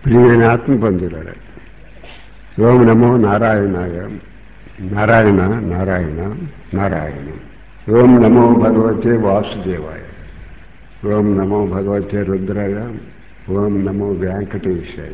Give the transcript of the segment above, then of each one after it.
ప్రియమైన ఆత్మబంధువులారా ఓం నమో నారాయణాయ నారాయణ నారాయణ నారాయణ ఓం నమో భగవతే వాసుదేవాయ ఓం నమో భగవతే రుద్రాయ ఓం నమో వెంకటేశాయ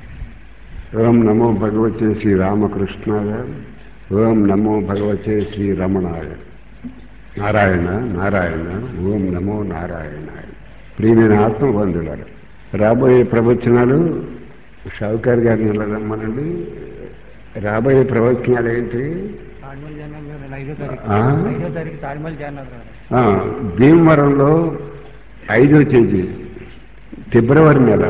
ఓం నమో భగవతే శ్రీరామకృష్ణాయ ఓం నమో భగవతే శ్రీరమణాయ నారాయణ నారాయణ ఓం నమో నారాయణాయ ప్రియమైన ఆత్మబంధువులారా రాబోయే ప్రవచనాలు షౌకర్ గారిని ఇలా రమ్మనండి రాబోయే ప్రవచనాలు ఏంటి తాజ్మహల్ జగన్నాథ్ గారు ఐదో తారీఖు ఆ? ఐదో తారీఖు తాజ్మహల్ జగన్నాథ్ గారు ఆ, భీమవరంలో ఐదో తేదీ ఫిబ్రవరి నెల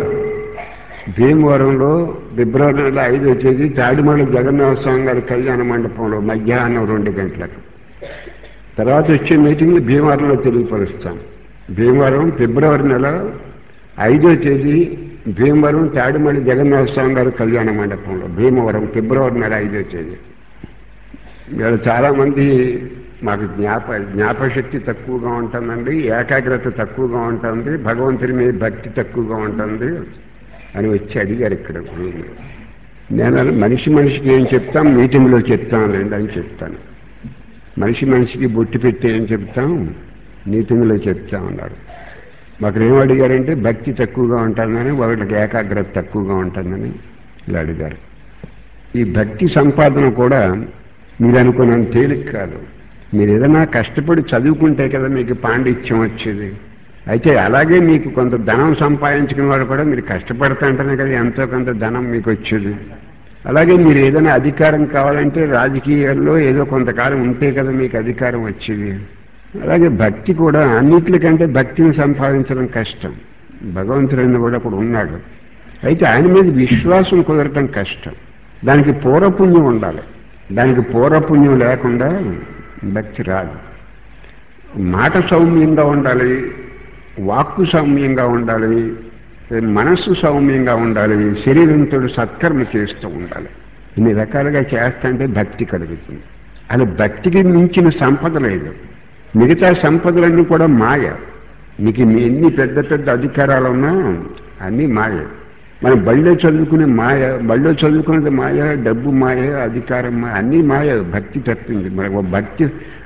భీమవరంలో ఫిబ్రవరి నెల ఐదో తేదీ తాడిమల జగన్నాథ స్వామి గారి కళ్యాణ మండపంలో మధ్యాహ్నం రెండు గంటలకు తర్వాత వచ్చే మీటింగ్ భీమవరంలో తెలియపరుస్తాం భీమవరం ఫిబ్రవరి నెల ఐదో తేదీ భీమవరం తాడిమల్లి జగన్నాథ స్వామి గారి కళ్యాణ మండపంలో భీమవరం ఫిబ్రవరి నెల ఐదో తేదీ ఇక్కడ చాలామంది మాకు జ్ఞాప జ్ఞాపశక్తి తక్కువగా ఉంటుందండి ఏకాగ్రత తక్కువగా ఉంటుంది భగవంతుని మీద భక్తి తక్కువగా ఉంటుంది అని వచ్చి అడిగారు ఇక్కడ నేను అన్నా, మనిషి మనిషికి ఏం చెప్తాం మీటింగ్లో చెప్తానులేండి అని చెప్తాను మనిషి మనిషికి బొట్టు పెట్టి ఏం చెప్తాం మీటింగ్లో చెప్తాం అన్నారు మాకు ఏం అడిగారంటే భక్తి తక్కువగా ఉంటుందని వాళ్ళకి ఏకాగ్రత తక్కువగా ఉంటుందని ఇలా అడిగారు ఈ భక్తి సంపాదన కూడా మీరు అనుకున్నంత తేలిక కాదు మీరు ఏదైనా కష్టపడి చదువుకుంటే కదా మీకు పాండిత్యం వచ్చేది అయితే అలాగే మీకు కొంత ధనం సంపాదించుకున్న వాడు కూడా మీరు కష్టపడుతుంటేనే కదా ఎంతో కొంత ధనం మీకు వచ్చేది అలాగే మీరు ఏదైనా అధికారం కావాలంటే రాజకీయాల్లో ఏదో కొంతకాలం ఉంటే కదా మీకు అధికారం వచ్చేది అలాగే భక్తి కూడా అన్నిటికంటే భక్తిని సంపాదించడం కష్టం భగవంతుడైన కూడా అక్కడ ఉన్నాడు అయితే ఆయన మీద విశ్వాసం కుదరటం కష్టం దానికి పూర్వపుణ్యం ఉండాలి దానికి పూర్వపుణ్యం లేకుండా భక్తి రాదు మాట సౌమ్యంగా ఉండాలి వాక్కు సౌమ్యంగా ఉండాలి మనస్సు సౌమ్యంగా ఉండాలి శరీరంతో సత్కర్మ చేస్తూ ఉండాలి ఇన్ని రకాలుగా చేస్తుంటే భక్తి కలుగుతుంది అది భక్తికి మించిన సంపద లేదు మిగతా సంపదలన్నీ కూడా మాయ నీకు ఎన్ని పెద్ద పెద్ద అధికారాలు ఉన్నా అన్నీ మాయ మనం బళ్ళో చదువుకునే మాయ బళ్ళో చదువుకునేది మాయ డబ్బు మాయ అధికారం మాయ అన్నీ మాయ భక్తి తప్పింది మనకు భక్తి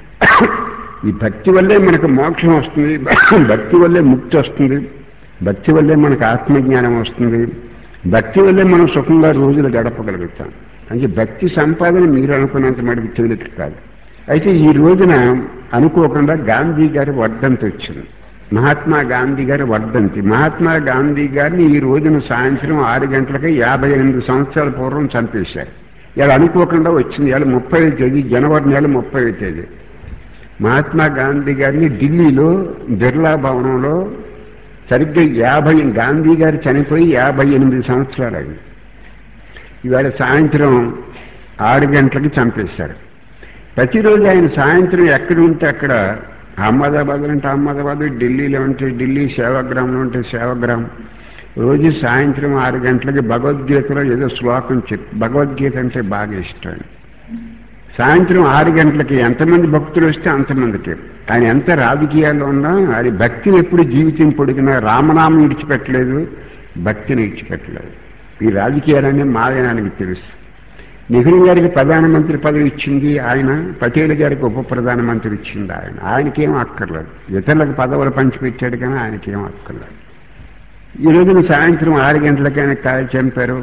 ఈ భక్తి వల్లే మనకు మోక్షం వస్తుంది భక్తి వల్లే ముక్తి వస్తుంది భక్తి వల్లే మనకు ఆత్మజ్ఞానం వస్తుంది భక్తి వల్లే మనం సుఖంగా రోజులు గడపగలుగుతాం అంటే భక్తి సంపాదన మీరు అనుకున్నంత మటుకు తేలిక కాదు అయితే ఈ రోజున అనుకోకుండా గాంధీ గారి వర్ధంతి వచ్చింది మహాత్మా గాంధీ గారి వర్ధంతి మహాత్మా గాంధీ గారిని ఈ రోజున సాయంత్రం ఆరు గంటలకి యాభై ఎనిమిది సంవత్సరాల పూర్వం చంపేశారు ఇలా అనుకోకుండా వచ్చింది ఇలా ముప్పై తేదీ జనవరి నెల ముప్పై తేదీ మహాత్మా గాంధీ గారిని ఢిల్లీలో బిర్లా భవనంలో సరిగ్గా యాభై గాంధీ గారు చనిపోయి యాభై ఎనిమిది సంవత్సరాలు అయింది ఇవాళ సాయంత్రం ఆరు గంటలకి చంపేశారు ప్రతిరోజు ఆయన సాయంత్రం ఎక్కడ ఉంటే అక్కడ అహ్మదాబాద్ అంటే అహ్మదాబాద్ ఢిల్లీలో ఉంటే ఢిల్లీ సేవాగ్రామంలో ఉంటే సేవాగ్రామం రోజు సాయంత్రం ఆరు గంటలకి భగవద్గీతలో ఏదో శ్లోకం చెప్పి భగవద్గీత అంటే బాగా ఇష్టం సాయంత్రం ఆరు గంటలకి ఎంతమంది భక్తులు వస్తే అంతమందికి ఆయన ఎంత రాజకీయాల్లో ఉన్నా అది భక్తిని ఎప్పుడు జీవితం పొడిగినా రామనామం విడిచిపెట్టలేదు భక్తిని విడిచిపెట్టలేదు ఈ రాజకీయాలన్నీ మాయనానికి తెలుసు నెహ్రూ గారికి ప్రధానమంత్రి పదవి ఇచ్చింది ఆయన పటేల్ గారికి ఉప ప్రధానమంత్రి ఇచ్చింది ఆయన ఆయనకేం అక్కర్లేదు ఇతరులకు పదవులు పంచిపెట్టాడు కానీ ఆయనకేం అక్కర్లేదు ఈ రోజున సాయంత్రం ఆరు గంటలకైనా కాయ చంపారు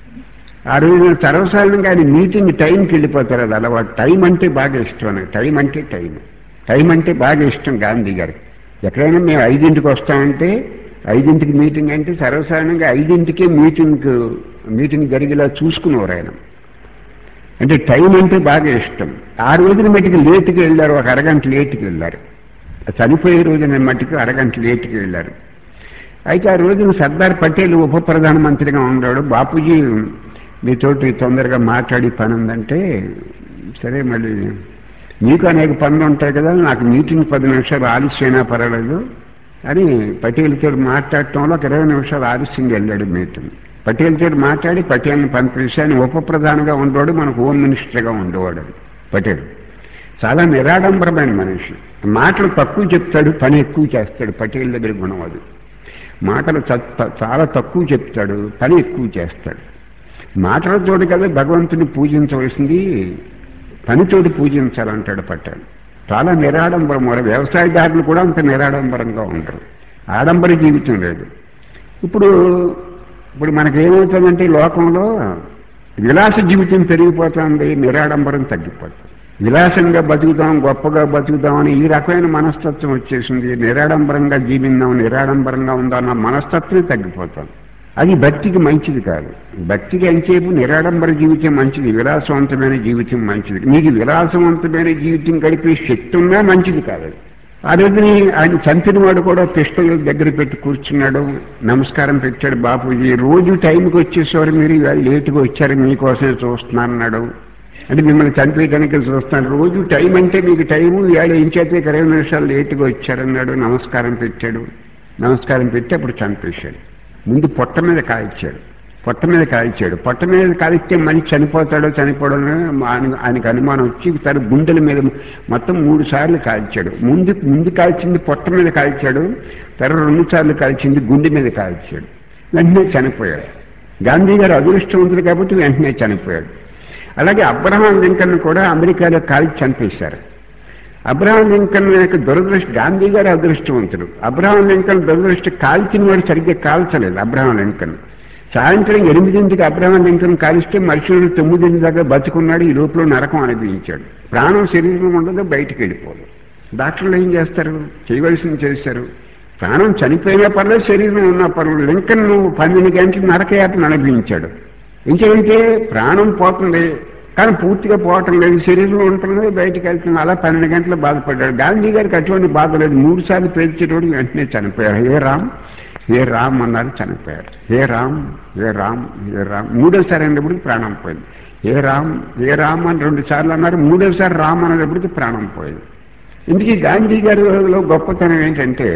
ఆ రోజున సర్వసాధారణంగా ఆయన మీటింగ్ టైంకి వెళ్ళిపోతారు అది అలవాటు టైం అంటే బాగా ఇష్టం అని టైం అంటే టైం టైం అంటే బాగా ఇష్టం గాంధీ గారికి ఎక్కడైనా మేము ఐదింటికి వస్తామంటే ఐదింటికి మీటింగ్ అంటే సర్వసాధారణంగా ఐదింటికే మీటింగ్ మీటింగ్ జరిగేలా చూసుకునేవారు ఆయన అంటే టైం అంటే బాగా ఇష్టం ఆ రోజున మట్టికి లేటుకి వెళ్ళారు ఒక అరగంట లేటుకి వెళ్ళారు చనిపోయే రోజున మట్టికి అరగంట లేటుకి వెళ్ళారు అయితే ఆ రోజున సర్దార్ పటేల్ ఉప ప్రధానమంత్రిగా ఉన్నాడు బాపూజీ మీతోటి తొందరగా మాట్లాడి పని ఉందంటే సరే మళ్ళీ మీకు అనేక పనులు ఉంటాయి కదా నాకు మీటింగ్ పది నిమిషాలు ఆలస్యమైనా పర్వాలేదు అని పటేల్తో మాట్లాడటంలో ఒక ఇరవై నిమిషాలు ఆలస్యంగా వెళ్ళాడు మీటింగ్ పటేల్తో మాట్లాడి పటేల్ని పంపించి ఆయన ఉప ప్రధానిగా ఉండేవాడు మనకు హోమ్ మినిస్టర్గా ఉండేవాడు పటేల్ చాలా నిరాడంబరమైన మనిషి మాటలు తక్కువ చెప్తాడు పని ఎక్కువ చేస్తాడు పటేల్ దగ్గర గుణం అది మాటలు చ- త- చాలా తక్కువ చెప్తాడు పని ఎక్కువ చేస్తాడు మాటలతోటి కదా భగవంతుని పూజించవలసింది పనితోటి పూజించాలంటాడు పట్టాడు చాలా నిరాడంబరం మరి వ్యవసాయదారులు కూడా అంత నిరాడంబరంగా ఉంటారు ఆడంబర జీవితం లేదు ఇప్పుడు ఇప్పుడు మనకేమవుతుందంటే ఈ లోకంలో విలాస జీవితం పెరిగిపోతుంది నిరాడంబరం తగ్గిపోతుంది విలాసంగా బతుకుతాం గొప్పగా బతుకుతాం అని ఈ రకమైన మనస్తత్వం వచ్చేసింది నిరాడంబరంగా జీవిందాం నిరాడంబరంగా ఉందాం అన్న మనస్తత్వమే తగ్గిపోతాం అది భక్తికి మంచిది కాదు భక్తికి ఎంతసేపు నిరాడంబర జీవితం మంచిది విలాసవంతమైన జీవితం మంచిది మీకు విలాసవంతమైన జీవితం గడిపే శక్తి ఉన్నా మంచిది కాదు అది. ఆ రోజుని ఆయన చంపిన వాడు కూడా పిస్టల్ దగ్గర పెట్టి కూర్చున్నాడు నమస్కారం పెట్టాడు బాపూజీ రోజు టైంకి వచ్చేసేవారు మీరు ఇవాళ లేటుగా వచ్చారు మీకోసమే చూస్తున్నాను అన్నాడు అంటే మిమ్మల్ని చంపేయడానికి చూస్తాను రోజు టైం అంటే మీకు టైము ఇవాళ ఏం చేతే ఇరవై నిమిషాలు లేటుగా వచ్చారన్నాడు నమస్కారం పెట్టాడు నమస్కారం పెట్టి అప్పుడు చంపేశాడు ముందు పొట్ట మీద కాల్చాడు పొట్ట మీద కాల్చాడు పొట్ట మీద కాలిస్తే మనిషి చనిపోతాడో చనిపోడో ఆయన ఆయనకు అనుమానం వచ్చి తన గుండెల మీద మొత్తం మూడు సార్లు కాల్చాడు ముందు ముందు కాల్చింది పొట్ట మీద కాల్చాడు తర్వాత రెండు సార్లు కాల్చింది గుండె మీద కాల్చాడు వెంటనే చనిపోయాడు గాంధీ గారు అదృష్టవంతుడు కాబట్టి వెంటనే చనిపోయాడు అలాగే అబ్రహాం లింకన్ కూడా అమెరికాలో కాల్చి చంపేశారు అబ్రహాం లింకన్ యొక్క దురదృష్ట గాంధీ గారు అదృష్టవంతుడు అబ్రహాం లింకన్ దురదృష్ట కాల్చిన వాడు సరిగ్గా కాల్చలేదు అబ్రహాం లింకన్ సాయంత్రం ఎనిమిదింటికి అబ్రహాం లింకన్ కాలిస్తే మనుషులు తొమ్మిదింటి దాకా బతుకున్నాడు ఈ లోపల నరకం అనుభవించాడు ప్రాణం శరీరం ఉండదు బయటికి వెళ్ళిపోదు డాక్టర్లు ఏం చేస్తారు చేయవలసింది చేశారు ప్రాణం చనిపోయినా పర్లేదు శరీరం ఉన్నా పర్లేదు లింకన్ పన్నెండు గంటలు నరకయాత్ర అనుభవించాడు ఇంకేంటే ప్రాణం పోతుంది కానీ పూర్తిగా పోవటం లేదు శరీరం ఉంటుంది బయటికి వెళ్తుంది అలా పన్నెండు గంటలు బాధపడ్డాడు గాంధీ గారికి అటువంటి బాధ లేదు మూడు సార్లు పేర్చేటోడు వెంటనే చనిపోయారు హే రామ్ హే రామ్ అన్నారు చనిపోయారు హే రామ్ హే రామ్ హే రామ్ మూడోసారి అనేటప్పటికి ప్రాణం పోయింది హే రామ్ హే రామ్ అని రెండు సార్లు అన్నారు మూడోసారి రామ్ అనేటప్పటికి ప్రాణం పోయింది ఇందుకే గాంధీ గారిలో గొప్పతనం ఏంటంటే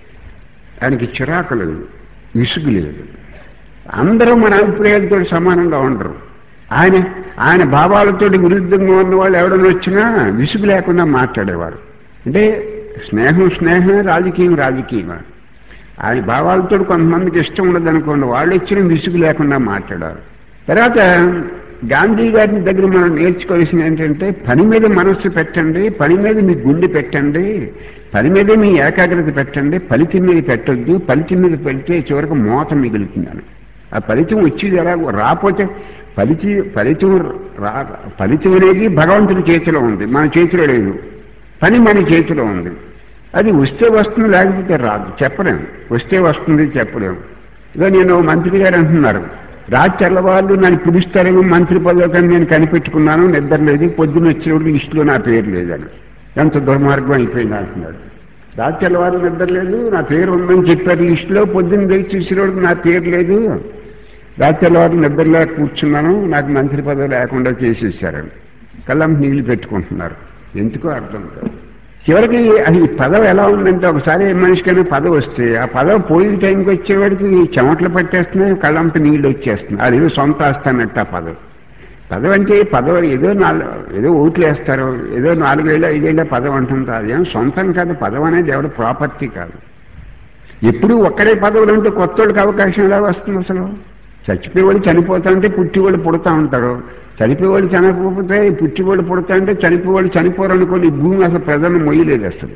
ఆయనకి చిరాకు లేదు విసుగు లేదు అందరూ మన అభిప్రాయాలతో సమానంగా ఉండరు ఆయన ఆయన భావాలతో విరుద్ధంగా ఉన్న వాళ్ళు ఎవడన్నా వచ్చినా విసుగు లేకుండా మాట్లాడేవారు అంటే స్నేహం స్నేహమే రాజకీయం రాజకీయమే ఆయన భావాలతో కొంతమందికి ఇష్టం ఉండదు అనుకోండి వాళ్ళు వచ్చిన విసుగు లేకుండా మాట్లాడారు తర్వాత గాంధీ గారి దగ్గర మనం నేర్చుకోవాల్సింది ఏంటంటే పని మీద మనస్సు పెట్టండి పని మీద మీ గుండె పెట్టండి పని మీదే మీ ఏకాగ్రత పెట్టండి ఫలితం మీద పెట్టొద్దు ఫలితం మీద పెడితే చివరికి మోత మిగులుతుందని ఆ ఫలితం వచ్చేది ఎలా రాకపోతే ఫలితి ఫలితం రా ఫలితం అనేది భగవంతుడి చేతిలో ఉంది మన చేతిలో లేదు పని మన చేతిలో ఉంది అది వస్తే వస్తుంది లేకపోతే రాదు చెప్పలేము వస్తే వస్తుంది చెప్పలేము ఇదో నేను మంత్రి గారు అంటున్నారు రాత్రి తెల్లవాళ్ళు నన్ను పిలుస్తారేమో మంత్రి పదవి నేను కనిపెట్టుకున్నాను నిద్ర లేదు పొద్దున్న వచ్చినప్పుడు లిస్టులో నా పేరు లేదని ఎంత దుర్మార్గం అయిపోయింది అంటున్నాడు రాత్రి తెల్లవారు నిద్ర లేదు నా పేరు ఉందని చెప్పారు లిస్టులో పొద్దున్న లేచి చూసినప్పుడు నా పేరు లేదు రాత్రి తెల్లవారు నిద్రలో కూర్చున్నాను నాకు మంత్రి పదవి లేకుండా చేసేసారని కళ్ళం నీళ్లు పెట్టుకుంటున్నారు ఎందుకో అర్థం కాదు చివరికి అది ఈ పదవి ఎలా ఉందంటే ఒకసారి ఏ మనిషికైనా పదవి వస్తే ఆ పదవి పోయిన టైంకి వచ్చేవాడికి చెమటలు పట్టేస్తున్నాయి కళ్ళంత నీళ్ళు వచ్చేస్తున్నాయి అది ఏదో సొంత ఆస్తానట్టు ఆ పదవి పదవి అంటే పదవి ఏదో నాలుగు ఏదో ఓట్లు వేస్తారు ఏదో నాలుగేళ్ళు ఐదేళ్ళ పదవి అంటుంది అదేం సొంతం కాదు పదవి అనేది ఎవడ ప్రాపర్టీ కాదు ఎప్పుడు ఒక్కడే పదవులు ఉంటే కొత్త వాళ్ళకి అవకాశం ఎలా వస్తుంది అసలు చచ్చిపోయేవాళ్ళు చనిపోతా అంటే పుట్టివాళ్ళు పుడతా ఉంటారు చనిపోయేవాళ్ళు చనిపోతే పుట్టివాళ్ళు పుడతా అంటే చనిపోయేవాళ్ళు చనిపోరు అనుకోని ఈ భూమి అసలు ప్రజలను మొయ్యలేదు అసలు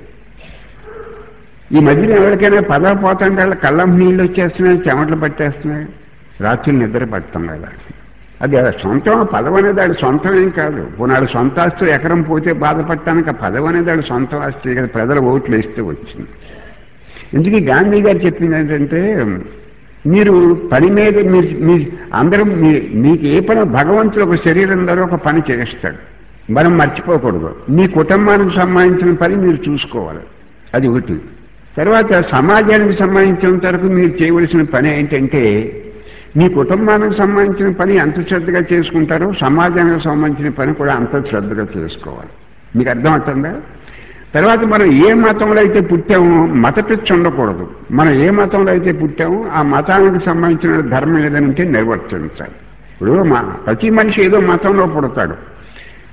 ఈ మధ్యన ఎవరికైనా పదవి పోతా అంటే వాళ్ళ కళ్ళం నీళ్ళు వచ్చేస్తున్నాయి చెమటలు పట్టేస్తున్నాయి రాత్రులు నిద్ర పడతాం కదా అది సొంతం పదవి అనేది ఆడి సొంతం ఏం కాదు పోనాడు సొంత ఆస్తి ఎకరం పోతే బాధపడటానికి ఆ పదవి అనేది ఆడి సొంత ఆస్తి కదా ప్రజల ఓట్లు వేస్తే వచ్చింది ఇందుకే గాంధీ గారు చెప్పింది ఏంటంటే మీరు పని మీద మీరు మీ అందరం మీ మీకు ఏ పని భగవంతుడు ఒక శరీరం ద్వారా ఒక పని చేస్తాడు మనం మర్చిపోకూడదు మీ కుటుంబానికి సంబంధించిన పని మీరు చూసుకోవాలి అది ఒకటి తర్వాత సమాజానికి సంబంధించినంత వరకు మీరు చేయవలసిన పని ఏంటంటే మీ కుటుంబానికి సంబంధించిన పని ఎంత శ్రద్ధగా చేసుకుంటారో సమాజానికి సంబంధించిన పని కూడా అంత శ్రద్ధగా చేసుకోవాలి మీకు అర్థమవుతుందా తర్వాత మనం ఏ మతంలో అయితే పుట్టామో మత పిచ్చి ఉండకూడదు మనం ఏ మతంలో అయితే పుట్టామో ఆ మతానికి సంబంధించిన ధర్మం ఏదంటే నిర్వర్తించాలి ఇప్పుడు మా ప్రతి మనిషి ఏదో మతంలో పుడతాడు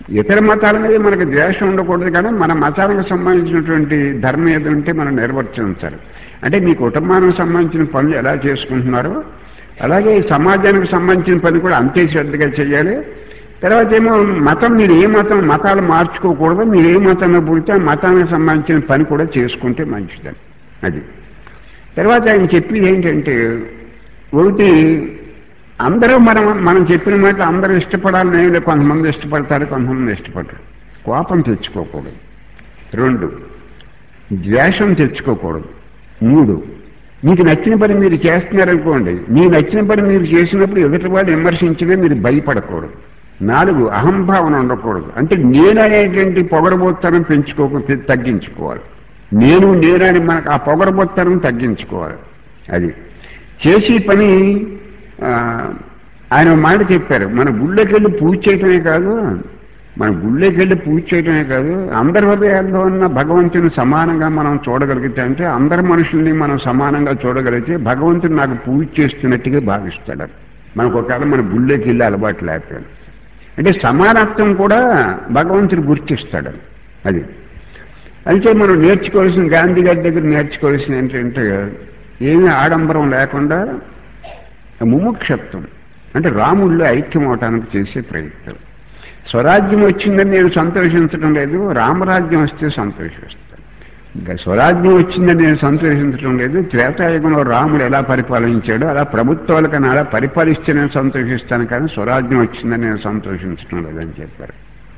ఇతర మతాల మీద మనకు ద్వేషం ఉండకూడదు కానీ మన మతానికి సంబంధించినటువంటి ధర్మం ఏది ఉంటే మనం నిర్వర్తించాలి అంటే మీ కుటుంబానికి సంబంధించిన పనులు ఎలా చేసుకుంటున్నారో అలాగే ఈ సమాజానికి సంబంధించిన పని కూడా అంతే శ్రద్ధగా చేయాలి తర్వాత ఏమో మతం మీరు ఏ మతం మతాలు మార్చుకోకూడదు మీరు ఏ మతంలో పుడితే ఆ మతానికి సంబంధించిన పని కూడా చేసుకుంటే మంచిదని అది తర్వాత ఆయన చెప్పేది ఏంటంటే ఒకటి అందరూ మనం మనం చెప్పిన మాట అందరూ ఇష్టపడాలని ఏం లేదు కొంతమంది ఇష్టపడతారు కొంతమంది ఇష్టపడరు కోపం తెచ్చుకోకూడదు రెండు ద్వేషం తెచ్చుకోకూడదు మూడు మీకు నచ్చిన పని మీరు చేస్తున్నారనుకోండి మీకు నచ్చిన పని మీరు చేసినప్పుడు ఎదుటి వాళ్ళు విమర్శించినా మీరు భయపడకూడదు నాలుగు అహంభావన ఉండకూడదు అంటే నేను అనేటువంటి పొగరబోత్తనం పెంచుకోక తగ్గించుకోవాలి నేను నేనని మనకు ఆ పొగరబోత్తనం తగ్గించుకోవాలి అది చేసే పని ఆ, ఆయన ఒక మాట చెప్పారు మన గుళ్ళోకి వెళ్ళి పూజ చేయటమే కాదు మన గుళ్ళోకి వెళ్ళి పూజ చేయటమే కాదు అందరి హృదయాల్లో ఉన్న భగవంతుని సమానంగా మనం చూడగలిగితే అంటే అందరి మనుషుల్ని మనం సమానంగా చూడగలిగితే భగవంతుడు నాకు పూజ చేస్తున్నట్టుగా భావిస్తాడు మనకు ఒకవేళ మన గుళ్ళోకి వెళ్ళి అలవాటు లేకపోయాను అంటే సమానత్వం కూడా భగవంతుడు గుర్తిస్తాడు అది అయితే మనం నేర్చుకోవాల్సిన గాంధీ గారి దగ్గర నేర్చుకోవాల్సిన ఏంటంటే ఏమీ ఆడంబరం లేకుండా ముముక్షత్వం అంటే రాముళ్ళు ఐక్యం అవటానికి చేసే ప్రయత్నం స్వరాజ్యం వచ్చిందని నేను సంతోషించడం లేదు రామరాజ్యం వస్తే సంతోషిస్తాను ఇంకా స్వరాజ్యం వచ్చిందని నేను సంతోషించడం లేదు త్రేతాయుగంలో రాముడు ఎలా పరిపాలించాడో అలా ప్రభుత్వాలకన్నా అలా పరిపాలిస్తే నేను సంతోషిస్తాను కానీ స్వరాజ్యం వచ్చిందని నేను సంతోషించడం లేదని చెప్పారు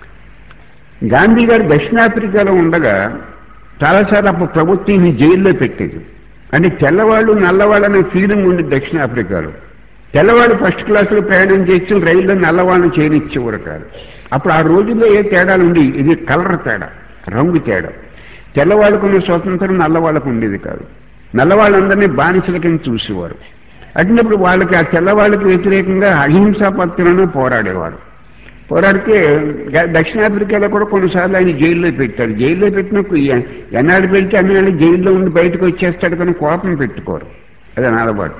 గాంధీ గారు దక్షిణాఫ్రికాలో ఉండగా చాలాసార్లు అప్పుడు ప్రభుత్వం ఈయన్ని జైల్లో పెట్టేది అంటే తెల్లవాళ్ళు నల్లవాళ్ళు అనే ఫీలింగ్ ఉంది దక్షిణాఫ్రికాలో తెల్లవాళ్ళు ఫస్ట్ క్లాసులో ప్రయాణం చేసి రైల్లో నల్లవాళ్ళని చేయనిచ్చేవారు కాదు అప్పుడు ఆ రోజుల్లో ఏ తేడాలు ఉండి ఇది కలర్ తేడా రంగు తేడా తెల్లవాళ్ళకు ఉన్న స్వతంత్రం నల్లవాళ్ళకు ఉండేది కాదు నల్లవాళ్ళందరినీ బానిసల కింద చూసేవారు అటునప్పుడు వాళ్ళకి ఆ తెల్లవాళ్ళకి వ్యతిరేకంగా అహింసా పత్రులను పోరాడేవారు పోరాడితే గ- దక్షిణాఫ్రికాలో కూడా కొన్నిసార్లు ఆయన జైల్లో పెట్టారు జైల్లో పెట్టిన ఎ- ఎన్నాడు పెడితే అన్నాడు జైల్లో ఉండి బయటకు వచ్చేస్తాడు కానీ కోపం పెట్టుకోరు అది అలవాటు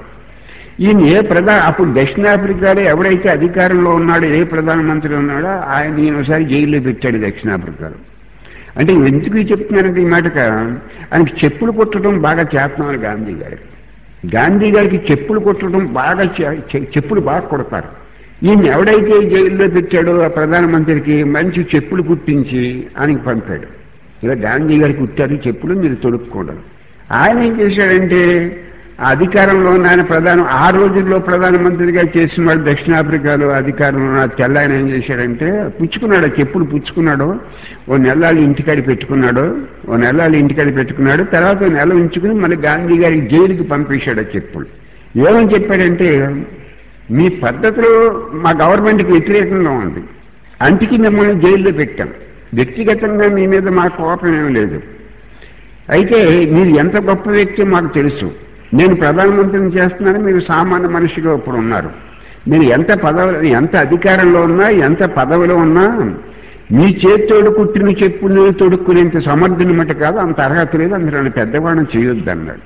ఈయన ఏ ప్రధా అప్పుడు దక్షిణాఫ్రికాలో ఎవడైతే అధికారంలో ఉన్నాడో ఏ ప్రధానమంత్రి ఉన్నాడో ఆయన ఈయన ఒకసారి జైల్లో పెట్టాడు దక్షిణాఫ్రికాలో అంటే ఎందుకు ఈ చెప్తున్నానంటే ఈ మాటక ఆయనకి చెప్పులు కొట్టడం బాగా చేస్తున్నాడు గాంధీ గారికి గాంధీ గారికి చెప్పులు కొట్టడం బాగా చే- చె- చెప్పులు బాగా కొడతారు ఈయన ఎవడైతే జైల్లో పెట్టాడో ఆ ప్రధానమంత్రికి మంచి చెప్పులు కుట్టించి ఆయనకి పంపాడు ఇలా గాంధీ గారికి కుట్టారు చెప్పులు మీరు తొడుక్కోవడం ఆయన ఏం చేశాడంటే ఆ అధికారంలో ఉన్న ఆయన ప్రధాన ఆ రోజుల్లో ప్రధానమంత్రిగా చేసిన వాడు దక్షిణాఫ్రికాలో అధికారంలో ఉన్న తెల్ల ఆయన ఏం చేశాడంటే పుచ్చుకున్నాడు ఆ చెప్పులు పుచ్చుకున్నాడు ఓ నెలలు ఇంటికాడి పెట్టుకున్నాడు ఓ నెలలు ఇంటికాడి పెట్టుకున్నాడు తర్వాత ఓ నెల ఉంచుకుని మళ్ళీ గాంధీ గారికి జైలుకి పంపించాడు ఆ చెప్పులు ఏమని చెప్పాడంటే మీ పద్ధతిలో మా గవర్నమెంట్కి వ్యతిరేకంగా ఉంది అంటికి మిమ్మల్ని జైల్లో పెట్టాం వ్యక్తిగతంగా మీ మీద మా కోపం ఏమీ లేదు అయితే మీరు ఎంత గొప్ప వ్యక్తి మాకు తెలుసు నేను ప్రధానమంత్రిని చేస్తున్నాను మీరు సామాన్య మనిషిగా ఇప్పుడు ఉన్నారు మీరు ఎంత పదవి ఎంత అధికారంలో ఉన్నా ఎంత పదవిలో ఉన్నా మీ చేతితోడు కుట్టిన చెప్పులు తొడుక్కునేంత సమర్థుని మట కాదు అంత అర్హత లేదు అందులో పెద్దవాణం చేయొద్దు అన్నాడు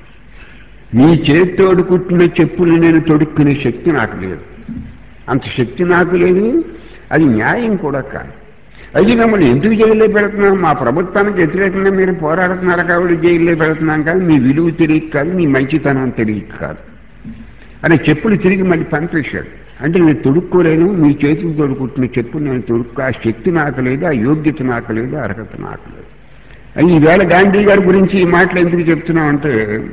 నీ చేతితోడు కుట్టిన చెప్పులు నేను తొడుక్కునే శక్తి నాకు లేదు అంత శక్తి నాకు లేదు అది న్యాయం కూడా కాదు అయితే మిమ్మల్ని ఎందుకు జైల్లో పెడుతున్నాం మా ప్రభుత్వానికి వ్యతిరేకంగా మీరు పోరాడుతున్నారు కాబట్టి జైల్లో పెడుతున్నాం కానీ మీ విలువ తెలియక కాదు మీ మంచితనం తెలియక కాదు అని చెప్పులు తిరిగి మళ్ళీ పంపేశాడు అంటే నేను తొడుక్కోలేను మీ చేతులు తొడుక్కుంటున్న చెప్పులు నేను తొడుక్కు ఆ శక్తి నాకు లేదు ఆ యోగ్యత నాకు లేదు ఆ అర్హత నాకు లేదు అది ఈవేళ గాంధీ గారి గురించి ఈ మాటలు ఎందుకు చెప్తున్నాం అంటే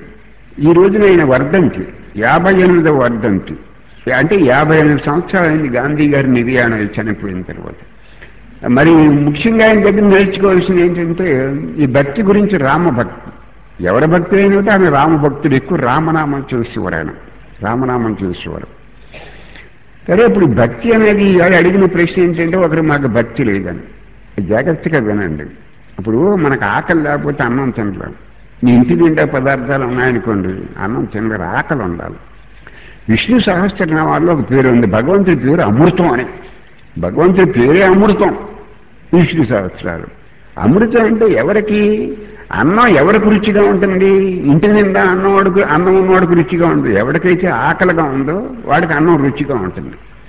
ఈ రోజున ఆయన వర్ధంతి యాభై ఎనిమిదవ వర్ధంతి అంటే యాభై ఎనిమిది సంవత్సరాలు అయింది గాంధీ గారి నిర్యాణం చనిపోయిన తర్వాత మరి ముఖ్యంగా ఆయన దగ్గర నేర్చుకోవాల్సింది ఏంటంటే ఈ భక్తి గురించి రామభక్తి ఎవరి భక్తి అయినట్టు ఆమె రామభక్తుడు ఎక్కువ రామనామం చేసేవారు ఆయన రామనామం చేసేవారు సరే ఇప్పుడు భక్తి అనేది ఇవాళ అడిగిన ప్రశ్న ఏంటంటే ఒకరు మాకు భక్తి లేదని జాగ్రత్తగా వినండి ఇప్పుడు మనకు ఆకలి లేకపోతే అన్నం తినలేం నీ ఇంటి నిండా పదార్థాలు ఉన్నాయనుకోండి అన్నం తినలేరు ఆకలి ఉండాలి విష్ణు సహస్రనామాల్లో ఒక పేరు ఉంది భగవంతుడి పేరు అమృతం అని భగవంతుడి పేరే అమృతం విష్ణు సహస్రాలు అమృతం అంటే ఎవరికి అన్నం ఎవరికి రుచిగా ఉంటుంది ఇంటి నిండా అన్నం వాడికి అన్నం ఉన్నవాడికి రుచిగా ఉంటుంది ఎవరికైతే ఆకలిగా ఉందో వాడికి అన్నం రుచిగా ఉంటుంది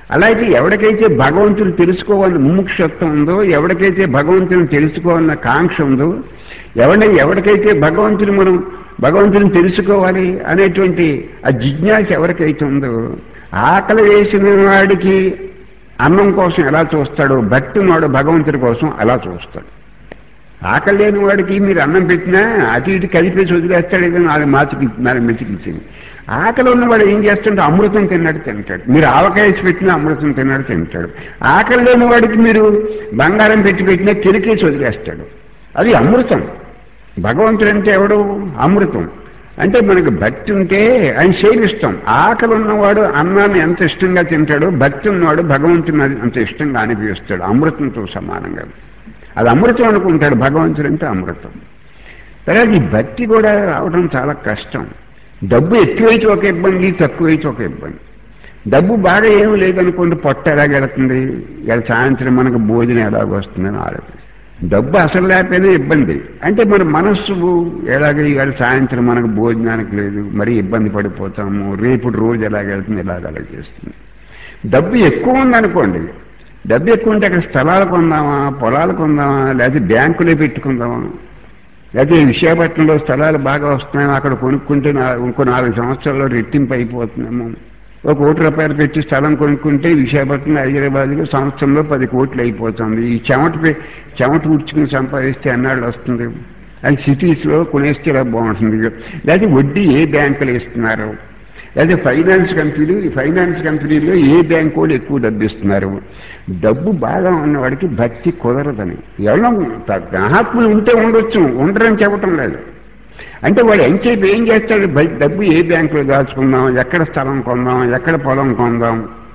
అలాగే ఎవరికైతే భగవంతుని తెలుసుకోవాలని ముముక్షత్వం ఉందో ఎవరికైతే భగవంతుని తెలుసుకోవాలన్న కాంక్ష ఉందో ఎవరి ఎవరికైతే భగవంతుని మనం భగవంతుని తెలుసుకోవాలి అనేటువంటి ఆ జిజ్ఞాస ఎవరికైతే ఉందో ఆకలి వేసిన వాడికి అన్నం కోసం ఎలా చూస్తాడో భక్తి వాడు భగవంతుడి కోసం అలా చూస్తాడు ఆకలి లేని వాడికి మీరు అన్నం పెట్టినా అటు ఇటు కలిపేసి వదిలేస్తాడు ఏదో నాలుగు మాతికి నాలుగు మెతికిచ్చింది ఆకలి ఉన్నవాడు ఏం చేస్తుంటే అమృతం తిన్నాడు తింటాడు మీరు ఆవకాయ వేసి పెట్టినా అమృతం తిన్నాడు తింటాడు ఆకలి లేని వాడికి మీరు బంగారం పెట్టి పెట్టినా కిరికేసి వదిలేస్తాడు అది అమృతం భగవంతుడు అంటే ఎవడు అమృతం అంటే మనకు భక్తి ఉంటే ఆయన సేవిస్తాం ఆకలి ఉన్నవాడు అన్నాన్ని ఎంత ఇష్టంగా తింటాడో భక్తి ఉన్నవాడు భగవంతుని అది అంత ఇష్టంగా అనిపిస్తాడు అమృతంతో సమానంగా అది అమృతం అనుకుంటాడు భగవంతుడు అంటే అమృతం తర్వాత ఈ భక్తి కూడా రావడం చాలా కష్టం డబ్బు ఎక్కువైతే ఒక ఇబ్బంది తక్కువైతే ఒక ఇబ్బంది డబ్బు బాగా ఏమీ లేదనుకోండి పొట్ట ఎలాగెడుతుంది ఇలా సాయంత్రం మనకు భోజనం ఎలాగ వస్తుందని ఆలోచన డబ్బు అసలు లేకపోయినా ఇబ్బంది అంటే మన మనస్సు ఎలాగ ఇవాళ సాయంత్రం మనకు భోజనానికి లేదు మరీ ఇబ్బంది పడిపోతాము రేపు రోజు ఎలాగెళ్తుంది ఇలాగ అలా చేస్తుంది డబ్బు ఎక్కువ ఉందనుకోండి డబ్బు ఎక్కువ ఉంటే అక్కడ స్థలాలు కొందామా పొలాలు కొందామా లేకపోతే బ్యాంకులో పెట్టుకుందామా లేకపోతే విశాఖపట్నంలో స్థలాలు బాగా వస్తున్నాయి అక్కడ కొనుక్కుంటే నా- ఇంకో నాలుగు సంవత్సరాల్లో రెట్టింపు అయిపోతున్నాము ఒక కోటి రూపాయలు పెట్టి స్థలం కొనుక్కుంటే విశాఖపట్నం హైదరాబాద్లో సంవత్సరంలో పది కోట్లు అయిపోతుంది ఈ చెమట పె- చెమట ఉడ్చుకుని సంపాదిస్తే అన్నాళ్ళు వస్తుంది అది సిటీస్లో కొనేస్తే ఇలా బాగుంటుంది లేకపోతే వడ్డీ ఏ బ్యాంకులు ఇస్తున్నారు లేదా ఫైనాన్స్ కంపెనీ ఫైనాన్స్ కంపెనీలో ఏ బ్యాంక్ వాళ్ళు ఎక్కువ డబ్బు ఇస్తున్నారు డబ్బు బాగా ఉన్నవాడికి భక్తి కుదరదని ఎవరో మహాత్ములు ఉంటే ఉండొచ్చు ఉండరని చెప్పటం లేదు అంటే వాడు ఎంతసేపు ఏం చేస్తాడు బ- డబ్బు ఏ బ్యాంకులో దాచుకుందాం ఎక్కడ స్థలం కొందాం ఎక్కడ పొలం కొందాం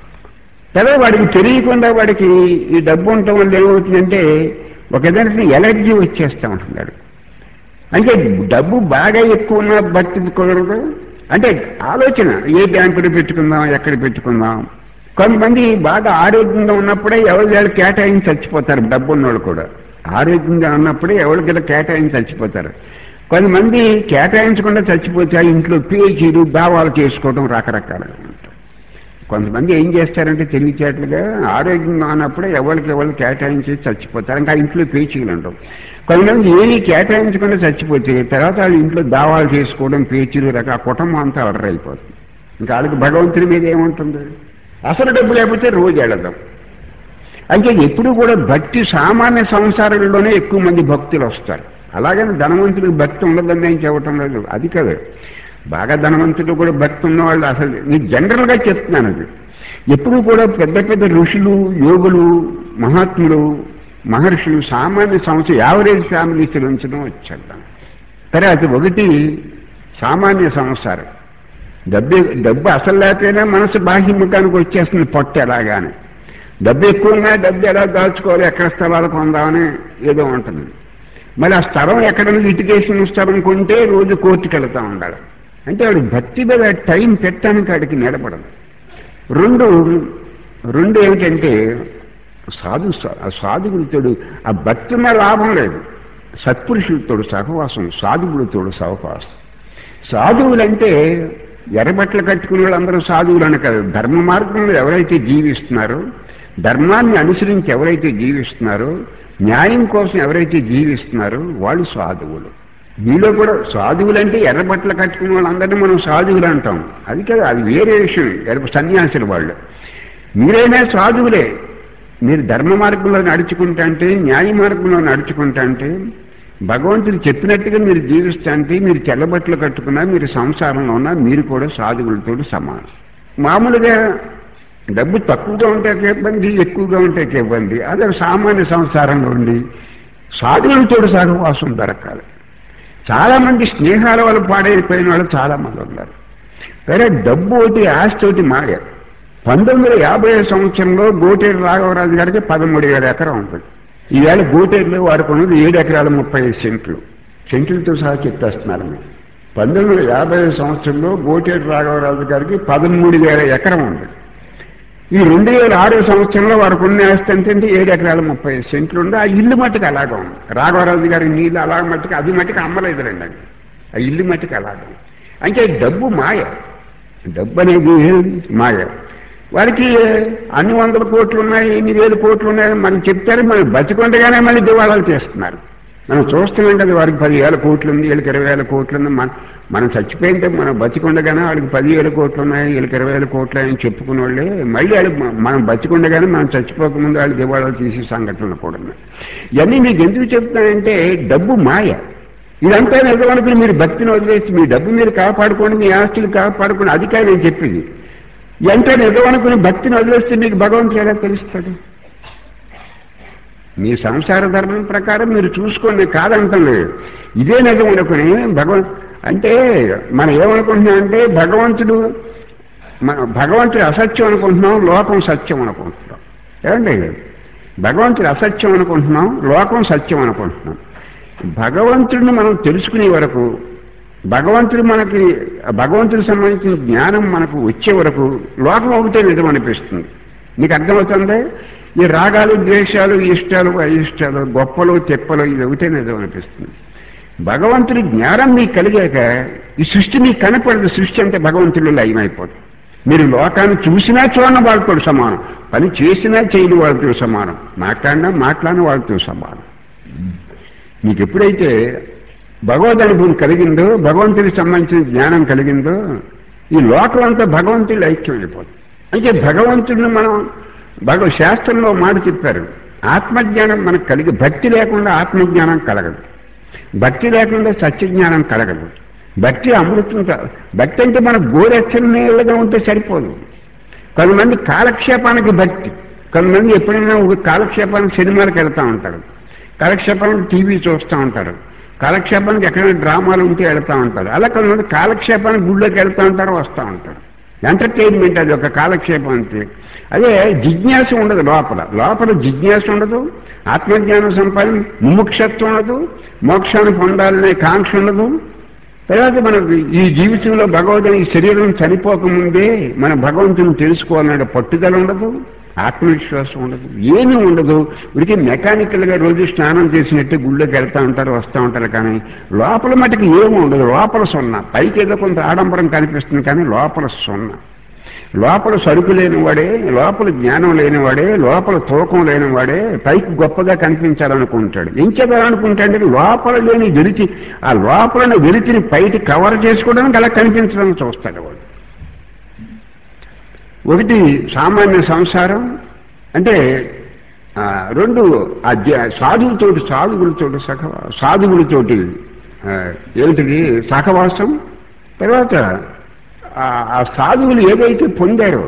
కదా వాడికి తెలియకుండా వాడికి ఈ డబ్బు ఉండటం వల్ల ఏమవుతుందంటే ఒక విధంగా ఎలర్జీ వచ్చేస్తా ఉంటున్నాడు అంటే డబ్బు బాగా ఎక్కువ ఉన్న భక్తి కుదరదు అంటే ఆలోచన ఏ బ్యాంకులో పెట్టుకుందాం ఎక్కడ పెట్టుకుందాం కొంతమంది బాగా ఆరోగ్యంగా ఉన్నప్పుడే ఎవరి దగ్గర కేటాయించి చచ్చిపోతారు డబ్బు ఉన్నవాళ్ళు కూడా ఆరోగ్యంగా ఉన్నప్పుడే ఎవరికి కేటాయించి చచ్చిపోతారు కొంతమంది కేటాయించకుండా చచ్చిపోతే ఆ ఇంట్లో పేచీలు దావాలు చేసుకోవడం రకరకాలుగా ఉంటాయి కొంతమంది ఏం చేస్తారంటే తెలియచేట్లుగా ఆరోగ్యంగా ఉన్నప్పుడే ఎవరికి ఎవరు కేటాయించి చచ్చిపోతారు ఇంకా ఇంట్లో పేచీలు ఉండవు కొంతమంది ఏమీ కేటాయించకుండా చచ్చిపోతే తర్వాత వాళ్ళ ఇంట్లో దావాలు చేసుకోవడం పేచీలు రక ఆ కుటుంబం అంతా అర్ర అయిపోతుంది ఇంకా వాళ్ళకి భగవంతుని మీద ఏముంటుంది అసలు డబ్బు లేకపోతే రోజు వెళదాం అంటే ఎప్పుడు కూడా భక్తి సామాన్య సంసారంలోనే ఎక్కువ మంది భక్తులు వస్తారు అలాగని ధనవంతుడికి భక్తి ఉండదని నేను చెప్పటం లేదు అది కాదు బాగా ధనవంతుడు కూడా భక్తి ఉన్నవాళ్ళు అసలు నేను జనరల్గా చెప్తున్నాను అది ఎప్పుడు కూడా పెద్ద పెద్ద ఋషులు యోగులు మహాత్ములు మహర్షులు సామాన్య సంవత్సరం యావరేజ్ ఫ్యామిలీస్ నుంచడం వచ్చేద్దాం తర్వాత ఒకటి సామాన్య సంసారం డబ్బు డబ్బు అసలు లేకపోయినా మనసు బాహ్యముఖానికి వచ్చేస్తుంది పొట్ట ఎలాగానే డబ్బు ఎక్కువ ఉన్నా డబ్బు ఎలా దాచుకోవాలి ఎక్కడ స్థలాలు కొందామని ఏదో ఉంటుంది మరి ఆ స్థలం ఎక్కడైనా లిటిగేషన్ స్థలం కొంటే రోజు కోర్టుకి వెళ్తా ఉండాలి అంటే వాడు భక్తి మీద టైం పెట్టడానికి వాడికి నిలబడదు రెండు రెండు ఏమిటంటే సాధు ఆ సాధువులతోడు ఆ భక్తి మీద లాభం లేదు సత్పురుషులతోడు సహవాసం సాధువులతోడు సహవాసం సాధువులంటే ఎర్రబట్టలు కట్టుకునే వాళ్ళందరూ సాధువులు అని కాదు ధర్మ మార్గంలో ఎవరైతే జీవిస్తున్నారో ధర్మాన్ని అనుసరించి ఎవరైతే జీవిస్తున్నారో న్యాయం కోసం ఎవరైతే జీవిస్తున్నారో వాళ్ళు సాధువులు మీలో కూడా సాధువులు అంటే ఎర్రబట్టలు కట్టుకునే వాళ్ళందరినీ మనం సాధువులు అంటాం అది కాదు అది వేరే విషయం ఎర్ర సన్యాసులు వాళ్ళు మీరైనా సాధువులే మీరు ధర్మ మార్గంలో నడుచుకుంటా అంటే న్యాయ మార్గంలో నడుచుకుంటా అంటే భగవంతుడు చెప్పినట్టుగా మీరు జీవిస్తా అంటే మీరు తెల్లబట్టలు కట్టుకున్నా మీరు సంసారంలో ఉన్నా మీరు కూడా సాధువులతో సమానం మామూలుగా డబ్బు తక్కువగా ఉంటే ఒక ఇబ్బంది ఎక్కువగా ఉంటే ఒక ఇబ్బంది అదే సామాన్య సంసారంలో ఉండి సాధువులతో సహవాసం దొరకాలి చాలా మంది స్నేహాల వల్ల పాడైపోయిన వాళ్ళు చాలా మంది ఉన్నారు వేరే డబ్బు ఒకటి ఆస్తి ఒకటి మాయ పంతొమ్మిది వందల యాభై సంవత్సరంలో గోటేరు రాఘవరాజు గారికి పదమూడు వేల ఎకరం ఉంటుంది ఈవేళ గోటేరులో వారికి ఉన్నది ఏడు ఎకరాల ముప్పై ఐదు సెంట్లు సెంట్లతో సహా చెప్పేస్తున్నారు మీరు పంతొమ్మిది వందల యాభై సంవత్సరంలో గోటేరు రాఘవరాజు గారికి పదమూడు వేల ఎకరం ఉంది ఈ రెండు వేల ఆరో సంవత్సరంలో వారికి ఉన్న ఆస్తి అంటే ఏడు ఎకరాల ముప్పై ఐదు సెంట్లు ఉంది ఆ ఇల్లు మట్టుకు అలాగా ఉంది రాఘవరాజు గారి నీళ్ళు అలా మట్టుకు అది మట్టుకు అమ్మలేదులేండి అది ఆ ఇల్లు మట్టుకు అలాగా ఉంది. అంటే డబ్బు మాయ డబ్బు అనేది మాయ వారికి అన్ని వందల కోట్లు ఉన్నాయి ఇన్ని వేల కోట్లు ఉన్నాయి మనం చెప్తారు మనం బతికొండగానే మళ్ళీ దివాళాలు చేస్తున్నారు మనం చూస్తున్నాం కదా వారికి పదివేల కోట్లు ఉంది వీళ్ళకి ఇరవై వేల కోట్లు ఉంది మన మనం చచ్చిపోయింటే మనం బతికొండగానే వాళ్ళకి పదివేల కోట్లు ఉన్నాయి వీళ్ళకి ఇరవై వేల కోట్లు అని చెప్పుకునే వాళ్ళే మళ్ళీ వాళ్ళు మనం బతికొండగానే మనం చచ్చిపోకముందు వాళ్ళు దివాళాలు తీసే సంఘటనలు కూడా ఉన్నాయి ఇవన్నీ మీకు ఎందుకు చెప్తున్నానంటే డబ్బు మాయ ఇదంతా నిజమనుకుని మీరు భక్తిని వదిలేసి మీ డబ్బు మీరు కాపాడుకోండి మీ ఆస్తులు కాపాడుకోండి అది కాదు నేను చెప్పేది ఎంత నిజమనుకుని భక్తిని వదిలేస్తే మీకు భగవంతుడు ఎలా తెలుస్తాడు మీ సంసార ధర్మం ప్రకారం మీరు చూసుకోండి కాదంటలేదు ఇదే నిజం అనుకుని భగవంత్ అంటే మనం ఏమనుకుంటున్నాం అంటే భగవంతుడు మన భగవంతుడు అసత్యం అనుకుంటున్నాం లోకం సత్యం అనుకుంటున్నాం ఏమండి భగవంతుడు అసత్యం అనుకుంటున్నాం లోకం సత్యం అనుకుంటున్నాం భగవంతుడిని మనం తెలుసుకునే వరకు భగవంతుడు మనకి భగవంతుడికి సంబంధించిన జ్ఞానం మనకు వచ్చే వరకు లోకం ఒకటే నిజం అనిపిస్తుంది నీకు అర్థమవుతుంది ఈ రాగాలు ద్వేషాలు ఇష్టాలు అయిష్టాలు గొప్పలు తెప్పలు ఇది ఒకటే నిజం అనిపిస్తుంది భగవంతుడి జ్ఞానం మీకు కలిగాక ఈ సృష్టి మీకు కనపడదు సృష్టి అంతా భగవంతుడిలో లయమైపోతుంది మీరు లోకాన్ని చూసినా చూడని వాళ్ళతో సమానం పని చేసినా చేయని వాళ్ళతో సమానం మాట్లాడినా మాట్లాడిన వాళ్ళతో సమానం మీకు ఎప్పుడైతే భగవద్ అనుభవం కలిగిందో భగవంతుడికి సంబంధించిన జ్ఞానం కలిగిందో ఈ లోకం అంతా భగవంతుడి ఐక్యమైపోతుంది అంటే భగవంతుడిని మనం భగవ శాస్త్రంలో మాట చెప్పారు ఆత్మజ్ఞానం మనకు కలిగి భక్తి లేకుండా ఆత్మజ్ఞానం కలగదు భక్తి లేకుండా సత్యజ్ఞానం కలగదు భక్తి అమృతం కా- భక్తి అంటే మన గోరెచ్చనీళ్ళగా ఉంటే సరిపోదు కొంతమంది కాలక్షేపానికి భక్తి కొంతమంది ఎప్పుడైనా ఒక కాలక్షేపానికి సినిమాలకు వెళ్తూ ఉంటారు కాలక్షేపానికి టీవీ చూస్తూ ఉంటారు కాలక్షేపానికి ఎక్కడైనా డ్రామాలు ఉంటే వెళ్తూ ఉంటారు అలా కొంతమంది కాలక్షేపానికి గుళ్ళోకి వెళ్తూ ఉంటారు వస్తూ ఉంటారు ఎంటర్టైన్మెంట్ అది ఒక కాలక్షేపం అంతే అదే జిజ్ఞాస ఉండదు లోపల లోపల జిజ్ఞాస ఉండదు ఆత్మజ్ఞానం సంపాదన ముముక్షత్వం ఉండదు మోక్షాన్ని పొందాలనే కాంక్ష ఉండదు తర్వాత మనకు ఈ జీవితంలో భగవద్గీత ఈ శరీరం చనిపోకముందే మన భగవంతుని తెలుసుకోవాలనే పట్టుదల ఉండదు ఆత్మవిశ్వాసం ఉండదు ఏమీ ఉండదు ఉడికి మెకానికల్గా రోజు స్నానం చేసినట్టు గుళ్ళోకి వెళ్తూ ఉంటారు వస్తూ ఉంటారు కానీ లోపల మటుకు ఏమీ ఉండదు లోపల సున్నా పైకి ఏదో కొంత ఆడంబరం కనిపిస్తుంది కానీ లోపల సున్నా లోపల సరుకు లేనివాడే లోపల జ్ఞానం లేనివాడే లోపల తూకం లేనివాడే పైకి గొప్పగా కనిపించాలనుకుంటాడు ఏం చేయాలనుకుంటాడు లోపల లేని వెలిచి ఆ లోపల వెలితిని పైకి కవర్ చేసుకోవడానికి అలా కనిపించడానికి చూస్తాడు వాడు ఒకటి సామాన్య సంసారం అంటే ఆ, రెండు ఆ జ్ఞా- సాధువులతోటి సాధువులతోటి సఖ సాధువులతోటి ఆ, ఏమిటిది సహవాసం తర్వాత ఆ- ఆ సాధువులు ఏదైతే పొందారో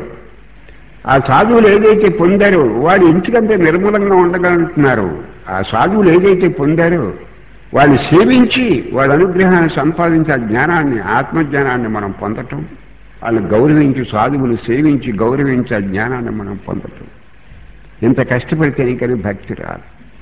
ఆ సాధువులు ఏదైతే పొందారో వాడు ఇంటికంటే నిర్మలంగా ఉండగలుగుతున్నారు ఆ సాధువులు ఏదైతే పొందారో వాళ్ళు సేవించి వాళ్ళ అనుగ్రహాన్ని సంపాదించి ఆ జ్ఞానాన్ని ఆత్మజ్ఞానాన్ని మనం పొందటం వాళ్ళు గౌరవించి సాధువులు సేవించి గౌరవించి ఆ జ్ఞానాన్ని మనం పొందటం ఇంత కష్టపడితేనే కానీ భక్తి రాదు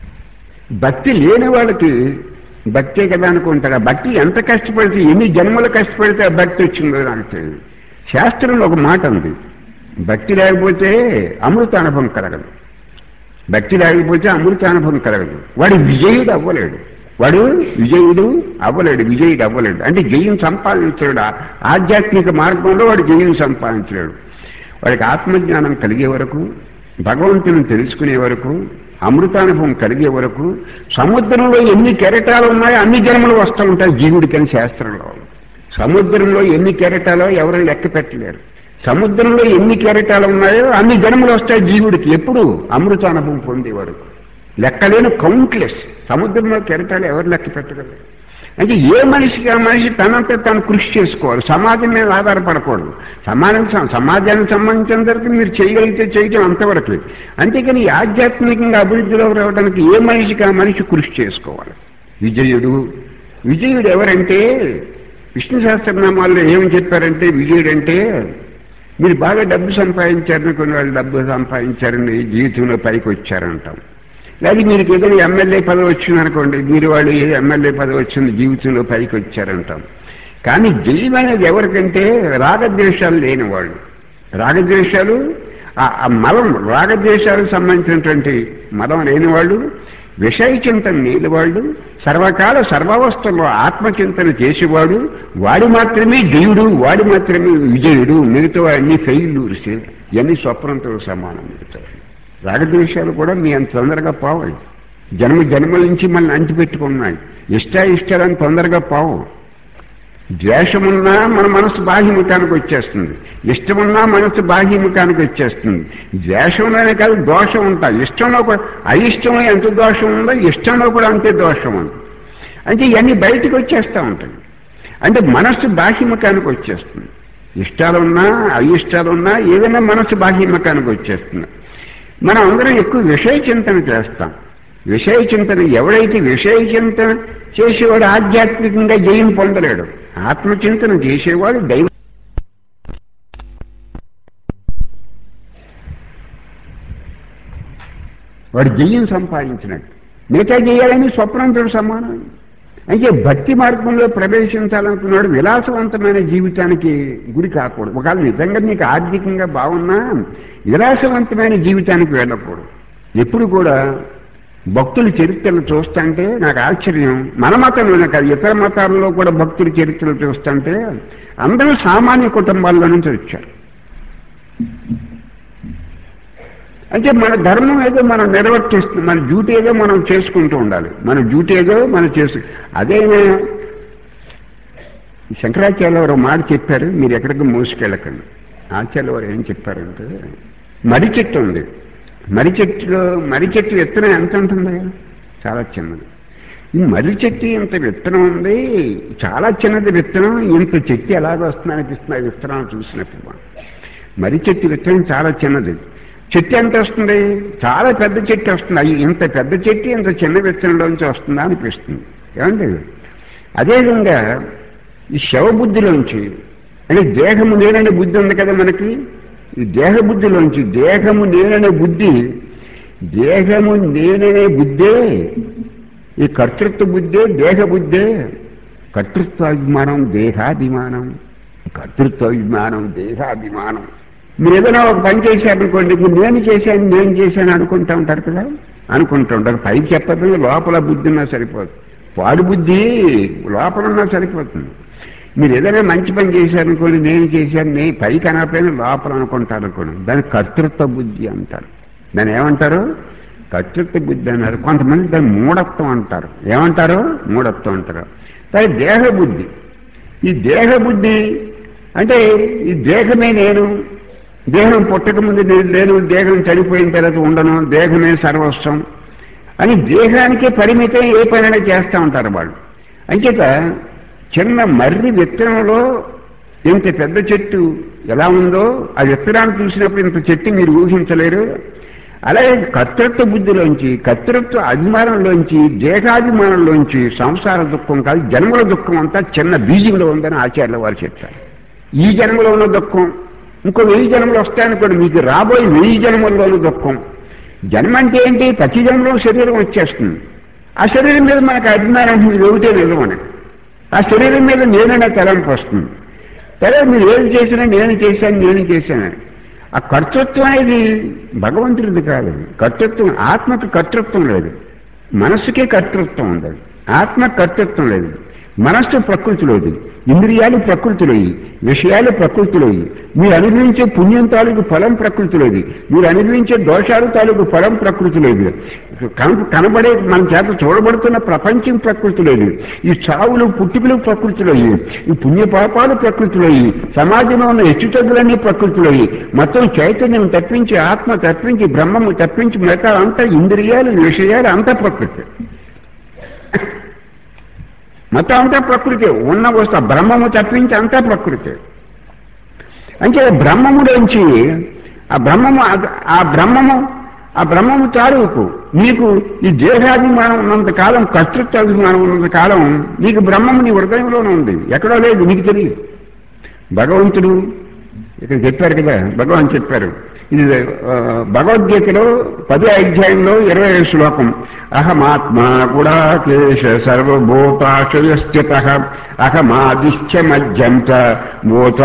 భక్తి లేని వాళ్ళకి భక్తే కదా అనుకుంటారు ఆ భక్తి ఎంత కష్టపడితే ఎన్ని జన్మలు కష్టపడితే ఆ భక్తి వచ్చిందో నాకు తెలియదు శాస్త్రంలో ఒక మాట ఉంది భక్తి లేకపోతే అమృతానుభవం కలగదు భక్తి లేకపోతే అమృతానుభవం కలగదు వాడు విజయుడు అవ్వలేడు వాడు విజయుడు అవ్వలేడు విజయుడు అవ్వలేడు అంటే జయం సంపాదించలేడు ఆ- ఆధ్యాత్మిక మార్గంలో వాడు జయం సంపాదించలేడు వాడికి ఆత్మజ్ఞానం కలిగే వరకు భగవంతుని తెలుసుకునే వరకు అమృతానుభవం కలిగే వరకు సముద్రంలో ఎన్ని కెరటాలు ఉన్నాయో అన్ని జన్మలు వస్తూ ఉంటాయి జీవుడికని శాస్త్రంలో సముద్రంలో ఎన్ని కెరటాలో ఎవరు లెక్క పెట్టలేరు సముద్రంలో ఎన్ని కెరటాలు ఉన్నాయో అన్ని జన్మలు వస్తాయి జీవుడికి ఎప్పుడు అమృతానుభవం పొందే వరకు లెక్కలేని కౌంట్లెస్ సముద్రంలో కెరటాలు ఎవరు లెక్క పెట్టగలరు అంటే ఏ మనిషికి ఆ మనిషి తనంతా తాను కృషి చేసుకోవాలి సమాజం మీద ఆధారపడకూడదు సమాజం సమాజానికి సంబంధించిన వరకు మీరు చేయగలిగితే చేయటం అంతవరకు అంతేకాని ఈ ఆధ్యాత్మికంగా అభివృద్ధిలోకి రావడానికి ఏ మనిషికి ఆ మనిషి కృషి చేసుకోవాలి విజయుడు విజయుడు ఎవరంటే విష్ణు సహస్రనామాల్లో ఏమని చెప్పారంటే విజయుడు అంటే మీరు బాగా డబ్బు సంపాదించారని కొన్ని వాళ్ళు డబ్బు సంపాదించారని జీవితంలో పైకి వచ్చారంటాం లేదా మీరు ఏదైనా ఎమ్మెల్యే పదవి వచ్చిందనుకోండి మీరు వాళ్ళు ఏ ఎమ్మెల్యే పదవి వచ్చింది జీవితంలో పైకి వచ్చారంటాం కానీ జయం అనేది ఎవరికంటే రాగద్వేషాలు లేని వాళ్ళు రాగద్వేషాలు ఆ ఆ మలం రాగద్వేషాలకు సంబంధించినటువంటి మలం లేని వాళ్ళు విషయ చింతన లేనివాడు సర్వకాల సర్వావస్థల్లో ఆత్మచింతన చేసేవాడు వాడు మాత్రమే జయుడు వాడు మాత్రమే విజయుడు మిగతా అన్ని ఫెయిల్యూర్స్ ఇవన్నీ స్వప్నంతో సమానం మిగతా రాగద్వేషాలు కూడా మీ అంత తొందరగా పోవాలి జన్మ జన్మల నుంచి మనల్ని అంటిపెట్టుకున్నాయి ఇష్ట ఇష్టాలని తొందరగా పోవు ద్వేషమున్నా మన మనసు బాహ్యముఖానికి వచ్చేస్తుంది ఇష్టమున్నా మనసు బాహ్యముఖానికి వచ్చేస్తుంది ద్వేషంలోనే కాదు దోషం ఉంటాయి ఇష్టంలో కూడా అయిష్టంలో ఎంత దోషం ఉందో ఇష్టంలో కూడా అంతే దోషం ఉంది అంటే ఇవన్నీ బయటకు వచ్చేస్తూ ఉంటాయి అంటే మనస్సు బాహ్యముఖానికి వచ్చేస్తుంది ఇష్టాలున్నా అయిష్టాలున్నా ఏదైనా మనసు బాహ్యముఖానికి వచ్చేస్తుంది మనం అందరం ఎక్కువ విషయ చింతన చేస్తాం విషయ చింతన ఎవడైతే విషయ చింతన చేసేవాడు ఆధ్యాత్మికంగా జయం పొందలేడు ఆత్మచింతన చేసేవాడు దైవ వాడు జయం సంపాదించినట్టు మిగతా చేయాలని స్వప్నంతో సమానం అయితే భక్తి మార్గంలో ప్రవేశించాలనుకున్నాడు విలాసవంతమైన జీవితానికి గురి కాకూడదు ఒకవేళ నిజంగా నీకు ఆర్థికంగా బాగున్నా విలాసవంతమైన జీవితానికి వెళ్ళకూడదు ఎప్పుడు కూడా భక్తుల చరిత్రలు చూస్తుంటే నాకు ఆశ్చర్యం మన మతంలోనే కాదు ఇతర మతాల్లో కూడా భక్తుల చరిత్రలు చూస్తుంటే అందరూ సామాన్య కుటుంబాల్లో నుంచి వచ్చారు అంటే మన ధర్మం ఏదో మనం నిర్వర్తిస్తుంది మన డ్యూటీ ఏదో మనం చేసుకుంటూ ఉండాలి మన డ్యూటీ ఏదో మనం చేసు అదే శంకరాచార్య వారు మాట చెప్పారు మీరు ఎక్కడికి మోసుకెళ్ళకండి ఆచార్య వారు ఏం చెప్పారంటే మర్రి చెట్టు ఉంది మర్రి చెట్టులో మర్రి చెట్టు విత్తనం ఎంత ఉంటుంది చాలా చిన్నది ఈ మర్రి చెట్టు ఇంత విత్తనం ఉంది చాలా చిన్నది విత్తనం ఇంత చెట్టు ఎలాగ వస్తుంది అనిపిస్తుంది ఆ విత్తనాలు చూసినప్పుడు మర్రి చెట్టు విత్తనం చాలా చిన్నది చెట్టు ఎంత వస్తుంది చాలా పెద్ద చెట్టు వస్తుంది అయ్యి ఇంత పెద్ద చెట్టు ఇంత చిన్న విత్తనంలోంచి వస్తుందా అనిపిస్తుంది ఏమండి అదేవిధంగా ఈ శవబుద్ధిలోంచి అంటే దేహము నేననే బుద్ధి ఉంది కదా మనకి ఈ దేహబుద్ధిలోంచి దేహము నేననే బుద్ధి దేహము నేననే బుద్ధే ఈ కర్తృత్వ బుద్ధే దేహ బుద్ధే కర్తృత్వాభిమానం దేహాభిమానం కర్తృత్వాభిమానం దేహాభిమానం మీరు ఏదైనా ఒక పని చేశారనుకోండి ఇప్పుడు నేను చేశాను నేను చేశాను అనుకుంటా ఉంటారు కదా అనుకుంటూ ఉంటారు పైకి చెప్పదు లోపల బుద్ధి ఉన్నా సరిపోతుంది వాడి బుద్ధి లోపల ఉన్నా సరిపోతుంది మీరు ఏదైనా మంచి పని చేశారనుకోండి నేను చేశాను నేను పైకి అనకపోయినా లోపల అనుకుంటారు అనుకోండి దాన్ని కర్తృత్వ బుద్ధి అంటారు దాన్ని ఏమంటారు కర్తృత్వ బుద్ధి అన్నారు కొంతమంది దాన్ని మూఢత్వం అంటారు ఏమంటారు మూఢత్వం అంటారు దాని దేహ బుద్ధి ఈ దేహ బుద్ధి అంటే ఈ దేహమే నేను దేహం పుట్టక ముందు నేను లేను దేహం చనిపోయిన తర్వాత ఉండను దేహమే సర్వస్వం అని దేహానికే పరిమితం ఏ పనైనా చేస్తూ ఉంటారు వాళ్ళు అంచేత చిన్న మర్రి విత్తనంలో ఇంత పెద్ద చెట్టు ఎలా ఉందో ఆ విత్తనాన్ని చూసినప్పుడు ఇంత చెట్టు మీరు ఊహించలేరు అలాగే కర్తృత్వ బుద్ధిలోంచి కర్తృత్వ అభిమానంలోంచి దేహాభిమానంలోంచి సంసార దుఃఖం కాదు జన్మల దుఃఖం అంతా చిన్న బీజంలో ఉందని ఆచార్యుల వారు చెప్తారు ఈ జన్మలో ఉన్న దుఃఖం ఇంకో వెయ్యి జన్మలు వస్తాయనుకోండి మీకు రాబోయే వెయ్యి జన్మల్లోని దుఃఖం జన్మ అంటే ఏంటి ప్రతి జన్మలో శరీరం వచ్చేస్తుంది ఆ శరీరం మీద మనకు అభిమానం మీరు ఏమిటే నిజం మనకి ఆ శరీరం మీద నేననే తలంపు వస్తుంది సరే మీరు ఏం చేసినా నేను చేశాను నేను చేశాను ఆ కర్తృత్వం అనేది భగవంతుడిది కాదు కర్తృత్వం ఆత్మకు కర్తృత్వం లేదు మనస్సుకే కర్తృత్వం ఉండదు ఆత్మ కర్తృత్వం లేదు మనస్సు ప్రకృతిలోది ఇంద్రియాలు ప్రకృతిలోయి విషయాలు ప్రకృతిలోయి మీరు అనుభవించే పుణ్యం తాలూకు ఫలం ప్రకృతిలోది మీరు అనుభవించే దోషాలు తాలూకు ఫలం ప్రకృతిలోది కన- కనబడే మన చేత చూడబడుతున్న ప్రపంచం ప్రకృతిలోది ఈ చావులు పుట్టుకలు ప్రకృతిలోయి ఈ పుణ్యపాపాలు ప్రకృతిలోయి సమాజంలో ఉన్న హెచ్చుతగ్గులన్నీ ప్రకృతిలోయి మొత్తం చైతన్యం తప్పించి ఆత్మ తప్పించి బ్రహ్మము తప్పించి మిగతా అంతా ఇంద్రియాలు విషయాలు అంతా ప్రకృతి మొత్తం అంతా ప్రకృతి ఉన్న వస్తు బ్రహ్మము తప్పించి అంతా ప్రకృతి అంటే బ్రహ్మములోంచి ఆ బ్రహ్మము ఆ బ్రహ్మము ఆ బ్రహ్మము తాలూకు నీకు ఈ దేహాభిమానం ఉన్నంత కాలం కర్తృత్వ అభిమానం ఉన్నంత కాలం నీకు బ్రహ్మము నీ హృదయంలోనే ఉంది ఎక్కడో లేదు నీకు తెలియదు భగవంతుడు ఇక్కడ చెప్పారు కదా భగవాన్ చెప్పారు ఇది ఆ, భగవద్గీతలో పదో అధ్యాయంలో ఇరవై శ్లోకం అహమాత్మా గుడాకేశ సర్వభూతాశయస్థిత అహమాదిశ్చ మధ్యంత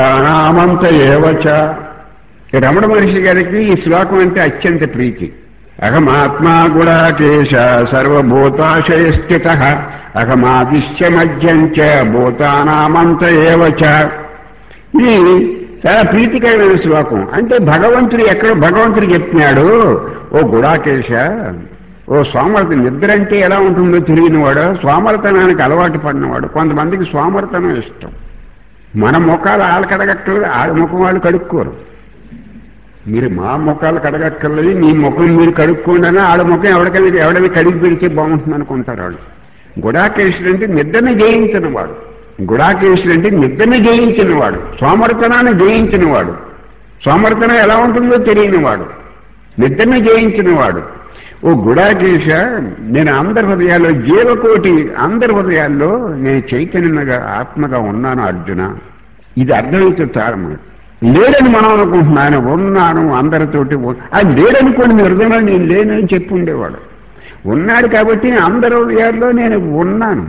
భూతానామంత ఏవచ ఈ రమణ మహర్షి గారికి ఈ శ్లోకం అంటే అత్యంత ప్రీతి అహమాత్మా గుడాకేశ సర్వభూతాశయ స్థిత అహమాదిశ్య మధ్యం చ భూతానామంత ఏవ చ ఇది చాలా ప్రీతికరమైన శ్లోకం అంటే భగవంతుడు ఎక్కడ భగవంతుడు చెప్తున్నాడు ఓ గుడాకేశ ఓ సోమరత నిద్ర అంటే ఎలా ఉంటుందో తెలియనివాడు సోమరతనానికి అలవాటు పడినవాడు కొంతమందికి సోమరతనం ఇష్టం మన ముఖాలు వాళ్ళు కడగక్కర్లేదు ఆడ ముఖం వాళ్ళు కడుక్కోరు మీరు మా ముఖాలు కడగక్కర్లేదు మీ ముఖం మీరు కడుక్కోండి అని ఆడ ముఖం ఎవరికైనా ఎవడైనా కడిగి పెడితే బాగుంటుంది అనుకుంటారు వాళ్ళు గుడాకేశుడు అంటే నిద్రని జయించిన వాడు గుడాకేశుడు అంటే నిద్రని జయించిన వాడు సోమర్తనాన్ని జయించిన వాడు సోమర్తనం ఎలా ఉంటుందో తెలియని వాడు నిద్రని జయించిన వాడు ఓ గుడాకేశ నేను అందరి హృదయాల్లో జీవకోటి అందరి హృదయాల్లో నేను చైతన్యంగా ఆత్మగా ఉన్నాను అర్జున ఇది అర్థమైతే చాలా మనకు. లేడని మనం అనుకుంటున్నాను ఉన్నాను అందరితోటి ఉ- అది లేడనుకోండి మీ హృదయంలో నేను లేనని చెప్పి ఉండేవాడు ఉన్నాడు కాబట్టి అందరి హృదయాల్లో నేను ఉన్నాను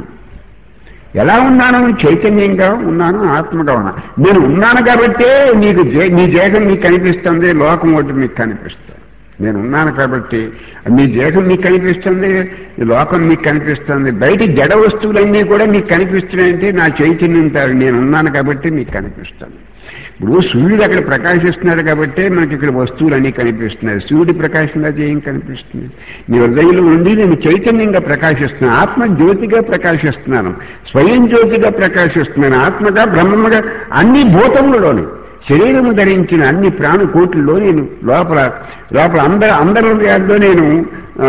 ఎలా ఉన్నాను చైతన్యంగా ఉన్నాను ఆత్మగా ఉన్నాను నేను ఉన్నాను కాబట్టే నీకు జే- నీ దేహం నీకు కనిపిస్తుంది లోకం ఒకటి మీకు కనిపిస్తుంది నేను ఉన్నాను కాబట్టి మీ దేహం మీకు కనిపిస్తుంది ఈ లోకం మీకు కనిపిస్తుంది బయట జడ వస్తువులన్నీ కూడా మీకు కనిపిస్తున్నాయంటే నా చైతన్యంతో నేను ఉన్నాను కాబట్టి మీకు కనిపిస్తుంది ఇప్పుడు సూర్యుడు అక్కడ ప్రకాశిస్తున్నాడు కాబట్టి మనకి ఇక్కడ వస్తువులన్నీ కనిపిస్తున్నాయి సూర్యుడి ప్రకాశం అయితే ఏం కనిపిస్తుంది నీ హృదయంలో ఉండి నేను చైతన్యంగా ప్రకాశిస్తున్నాను ఆత్మ జ్యోతిగా ప్రకాశిస్తున్నాను స్వయం జ్యోతిగా ప్రకాశిస్తున్నాను ఆత్మగా బ్రహ్మగా అన్ని భూతములలోని శరీరము ధరించిన అన్ని ప్రాణకోట్లలో నేను లోపల లోపల అందరి అందరి హృదయాల్లో నేను ఆ,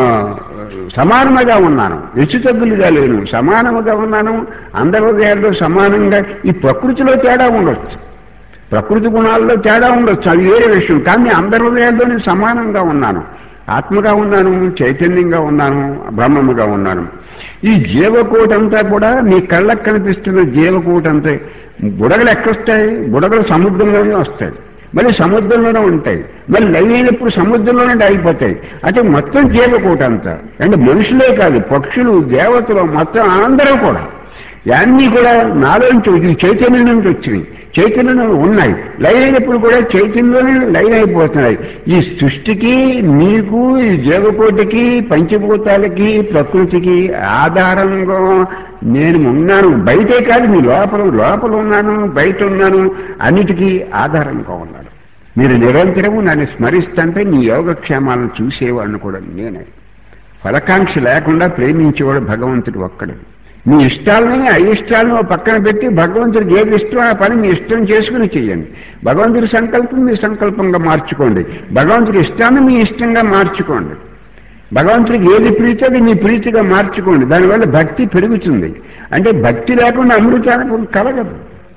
సమానముగా ఉన్నాను హెచ్చుతగ్గులుగా లేను సమానముగా ఉన్నాను అందరి హృదయాల్లో సమానంగా ఈ ప్రకృతిలో తేడా ఉండొచ్చు ప్రకృతి గుణాల్లో తేడా ఉండొచ్చు అది వేరే విషయం కానీ అందరి హృదయాల్లోనే సమానంగా ఉన్నాను ఆత్మగా ఉన్నాను చైతన్యంగా ఉన్నాను బ్రహ్మముగా ఉన్నాను ఈ జీవకోటి అంతా కూడా మీ కళ్ళకు కనిపిస్తున్న జీవకోటి అంతా బుడగలు ఎక్కడొస్తాయి బుడగలు సముద్రంలోనే వస్తాయి మళ్ళీ సముద్రంలోనే ఉంటాయి మళ్ళీ లైనప్పుడు సముద్రంలోనే ఆగిపోతాయి అయితే మొత్తం జీవకోటి అంతా అంటే మనుషులే కాదు పక్షులు దేవతలు మొత్తం అందరూ కూడా ఇవన్నీ కూడా నాలో నుంచి వచ్చి చైతన్యం నుంచి వచ్చినాయి చైతన్యంలో ఉన్నాయి లైన్ అయినప్పుడు కూడా చైతన్యంలోనే లైన్ అయిపోతున్నాయి ఈ సృష్టికి నీకు ఈ జీవకోటికి పంచభూతాలకి ప్రకృతికి ఆధారంగా నేను ఉన్నాను బయటే కాదు మీ లోపల లోపల ఉన్నాను బయట ఉన్నాను అన్నిటికీ ఆధారంగా ఉన్నాను మీరు నిరంతరము నన్ను స్మరిస్తుంటే నీ యోగక్షేమాలను చూసేవాడిని కూడా నేనే ఫలకాంక్ష లేకుండా ప్రేమించేవాడు భగవంతుడు ఒక్కడు మీ ఇష్టాలని అయిష్టాలను ఓ పక్కన పెట్టి భగవంతుడికి ఏది ఇష్టం ఆ పని మీ ఇష్టం చేసుకుని చేయండి భగవంతుడి సంకల్పం మీ సంకల్పంగా మార్చుకోండి భగవంతుడి ఇష్టాన్ని మీ ఇష్టంగా మార్చుకోండి భగవంతుడికి ఏది ప్రీతి అది మీ ప్రీతిగా మార్చుకోండి దానివల్ల భక్తి పెరుగుతుంది అంటే భక్తి లేకుండా అమృతానికి కలగదు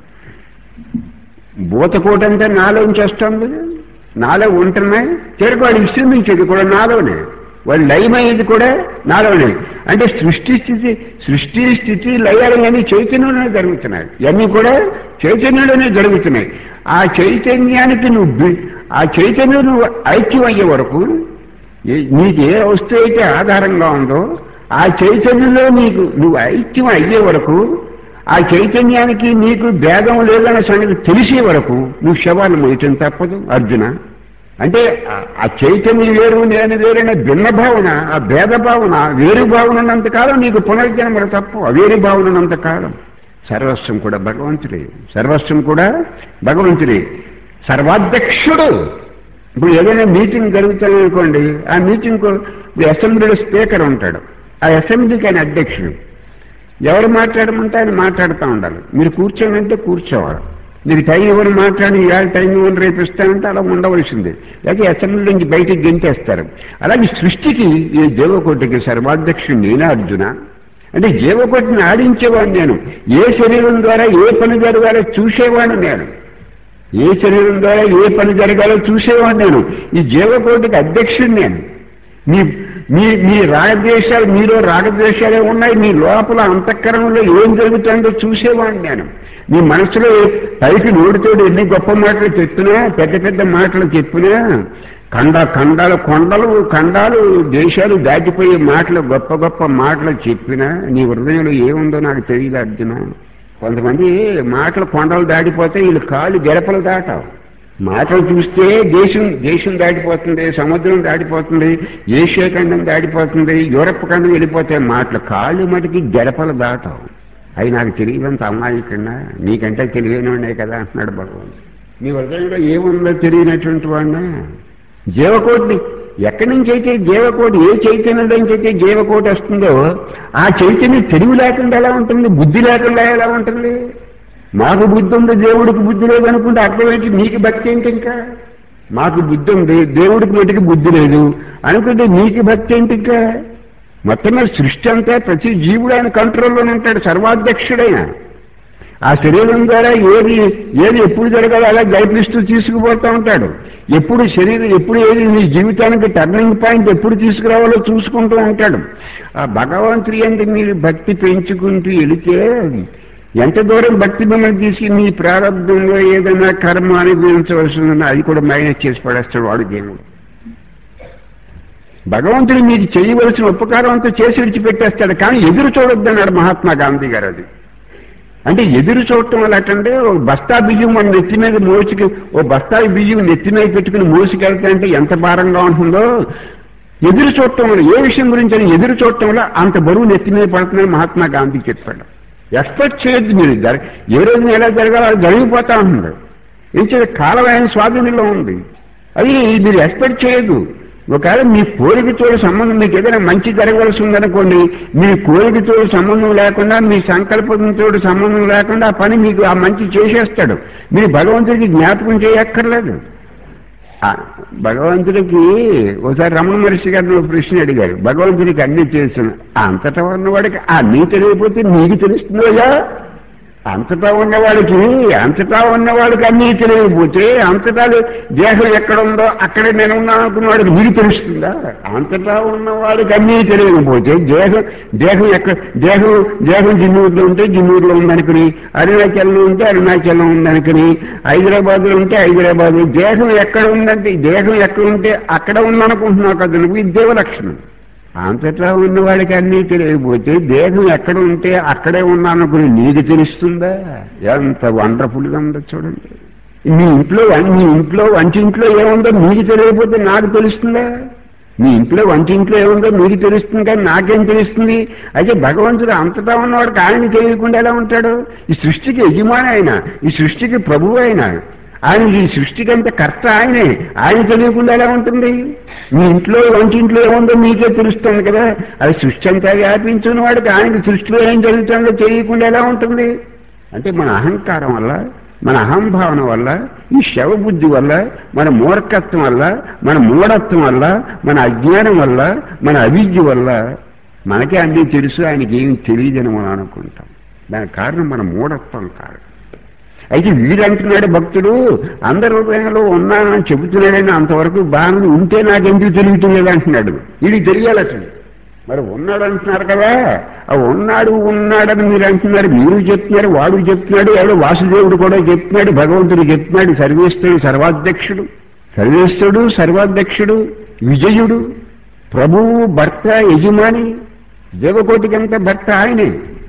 భూతకోటి అంటే నాలోంచి వస్తుంది నాలో ఉంటున్నాయి చివరికి వాడు విశ్రమించేది కూడా నాలోనే వాడు లయమయ్యేది కూడా నాలోనే అంటే సృష్టి స్థితి సృష్టి స్థితి లయాలన్నీ చైతన్యంలోనే జరుగుతున్నాయి ఇవన్నీ కూడా చైతన్యంలోనే జరుగుతున్నాయి ఆ చైతన్యానికి నువ్వు బి- ఆ చైతన్యం నువ్వు ఐక్యం అయ్యే వరకు ఏ- నీకు ఏ వస్తువు అయితే ఆధారంగా ఉందో ఆ చైతన్యంలో నీకు నువ్వు ఐక్యం అయ్యే వరకు ఆ చైతన్యానికి నీకు భేదం లేదన్న సంగతి తెలిసే వరకు నువ్వు శవాలు మోయటం తప్పదు అర్జున అంటే ఆ- ఆ చైతన్యం వేరు నేను వేరైన భిన్న భావన ఆ భేద భావన వేరు భావన ఉన్నంతకాలం నీకు పునర్జన్మలు తప్పు ఆ వేరు భావన ఉన్నంతకాలం సర్వస్వం కూడా భగవంతుడే సర్వస్వం కూడా భగవంతుడే సర్వాధ్యక్షుడు ఇప్పుడు ఏదైనా మీటింగ్ జరుగుతుంది అనుకోండి ఆ మీటింగ్ ఇప్పుడు అసెంబ్లీలో స్పీకర్ ఉంటాడు ఆ అసెంబ్లీకి ఆయన అధ్యక్షుడు ఎవరు మాట్లాడమంటే ఆయన మాట్లాడుతూ ఉండాలి మీరు కూర్చోనంటే కూర్చోవాలి మీకు టైం ఇవ్వని మాట్లాడి ఇవాళ టైం ఇవ్వని రేపు ఇస్తానంటే అలా ఉండవలసిందే లేకపోతే అసెంబ్లీ నుంచి బయటికి గెంటేస్తారు అలాగే సృష్టికి ఈ దేవకోటికి సర్వాధ్యక్షుడు నేనే అర్జున అంటే జీవకోటిని ఆడించేవాడిని నేను ఏ శరీరం ద్వారా ఏ పని జరగాలో చూసేవాడిని నేను ఏ శరీరం ద్వారా ఏ పని జరగాలో చూసేవాడిని నేను ఈ జీవకోటికి అధ్యక్షుడు నేను మీ మీ మీ రాగద్వేషాలు మీలో రాగద్వేషాలే ఉన్నాయి మీ లోపల అంతఃకరణలో ఏం జరుగుతుందో చూసేవాడిని నేను మీ మనసులో పైకి నోటితోటి ఎన్ని గొప్ప మాటలు చెప్పినా పెద్ద పెద్ద మాటలు చెప్పినా ఖండ ఖండాలు కొండలు ఖండాలు దేశాలు దాటిపోయే మాటలు గొప్ప గొప్ప మాటలు చెప్పినా నీ హృదయంలో ఏముందో నాకు తెలియదు అర్జున కొంతమంది మాటలు కొండలు దాటిపోతే వీళ్ళు కాళ్ళు గెరపలు దాటావు మాటలు చూస్తే దేశం దేశం దాటిపోతుంది సముద్రం దాటిపోతుంది ఏషియా ఖండం దాటిపోతుంది యూరప్ ఖండం వెళ్ళిపోతే మాటలు కాళ్ళు మటుకి గడపలు దాటవు అవి నాకు తెలియదంత అమ్మాయి కన్నా నీకంటే తెలియనివాడే కదా అంటున్నాడు భగవంతుడు నీ హృదయంలో ఏముందో తెలియనటువంటి వాడినా జీవకోటిని ఎక్కడి నుంచి అయితే జీవకోటి ఏ చైతన్యం నుంచి అయితే జీవకోటి వస్తుందో ఆ చైతన్యం తెలివి లేకుండా ఎలా ఉంటుంది బుద్ధి లేకుండా ఎలా ఉంటుంది మాకు బుద్ధి ఉంది దేవుడికి బుద్ధి లేదు అనుకుంటే అర్థం ఏంటి నీకు భక్తి ఏంటి ఇంకా మాకు బుద్ధి ఉంది దేవుడికి మటుకు బుద్ధి లేదు అనుకుంటే నీకు భక్తి ఏంటి ఇంకా మొత్తం మీద సృష్టి అంతా ప్రతి జీవుడు ఆయన కంట్రోల్లోనే ఉంటాడు సర్వాధ్యక్షుడైన ఆ శరీరం ద్వారా ఏది ఏది ఎప్పుడు జరగాలో అలా గైపిస్తూ తీసుకుపోతూ ఉంటాడు ఎప్పుడు శరీరం ఎప్పుడు ఏది నీ జీవితానికి టర్నింగ్ పాయింట్ ఎప్పుడు తీసుకురావాలో చూసుకుంటూ ఉంటాడు ఆ భగవంతుడి అంటే మీరు భక్తి పెంచుకుంటూ వెళితే ఎంత దూరం భక్తి మిమ్మల్ని తీసుకుని మీ ప్రారంభంలో ఏదైనా కర్మ అనుభవించవలసి ఉందో అది కూడా మైనస్ చేసి పడేస్తాడు వాడు దేవుడు భగవంతుడు మీకు చేయవలసిన ఉపకారం అంతా చేసి విడిచిపెట్టేస్తాడు కానీ ఎదురు చూడొద్దన్నాడు మహాత్మా గాంధీ గారు అది అంటే ఎదురు చూడటం వల్ల అంటే ఓ బస్తా బియ్యం మన నెత్తి మీద మోసుకి ఓ బస్తా బియ్యం నెత్తి మీద పెట్టుకుని మోసుకెళ్తే అంటే ఎంత భారంగా ఉంటుందో ఎదురు చూడటం వల్ల ఏ విషయం గురించి అని ఎదురు చూడటం వల్ల అంత బరువు నెత్తి మీద పడుతుందని మహాత్మా గాంధీ చెప్పాడు ఎక్స్పెక్ట్ చేయొద్దు మీరు జర ఏ రోజున ఎలా జరగాలో అది జరిగిపోతా ఉంటుంది ఇచ్చే కాలం ఆయన స్వాధీనంలో ఉంది అది మీరు ఎక్స్పెక్ట్ చేయదు ఒకవేళ మీ కోరికతో సంబంధం మీకు ఏదైనా మంచి జరగవలసి ఉందనుకోండి మీ కోరికతో సంబంధం లేకుండా మీ సంకల్పంతో సంబంధం లేకుండా ఆ పని మీకు ఆ మంచి చేసేస్తాడు మీరు భగవంతుడికి జ్ఞాపకం చేయక్కర్లేదు ఆ భగవంతుడికి ఒకసారి రమణ మహర్షి గారిని ఒక ప్రశ్న అడిగారు భగవంతుడికి అన్ని చేసిన అంతటా ఉన్నవాడికి అన్నీ తెలియకపోతే నీకు తెలుస్తుందోయా అంతటా ఉన్నవాడికి అంతటా ఉన్నవాడికి అన్నీ తెలియకపోతే అంతటా దేహం ఎక్కడుందో అక్కడే నేను ఉన్నాను అనుకున్నవాడికి నీకు తెలుస్తుందా అంతటా ఉన్నవాడికి అన్నీ తెలియకపోతే దేహం దేహం ఎక్కడ దేహం దేహం జిన్నూరులో ఉంటే జిన్నూరులో ఉందనుకుని అరుణాచల్లో ఉంటే అరుణాచలం ఉందనుకుని హైదరాబాద్లో ఉంటే హైదరాబాద్ దేహం ఎక్కడ ఉందంటే దేహం ఎక్కడ ఉంటే అక్కడ ఉందనుకుంటున్నావు కదా నువ్వు ఇది దేవలక్షణం అంతటా ఉన్నవాడికి అన్నీ తెలియకపోతే దేహం ఎక్కడ ఉంటే అక్కడే ఉన్నాననుకుని నీకు తెలుస్తుందా ఎంత వండర్ఫుల్గా ఉందో చూడండి మీ ఇంట్లో మీ ఇంట్లో వంటింట్లో ఏముందో మీకు తెలియకపోతే నాకు తెలుస్తుందా మీ ఇంట్లో వంటింట్లో ఏముందో మీకు తెలుస్తుంది కానీ నాకేం తెలుస్తుంది అయితే భగవంతుడు అంతటా ఉన్నవాడికి ఆయన తెలియకుండా ఎలా ఉంటాడు ఈ సృష్టికి యజమాని ఆయన ఈ సృష్టికి ప్రభువు ఆయన ఆయన ఈ సృష్టికి అంత కర్త ఆయనే ఆయన తెలియకుండా ఎలా ఉంటుంది మీ ఇంట్లో వంటింట్లో ఏముందో మీకే తెలుస్తుంది కదా అది సృష్టి అంతా వ్యాపించిన వాడికి ఆయనకి సృష్టిలో ఏం జరుగుతుందో తెలియకుండా ఎలా ఉంటుంది అంటే మన అహంకారం వల్ల మన అహంభావన వల్ల ఈ శవబుద్ధి వల్ల మన మూర్ఖత్వం వల్ల మన మూఢత్వం వల్ల మన అజ్ఞానం వల్ల మన అవిద్య వల్ల మనకే అన్నీ తెలుసు ఆయనకి ఏమి తెలియదని మనం అనుకుంటాం దానికి కారణం మన మూఢత్వం కారణం అయితే వీడంటున్నాడు భక్తుడు అందరి హృదయంలో ఉన్నానని చెబుతున్నాడని అంతవరకు బాగా ఉంటే నాకెందుకు తెలియట్లేదు అంటున్నాడు వీడికి తెలియాలి అసలు మరి ఉన్నాడు అంటున్నారు కదా ఆ ఉన్నాడు ఉన్నాడని మీరు అంటున్నారు మీరు చెప్తున్నారు వాడు చెప్తున్నాడు ఎవడో వాసుదేవుడు కూడా చెప్తున్నాడు భగవంతుడు చెప్తున్నాడు సర్వేశ్వరుడు సర్వాధ్యక్షుడు సర్వేశ్వరుడు సర్వాధ్యక్షుడు విజయుడు ప్రభువు భర్త యజమాని దేవకోటికంతా భర్త ఆయనే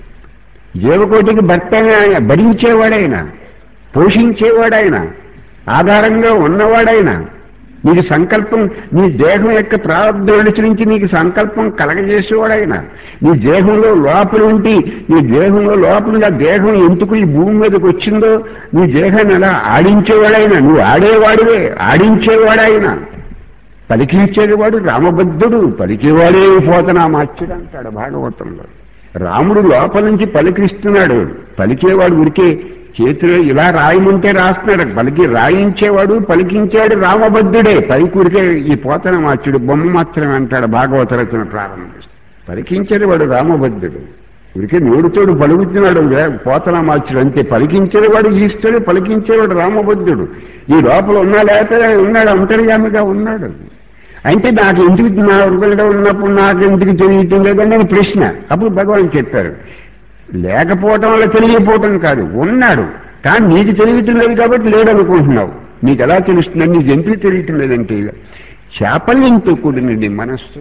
జీవకోటికి భర్త ఆయన భరించేవాడైనా పోషించేవాడైనా ఆధారంగా ఉన్నవాడైనా నీకు సంకల్పం నీ దేహం యొక్క ప్రారంభం అనుసరించి నీకు సంకల్పం కలగజేసేవాడైనా నీ దేహంలో లోపల ఉండి నీ దేహంలో లోపల దేహం ఎందుకు ఈ భూమి మీదకి వచ్చిందో నీ దేహాన్ని అలా ఆడించేవాడైనా నువ్వు ఆడేవాడివే ఆడించేవాడైనా పలికించేవాడు రామబద్ధుడు పలికేవాడే పోతనా మార్చుడు అంటాడు భాగవతంలో రాముడు లోపల నుంచి పలికిస్తున్నాడు పలికేవాడు ఉరికే చేతిలో ఇలా రాయమంటే రాస్తున్నాడు పలికి రాయించేవాడు పలికించాడు రామబద్ధుడే పలికి ఉరికే ఈ పోతన మార్చుడు బొమ్మ మాత్రమే అంటాడు భాగవత రచన ప్రారంభిస్తాడు పలికించేది వాడు రామబద్ధుడు ఉరికే నోడుతోడు పలుకుతున్నాడు పోతన మార్చుడు అంతే పలికించేది వాడు ఈస్తాడు పలికించేవాడు రామబద్ధుడు ఈ లోపల ఉన్నా లేకపోతే ఉన్నాడు అంతర్యామిగా ఉన్నాడు అంటే నాకు ఎందుకు నా హృదయంలో ఉన్నప్పుడు నాకు ఎందుకు తెలియటం లేదని ప్రశ్న అప్పుడు భగవాన్ చెప్పారు లేకపోవటం వల్ల తెలియకపోవటం కాదు ఉన్నాడు కానీ నీకు తెలియటం లేదు కాబట్టి లేడనుకుంటున్నావు నీకు ఎలా తెలుస్తుందని నీకు ఎందుకు తెలియటం లేదంటే చాపల్యంతో కూడినది మనస్సు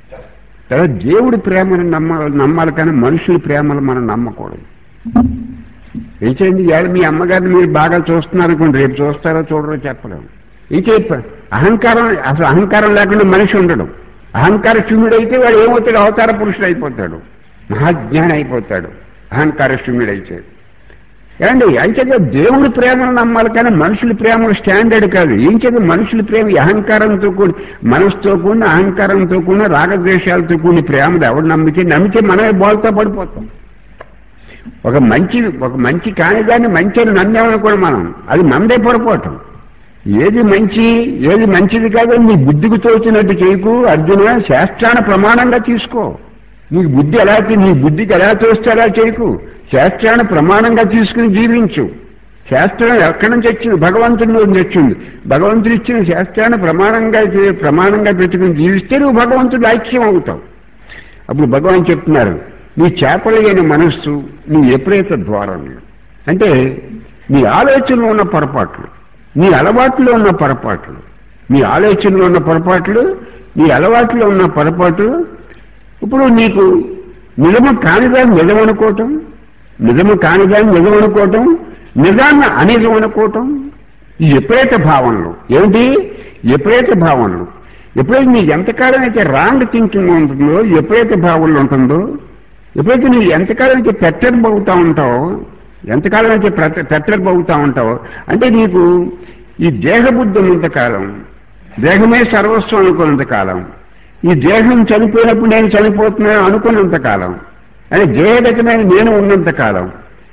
కదా దేవుడి ప్రేమను నమ్మాలి నమ్మాలి కానీ మనుషుల ప్రేమను మనం నమ్మకూడదు ఏం చేయండి ఇవాళ మీ అమ్మగారిని మీరు బాగా చూస్తున్నారు అనుకోండి రేపు చూస్తారో చూడరో చెప్పలేము ఏం చెప్ప అహంకారం అసలు అహంకారం లేకుండా మనిషి ఉండడం అహంకార శూన్యుడైతే వాడు ఏమవుతాడు అవతార పురుషుడు అయిపోతాడు మహాజ్ఞాని అయిపోతాడు అహంకార శూన్యుడైతే ఏమండి అంచేత దేవుడి ప్రేమను నమ్మాలి కానీ మనుషుల ప్రేమ స్టాండర్డ్ కాదు ఏం చేత మనుషుల ప్రేమ ఈ అహంకారంతో కూడి మనసుతో కూడిన అహంకారంతో కూడిన రాగద్వేషాలతో కూడిన ప్రేమను ఎవడు నమ్మితే నమ్మితే మనమే బోల్తో పడిపోతాం ఒక మంచి ఒక మంచి కాని దాన్ని మంచి అని నమ్మేమనుకోండి మనం అది మనదే పొరపాటు ఏది మంచి ఏది మంచిది కాదు నీ బుద్ధికి తోచినట్టు చేయకు అర్జున శాస్త్రాన్ని ప్రమాణంగా తీసుకో నీ బుద్ధి ఎలా నీ బుద్ధికి ఎలా తోస్తే అలా చేయకు శాస్త్రాన్ని ప్రమాణంగా తీసుకుని జీవించు శాస్త్రం ఎక్కడి నుంచి వచ్చింది భగవంతుడి నుంచి వచ్చింది భగవంతుడు ఇచ్చిన శాస్త్రాన్ని ప్రమాణంగా చే- ప్రమాణంగా పెట్టుకుని జీవిస్తే నువ్వు భగవంతుడు ఐక్యం అవుతావు అప్పుడు భగవాన్ చెప్తున్నారు నీ చేపలైన మనస్సు నీ విపరీత ద్వారంలో అంటే నీ ఆలోచనలో ఉన్న పొరపాట్లు నీ అలవాట్లో ఉన్న పొరపాట్లు నీ ఆలోచనలో ఉన్న పొరపాట్లు నీ అలవాట్లో ఉన్న పొరపాటు ఇప్పుడు నీకు నిజము కానిదాన్ని నిజం అనుకోవటం నిజము కానిదాన్ని నిజం అనుకోవటం నిజాన్ని అనిజం అనుకోవటం ఈ విపరీత భావనలు ఏమిటి విపరీత భావనలు ఎప్పుడైతే నీకు ఎంతకాలం అయితే రాంగ్ థింకింగ్ ఉంటుందో విపరీత భావనలు ఉంటుందో ఎప్పుడైతే నువ్వు ఎంతకాలం అయితే పెత్తర్బ్ అవుతా ఉంటావో ఎంతకాలం అయితే పెత్తర్బ్ అవుతా ఉంటావో అంటే నీకు ఈ దేహబుద్ధి ఉన్నంతకాలం దేహమే సర్వస్వం అనుకున్నంత కాలం ఈ దేహం చనిపోయినప్పుడు నేను చనిపోతున్నాను అనుకున్నంత కాలం అంటే దేహగతమైన నేను ఉన్నంత కాలం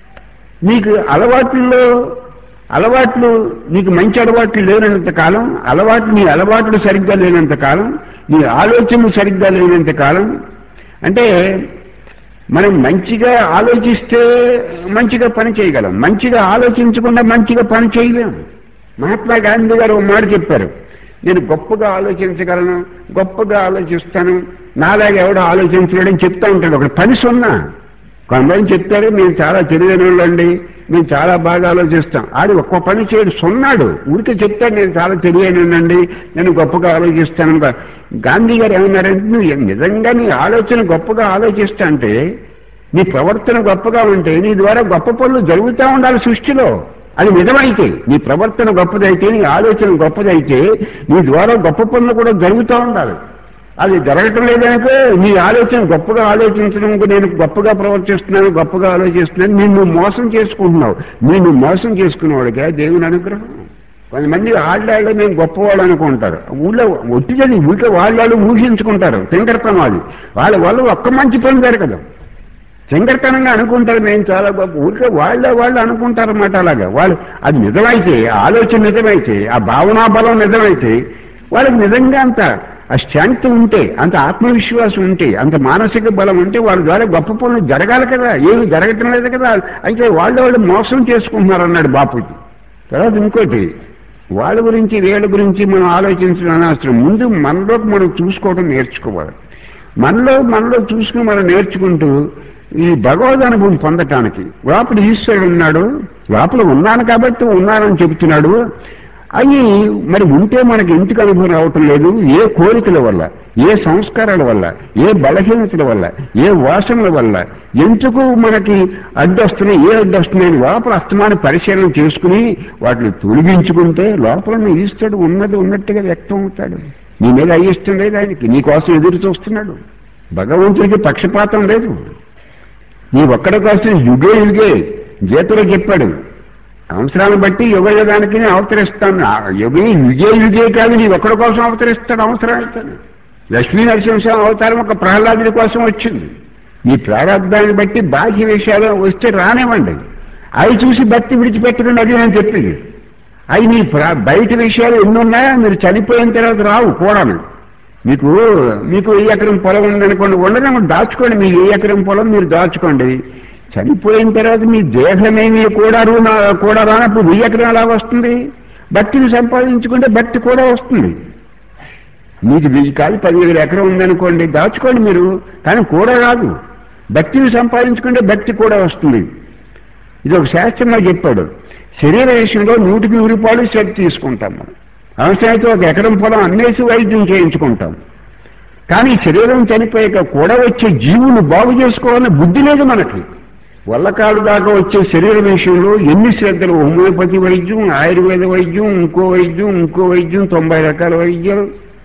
నీకు అలవాట్లలో అలవాట్లు నీకు మంచి అలవాట్లు లేనంత కాలం అలవాట్లు నీ అలవాట్లు సరిగ్గా లేనంత కాలం నీ ఆలోచనలు సరిగ్గా లేనంత కాలం అంటే మనం మంచిగా ఆలోచిస్తే మంచిగా పని చేయగలం మంచిగా ఆలోచించకుండా మంచిగా పని చేయలేము మహాత్మా గాంధీ గారు ఒక మాట చెప్పారు నేను గొప్పగా ఆలోచించగలను గొప్పగా ఆలోచిస్తాను నాలాగా ఎవడో ఆలోచించలేడని చెప్తా ఉంటాడు ఒక పని సున్నా కొంతమంది చెప్తారు మేము చాలా తెలివైన వాళ్ళండి మేము చాలా బాగా ఆలోచిస్తాం ఆడు ఒక్క పని చేయడు సున్నాడు ఊరికే చెప్తాడు నేను చాలా తెలివైనండి నేను గొప్పగా ఆలోచిస్తాను గాంధీ గారు ఏమన్నారంటే నువ్వు నిజంగా నీ ఆలోచన గొప్పగా ఆలోచిస్తా అంటే నీ ప్రవర్తన గొప్పగా ఉంటే నీ ద్వారా గొప్ప పనులు జరుగుతూ ఉండాలి సృష్టిలో అది నిజమైతే నీ ప్రవర్తన గొప్పదైతే నీ ఆలోచన గొప్పదైతే నీ ద్వారా గొప్ప పనులు కూడా జరుగుతూ ఉండాలి అది జరగటం లేదనుకో నీ ఆలోచన గొప్పగా ఆలోచించడం నేను గొప్పగా ప్రవర్తిస్తున్నాను గొప్పగా ఆలోచిస్తున్నాను నిన్ను మోసం చేసుకుంటున్నావు నిన్ను మోసం చేసుకునేవాడిగా దేవుని అనుగ్రహం కొంతమంది ఆళ్ళాళ్ళు మేము గొప్పవాళ్ళు అనుకుంటారు ఊళ్ళో ఒట్టిదని ఊళ్ళో వాళ్ళు ఊహించుకుంటారు తింకరతనం అది వాళ్ళ వల్ల ఒక్క మంచి పని జరగదు చింగరతనంగా అనుకుంటారు మేము చాలా గొప్ప ఊరికే వాళ్ళ వాళ్ళు అనుకుంటారు అన్నమాట అలాగా వాళ్ళు అది నిజమైతే ఆ ఆలోచన నిజమైతే ఆ భావనా బలం నిజమైతే వాళ్ళకి నిజంగా అంత ఆ స్ట్రెంగ్త్ ఉంటే అంత ఆత్మవిశ్వాసం ఉంటే అంత మానసిక బలం ఉంటే వాళ్ళ ద్వారా గొప్ప పనులు జరగాలి కదా ఏమి జరగటం లేదు కదా అయితే వాళ్ళు వాళ్ళు మోసం చేసుకుంటున్నారు అన్నాడు బాపూజీ తర్వాత ఇంకోటి వాళ్ళ గురించి వీళ్ళ గురించి మనం ఆలోచించడం అనవసరం ముందు మనలోకి మనం చూసుకోవడం నేర్చుకోవాలి మనలో మనలో చూసుకుని మనం నేర్చుకుంటూ ఈ భగవద్ అనుభవం పొందటానికి లోపల ఈశ్వరుడు ఉన్నాడు లోపల ఉన్నాను కాబట్టి ఉన్నానని చెబుతున్నాడు అవి మరి ఉంటే మనకి ఎందుకు అనుభవం రావటం లేదు ఏ కోరికల వల్ల ఏ సంస్కారాల వల్ల ఏ బలహీనతల వల్ల ఏ వాసనల వల్ల ఎందుకు మనకి అడ్డొస్తున్నాయి ఏ అడ్డొస్తున్నాయని లోపల అస్తమాన పరిశీలన చేసుకుని వాటిని తొలగించుకుంటే లోపల నీ ఈశ్వరుడు ఉన్నది ఉన్నట్టుగా వ్యక్తం అవుతాడు నీ మీద అయిష్టం లేదు ఆయనకి నీ కోసం ఎదురు చూస్తున్నాడు భగవంతుడికి పక్షపాతం లేదు నీ ఒక్కడి కోసం యుగే యుగే గీతలో చెప్పాడు అవసరాన్ని బట్టి యుగ యుగానికి నేను అవతరిస్తాను ఆ యుగే యుగే యుగే కాదు నీ ఒక్కడి కోసం అవతరిస్తాడు అవసరం అవుతాను లక్ష్మీ నరసింహస్వామి అవతారం ఒక ప్రహ్లాదుడి కోసం వచ్చింది నీ ప్రారంభాన్ని బట్టి బాహ్య విషయాలు వస్తే రానివ్వండి అవి చూసి భక్తి విడిచిపెట్టడం అది నేను చెప్పింది అవి మీ ప్ర- బయట విషయాలు ఎన్ని ఉన్నాయో మీరు చనిపోయిన తర్వాత రావు కూడాను మీకు మీకు ఏ ఎకరం పొలం ఉందనుకోండి ఉండడం దాచుకోండి మీ ఏ ఎకరం పొలం మీరు దాచుకోండి చనిపోయిన తర్వాత మీ దేహమేమి కూడా రుణ కూడా రానప్పుడు వెయ్యి ఎకరం ఎలా వస్తుంది భక్తిని సంపాదించుకుంటే భక్తి కూడా వస్తుంది మీకు వెయ్యి కాదు పదివేల ఎకరం ఉందనుకోండి దాచుకోండి మీరు కానీ కూడా రాదు భక్తిని సంపాదించుకుంటే భక్తి కూడా వస్తుంది ఇది ఒక శాస్త్రంలో చెప్పాడు శరీర విషయంలో నూటికి నూరు రూపాయలు శ్రద్ధ తీసుకుంటాం మనం అవసరమైతే ఒక ఎకరం పొలం అమ్మేసి వైద్యం చేయించుకుంటాం కానీ శరీరం చనిపోయాక కూడా వచ్చే జీవుని బాగు చేసుకోవాలని బుద్ధి లేదు మనకి వల్లకాడు దాకా వచ్చే శరీర విషయంలో ఎన్ని శ్రద్ధలు హోమియోపతి వైద్యం ఆయుర్వేద వైద్యం ఇంకో వైద్యం ఇంకో వైద్యం తొంభై రకాల వైద్యాలు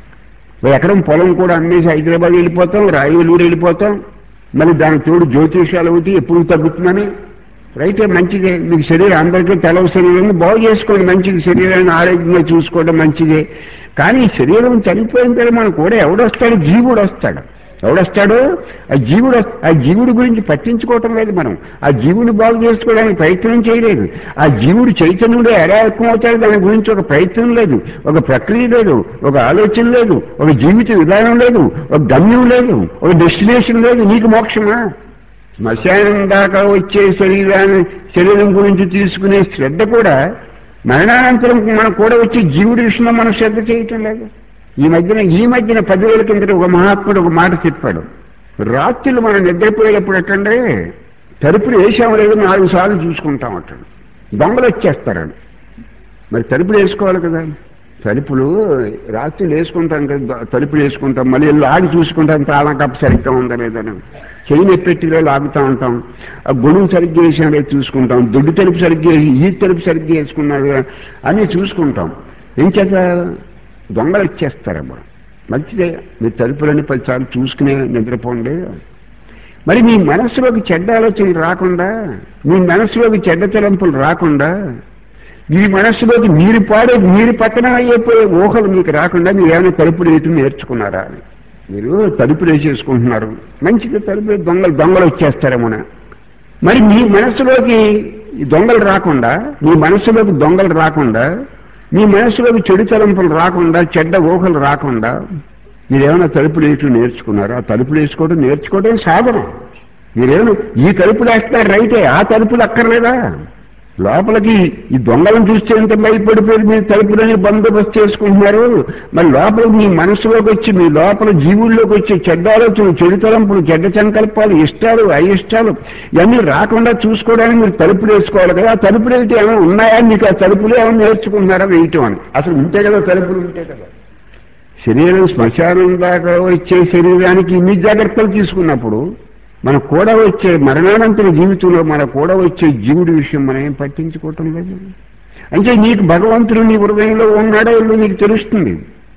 ఎకరం పొలం కూడా అమ్మేసి హైదరాబాద్ వెళ్ళిపోతాం రాయలూరు వెళ్ళిపోతాం మరి దానికి తోడు జ్యోతిషాలు ఒకటి ఎప్పుడు తగ్గుతుందని రైతే మంచిదే మీకు శరీరం అందరికీ తెలవ శరీరం బాగు చేసుకోండి మంచిది శరీరాన్ని ఆరోగ్యంగా చూసుకోవడం మంచిదే కానీ ఈ శరీరం చనిపోయిన తర్వాత మనకు కూడా ఎవడొస్తాడు జీవుడు వస్తాడు ఎవడొస్తాడు ఆ జీవుడు వస్- ఆ జీవుడి గురించి పట్టించుకోవటం లేదు మనం ఆ జీవుని బాగు చేసుకోవడానికి ప్రయత్నం చేయలేదు ఆ జీవుడు చైతన్యుడు ఎలా ఎక్కువవుతాడు దాని గురించి ఒక ప్రయత్నం లేదు ఒక ప్రక్రియ లేదు ఒక ఆలోచన లేదు ఒక జీవిత విధానం లేదు ఒక గమ్యం లేదు ఒక డెస్టినేషన్ లేదు నీకు మోక్షమా శ్మశానం దాకా వచ్చే శరీరాన్ని శరీరం గురించి తీసుకునే శ్రద్ధ కూడా మరణానంతరం మనకు కూడా వచ్చే జీవుడి విషయంలో మనం శ్రద్ధ చేయటం లేదు ఈ మధ్యన ఈ మధ్యన పదివేల కిందట ఒక మహాత్ముడు ఒక మాట చెప్పాడు రాత్రులు మనం నిద్రపోయేటప్పుడు ఎట్టంటే తలుపులు వేసాము లేదు నాలుగు సార్లు చూసుకుంటాం అట్టండి దొంగలు వచ్చేస్తారని మరి తలుపులు వేసుకోవాలి కదా తలుపులు రాత్రులు వేసుకుంటాం కదా ద- తలుపులు వేసుకుంటాం మళ్ళీ వెళ్ళి ఆగి చూసుకుంటాం తాళం కప్ప సరిగ్గా ఉందా లేదని చెయ్యి నెప్పెట్టిలో లాగుతూ ఉంటాం ఆ గొడుగు సరిగ్గా వేసినా లేదు చూసుకుంటాం దొడ్డు తలుపు సరిగ్గా వేసి ఈ తలుపు సరిగ్గా వేసుకున్నాడు అన్నీ చూసుకుంటాం ఏం చేత దొంగలు వచ్చేస్తారమ్మా మంచిదే మీరు తలుపులన్నీ పదిసార్లు చూసుకునే నిద్రపోండి మరి మీ మనస్సులోకి చెడ్డ ఆలోచనలు రాకుండా మీ మనస్సులోకి చెడ్డ తలంపులు రాకుండా మీ మనస్సులోకి మీరు పాడే మీరు పతనం అయిపోయే ఊహలు మీకు రాకుండా మీరు ఏమైనా తలుపులు వేయటం నేర్చుకున్నారా మీరు తలుపులు వేసేసుకుంటున్నారు మంచిగా తలుపులు దొంగలు దొంగలు వచ్చేస్తారేమోనా మరి మీ మనస్సులోకి ఈ దొంగలు రాకుండా మీ మనస్సులోకి దొంగలు రాకుండా మీ మనస్సులోకి చెడు తలంపులు రాకుండా చెడ్డ ఊహలు రాకుండా మీరేమైనా తలుపులు వేయటం నేర్చుకున్నారా ఆ తలుపులు వేసుకోవడం నేర్చుకోవడం సాధనం మీరేమైనా ఈ తలుపులు వేస్తున్నారు రైతే ఆ తలుపులు అక్కర్లేదా లోపలికి ఈ దొంగలను చూస్తే ఎంత భయపడిపోయి మీరు తలుపులని బందోబస్తు చేసుకుంటున్నారు మరి లోపల మీ మనసులోకి వచ్చి మీ లోపల జీవుల్లోకి వచ్చే చెడ్డ ఆలోచనలు చెడు తలంపులు చెడ్డ సంకల్పాలు ఇష్టాలు అయిష్టాలు ఇవన్నీ రాకుండా చూసుకోవడానికి మీరు తలుపులు వేసుకోవాలి కదా ఆ తలుపులు అయితే ఏమైనా ఉన్నాయా మీకు ఆ తలుపులు ఏమైనా నేర్చుకుంటున్నారా వేయటం అని అసలు ఉంటే కదా తలుపులు ఉంటే కదా శరీరం శ్మశానం దాకా వచ్చే శరీరానికి ఇన్ని జాగ్రత్తలు తీసుకున్నప్పుడు మనకు కూడా వచ్చే మరణానంతర జీవితంలో మనకు కూడా వచ్చే జీవుడి విషయం మనం ఏం పట్టించుకోవటం లేదు అంటే నీకు భగవంతుడు నీ హృదయంలో ఉన్నాడో ఇల్లు నీకు తెలుస్తుంది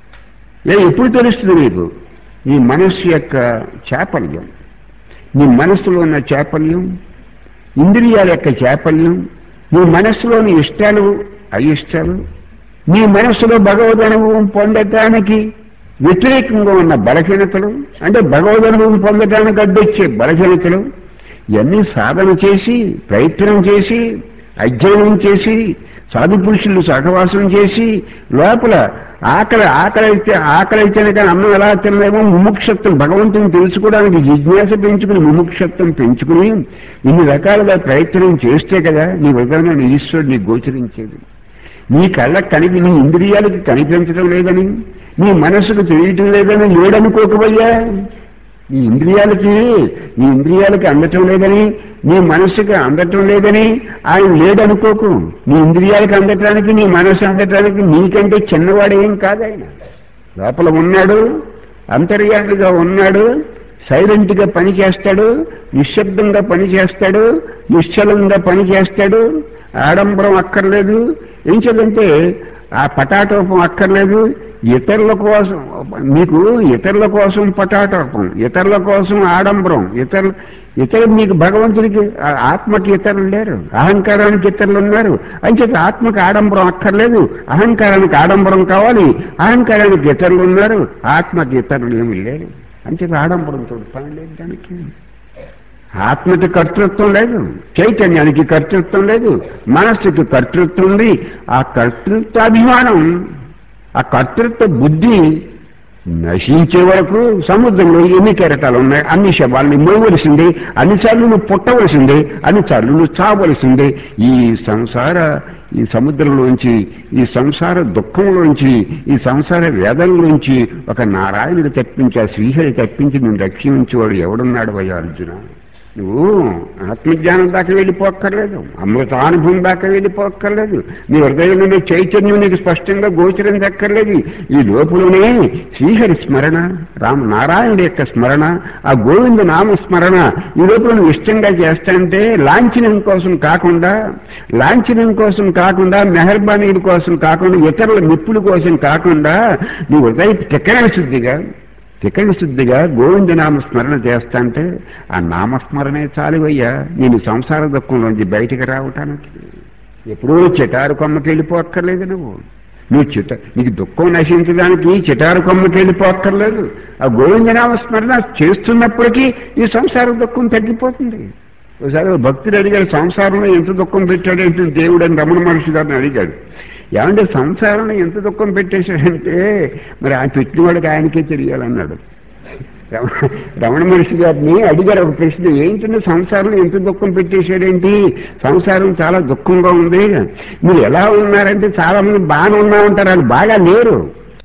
లే ఎప్పుడు తెలుస్తుంది నీకు నీ మనస్సు యొక్క చాపల్యం నీ మనస్సులో ఉన్న చాపల్యం ఇంద్రియాల యొక్క చాపల్యం నీ మనస్సులోని ఇష్టాలు అయిష్టాలు నీ మనస్సులో భగవద్ అనుభవం పొందటానికి వ్యతిరేకంగా ఉన్న బలహీనతలు అంటే భగవద్ అనుభవం పొందటానికి అడ్డొచ్చే బలహీనతలు ఇవన్నీ సాధన చేసి ప్రయత్నం చేసి అధ్యయనం చేసి సాధు పురుషులు సహవాసం చేసి లోపల ఆకలి ఆకలి అయితే ఆకలి అయితేనే కానీ అన్నం ఎలా తినలేమో ముముక్షత్వం భగవంతుని తెలుసుకోవడానికి జిజ్ఞాస పెంచుకుని ముముక్షత్వం పెంచుకుని ఇన్ని రకాలుగా ప్రయత్నం చేస్తే కదా నీ హృదయంలో నీ ఈశ్వరుడు నీకు గోచరించేది నీ కళ్ళకు కనిపి నీ ఇంద్రియాలకి కనిపించడం లేదని నీ మనసుకు తెలియటం లేదని లేడనుకోకపోయా నీ ఇంద్రియాలకి నీ ఇంద్రియాలకి అందటం లేదని నీ మనసుకి అందటం లేదని ఆయన లేడనుకోకు నీ ఇంద్రియాలకు అందటానికి నీ మనసు అందటానికి నీకంటే చిన్నవాడేం కాదు ఆయన లోపల ఉన్నాడు అంతర్యాలుగా ఉన్నాడు సైలెంట్గా పని చేస్తాడు నిశ్శబ్దంగా పని చేస్తాడు నిశ్చలంగా పని చేస్తాడు ఆడంబరం అక్కర్లేదు ఏం చేద్దంటే ఆ పటాటోపం అక్కర్లేదు ఇతరుల కోసం మీకు ఇతరుల కోసం పటాటోపం ఇతరుల కోసం ఆడంబరం ఇతరుల ఇతరులు మీకు భగవంతుడికి ఆ ఆత్మకి ఇతరులు లేరు అహంకారానికి ఇతరులు ఉన్నారు అంచేత ఆత్మకి ఆడంబరం అక్కర్లేదు అహంకారానికి ఆడంబరం కావాలి అహంకారానికి ఇతరులు ఉన్నారు ఆత్మకి ఇతరులు ఏమి లేరు అంచేత ఆడంబరంతో పని లేదు దానికి ఆత్మకి కర్తృత్వం లేదు చైతన్యానికి కర్తృత్వం లేదు మనస్సుకి కర్తృత్వం ఉంది ఆ కర్తృత్వాభిమానం ఆ కర్తృత్వ బుద్ధి నశించే వరకు సముద్రంలో ఎన్ని కెరటాలు ఉన్నాయి అన్ని శవాల్ని మోయవలసిందే అన్నిసార్లు నువ్వు పుట్టవలసిందే అన్నిసార్లు నువ్వు చావలసిందే ఈ సంసార ఈ సముద్రంలోంచి ఈ సంసార దుఃఖంలోంచి ఈ సంసార వేదంలోంచి ఒక నారాయణుడు తప్పించి ఆ శ్రీహరి తప్పించి నేను రక్షించేవాడు ఎవడున్నాడు అయ్యా అర్జున నువ్వు ఆత్మజ్ఞానం దాకా వెళ్ళిపోక్కర్లేదు అమృతానుభవం దాకా వెళ్ళిపోక్కర్లేదు నీ హృదయంలో చైతన్యం నీకు స్పష్టంగా గోచరించక్కర్లేదు ఈ లోపులోనే శ్రీహరి స్మరణ రామ నారాయణుడి యొక్క స్మరణ ఆ గోవింద నామ స్మరణ ఈ లోపల నువ్వు ఇష్టంగా చేస్తాంటే లాంఛనం కోసం కాకుండా లాంఛనం కోసం కాకుండా మెహర్బానీల కోసం కాకుండా ఇతరుల నిప్పుల కోసం కాకుండా నీ హృదయ తిక్కన శుద్ధిగా తికణ శుద్ధిగా గోవిందనామ స్మరణ చేస్తాంటే ఆ నామస్మరణే చాలువయ్యా నేను సంసార దుఃఖంలోంచి బయటికి రావటానికి ఎప్పుడూ చిటారు కొమ్మకి వెళ్ళిపోక్కర్లేదు నువ్వు నువ్వు చిట నీకు దుఃఖం నశించడానికి చిటారు కొమ్మకి వెళ్ళిపోక్కర్లేదు ఆ గోవిందనామ స్మరణ చేస్తున్నప్పటికీ ఈ సంసార దుఃఖం తగ్గిపోతుంది ఒకసారి ఓ భక్తుడు అడిగాడు సంసారంలో ఎంత దుఃఖం పెట్టాడంటే దేవుడు అని రమణ మహర్షి గారిని అడిగాడు ఏమంటే సంసారంలో ఎంత దుఃఖం పెట్టేశాడంటే మరి ఆ పెట్టినవాడికి ఆయనకే తెలియాలన్నాడు రమణ- రమణ మహర్షి గారిని అడిగారు ఒక ప్రశ్న ఏంటంటే సంసారంలో ఎంత దుఃఖం పెట్టేశాడేంటి సంసారం చాలా దుఃఖంగా ఉంది మీరు ఎలా ఉన్నారంటే చాలా మంది బాగానే ఉన్నామంటారు వాళ్ళు బాగా లేరు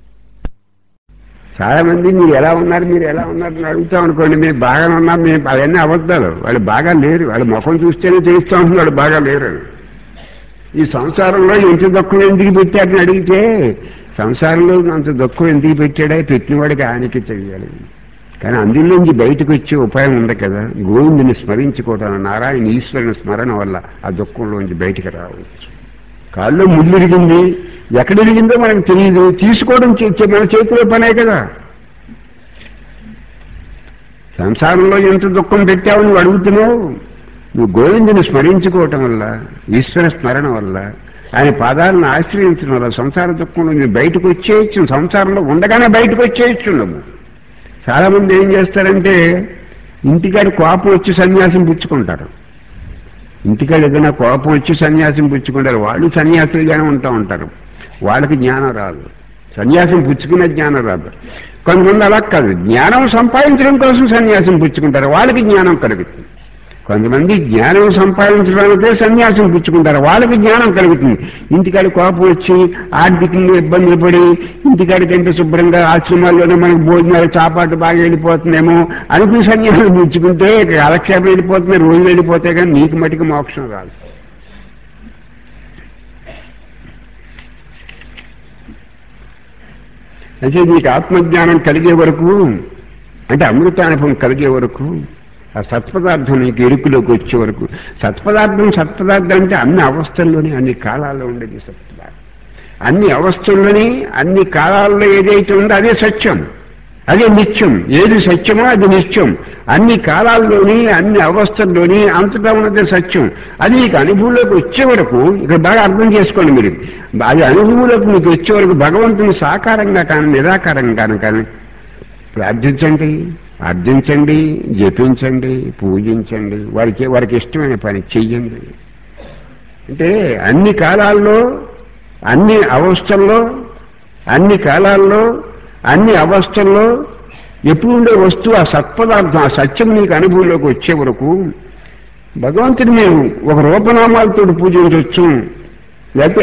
చాలా మంది మీరు ఎలా ఉన్నారు మీరు ఎలా ఉన్నారు అని అడుగుతాం అనుకోండి మేము బాగానే ఉన్నాం మేము అవన్నీ అబద్ధాలు వాళ్ళు బాగా లేరు వాళ్ళ ముఖం చూస్తేనే తెలుస్తూ ఉంటుంది వాళ్ళు బాగా లేరు అని. ఈ సంసారంలో ఎంత దుఃఖం ఎందుకు పెట్టాడని అడిగితే సంసారంలో అంత దుఃఖం ఎందుకు పెట్టాడా పెట్టినవాడికి ఆయనకి తెలియాలి కానీ అందులోంచి బయటకు వచ్చే ఉపాయం ఉంది కదా గోవిందుని స్మరించుకోవడం నారాయణ ఈశ్వరుని స్మరణ వల్ల ఆ దుఃఖంలోంచి బయటికి రావచ్చు కాళ్ళు ముళ్ళు ఇరిగింది ఎక్కడ ఇరిగిందో మనకు తెలియదు తీసుకోవడం చే- చే- మన చేతిలో పనే కదా సంసారంలో ఎంత దుఃఖం పెట్టావు నువ్వు అడుగుతున్నావు నువ్వు గోవిందుని స్మరించుకోవటం వల్ల ఈశ్వర స్మరణ వల్ల ఆయన పాదాలను ఆశ్రయించడం వల్ల సంసార దుఃఖంలో నువ్వు బయటకు వచ్చేయచ్చు సంసారంలో ఉండగానే బయటకు వచ్చేయచ్చు నువ్వు చాలా మంది ఏం చేస్తారంటే ఇంటికాడ కోపం వచ్చి సన్యాసం పుచ్చుకుంటారు ఇంటికాడ ఏదైనా కోపం వచ్చి సన్యాసం పుచ్చుకుంటారు వాళ్ళు సన్యాసులుగానే ఉంటా ఉంటారు వాళ్ళకి జ్ఞానం రాదు సన్యాసం పుచ్చుకునే జ్ఞానం రాదు కొంతమంది అలా కాదు జ్ఞానం సంపాదించడం కోసం సన్యాసం పుచ్చుకుంటారు వాళ్ళకి జ్ఞానం కలుగుతుంది కొంతమంది జ్ఞానం సంపాదించడానికే సన్యాసం పుచ్చుకుంటారు వాళ్ళకి జ్ఞానం కలుగుతుంది ఇంటికాడ కోపం వచ్చి ఆర్థికంగా ఇబ్బందులు పడి ఇంటికాడ కంటే శుభ్రంగా ఆశ్రమాల్లోనే మనకి భోజనాలు చాపాటు బాగా వెళ్ళిపోతుందేమో అనుకుని సన్యాసం పుచ్చుకుంటే కాలక్షేపం వెళ్ళిపోతుంది రోజులు వెళ్ళిపోతే కానీ నీకు మటుకు మోక్షం రాదు అయితే నీకు ఆత్మజ్ఞానం కలిగే వరకు అంటే అమృతానుభవం కలిగే వరకు ఆ సత్పదార్థం నీకు ఎరుకులోకి వచ్చే వరకు సత్పదార్థం సత్పదార్థం అంటే అన్ని అవస్థల్లోనే అన్ని కాలాల్లో ఉండేది సత్పదార్థం అన్ని అవస్థల్లోని అన్ని కాలాల్లో ఏదైతే ఉందో అదే సత్యం అదే నిత్యం ఏది సత్యమో అది నిత్యం అన్ని కాలాల్లోని అన్ని అవస్థల్లోని అంతటా ఉన్నదే సత్యం అది నీకు అనుభవంలోకి వచ్చే వరకు ఇక్కడ బాగా అర్థం చేసుకోండి మీరు అది అనుభవంలోకి మీకు వచ్చే వరకు భగవంతుని సాకారంగా కానీ నిరాకారంగా కానీ కానీ ప్రార్థించండి అర్థించండి జపించండి పూజించండి వారికి వారికి ఇష్టమైన పని చెయ్యండి అంటే అన్ని కాలాల్లో అన్ని అవస్థల్లో అన్ని కాలాల్లో అన్ని అవస్థల్లో ఎప్పుడు ఉండే వస్తువు ఆ సత్పదార్థం ఆ సత్యం నీకు అనుభవంలోకి వచ్చే వరకు భగవంతుని మేము ఒక రూపనామాలతో పూజించవచ్చు లేకపోతే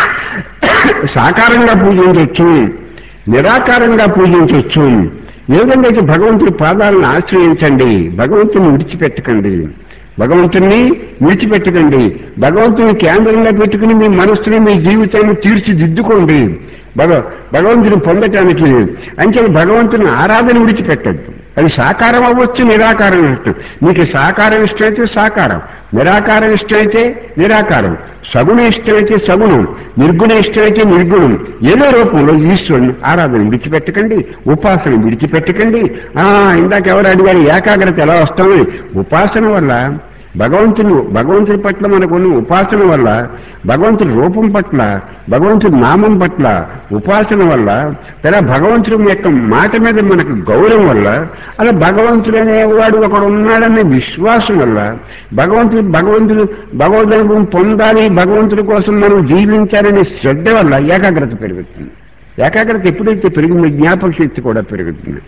సాకారంగా పూజించవచ్చు నిరాకారంగా పూజించవచ్చు ఏ విధంగా అయితే భగవంతుడి పాదాలను ఆశ్రయించండి భగవంతుని విడిచిపెట్టకండి భగవంతుణ్ణి విడిచిపెట్టకండి భగవంతుని కేంద్రంగా పెట్టుకుని మీ మనస్సుని మీ జీవితాన్ని తీర్చిదిద్దుకోండి భగ భగవంతుని పొందటానికి అంటే భగవంతుని ఆరాధన విడిచిపెట్టద్దు అది సాకారం అవ్వచ్చు నిరాకారం అవ్వచ్చు మీకు సాకారం ఇష్టమైతే సాకారం నిరాకారం ఇష్టమైతే నిరాకారం సగుణ ఇష్టమైతే సగుణం నిర్గుణ ఇష్టమైతే నిర్గుణం ఏదో రూపంలో ఈశ్వరుని ఆరాధన విడిచిపెట్టకండి ఉపాసన విడిచిపెట్టకండి ఆ ఇందాక ఎవరు అడిగారు ఏకాగ్రత ఎలా వస్తామని ఉపాసన వల్ల భగవంతుని భగవంతుని పట్ల మనకున్న ఉపాసన వల్ల భగవంతుని రూపం పట్ల భగవంతుని నామం పట్ల ఉపాసన వల్ల లేదా భగవంతుని యొక్క మాట మీద మనకు గౌరవం వల్ల అలా భగవంతుడు అనేవాడు ఒకడు ఉన్నాడనే విశ్వాసం వల్ల భగవంతుడు భగవంతుడు భగవద్నుభవం పొందాలి భగవంతుడి కోసం మనం జీవించాలనే శ్రద్ధ వల్ల ఏకాగ్రత పెరుగుతుంది ఏకాగ్రత ఎప్పుడైతే పెరిగిందో జ్ఞాపక శక్తి కూడా పెరుగుతుంది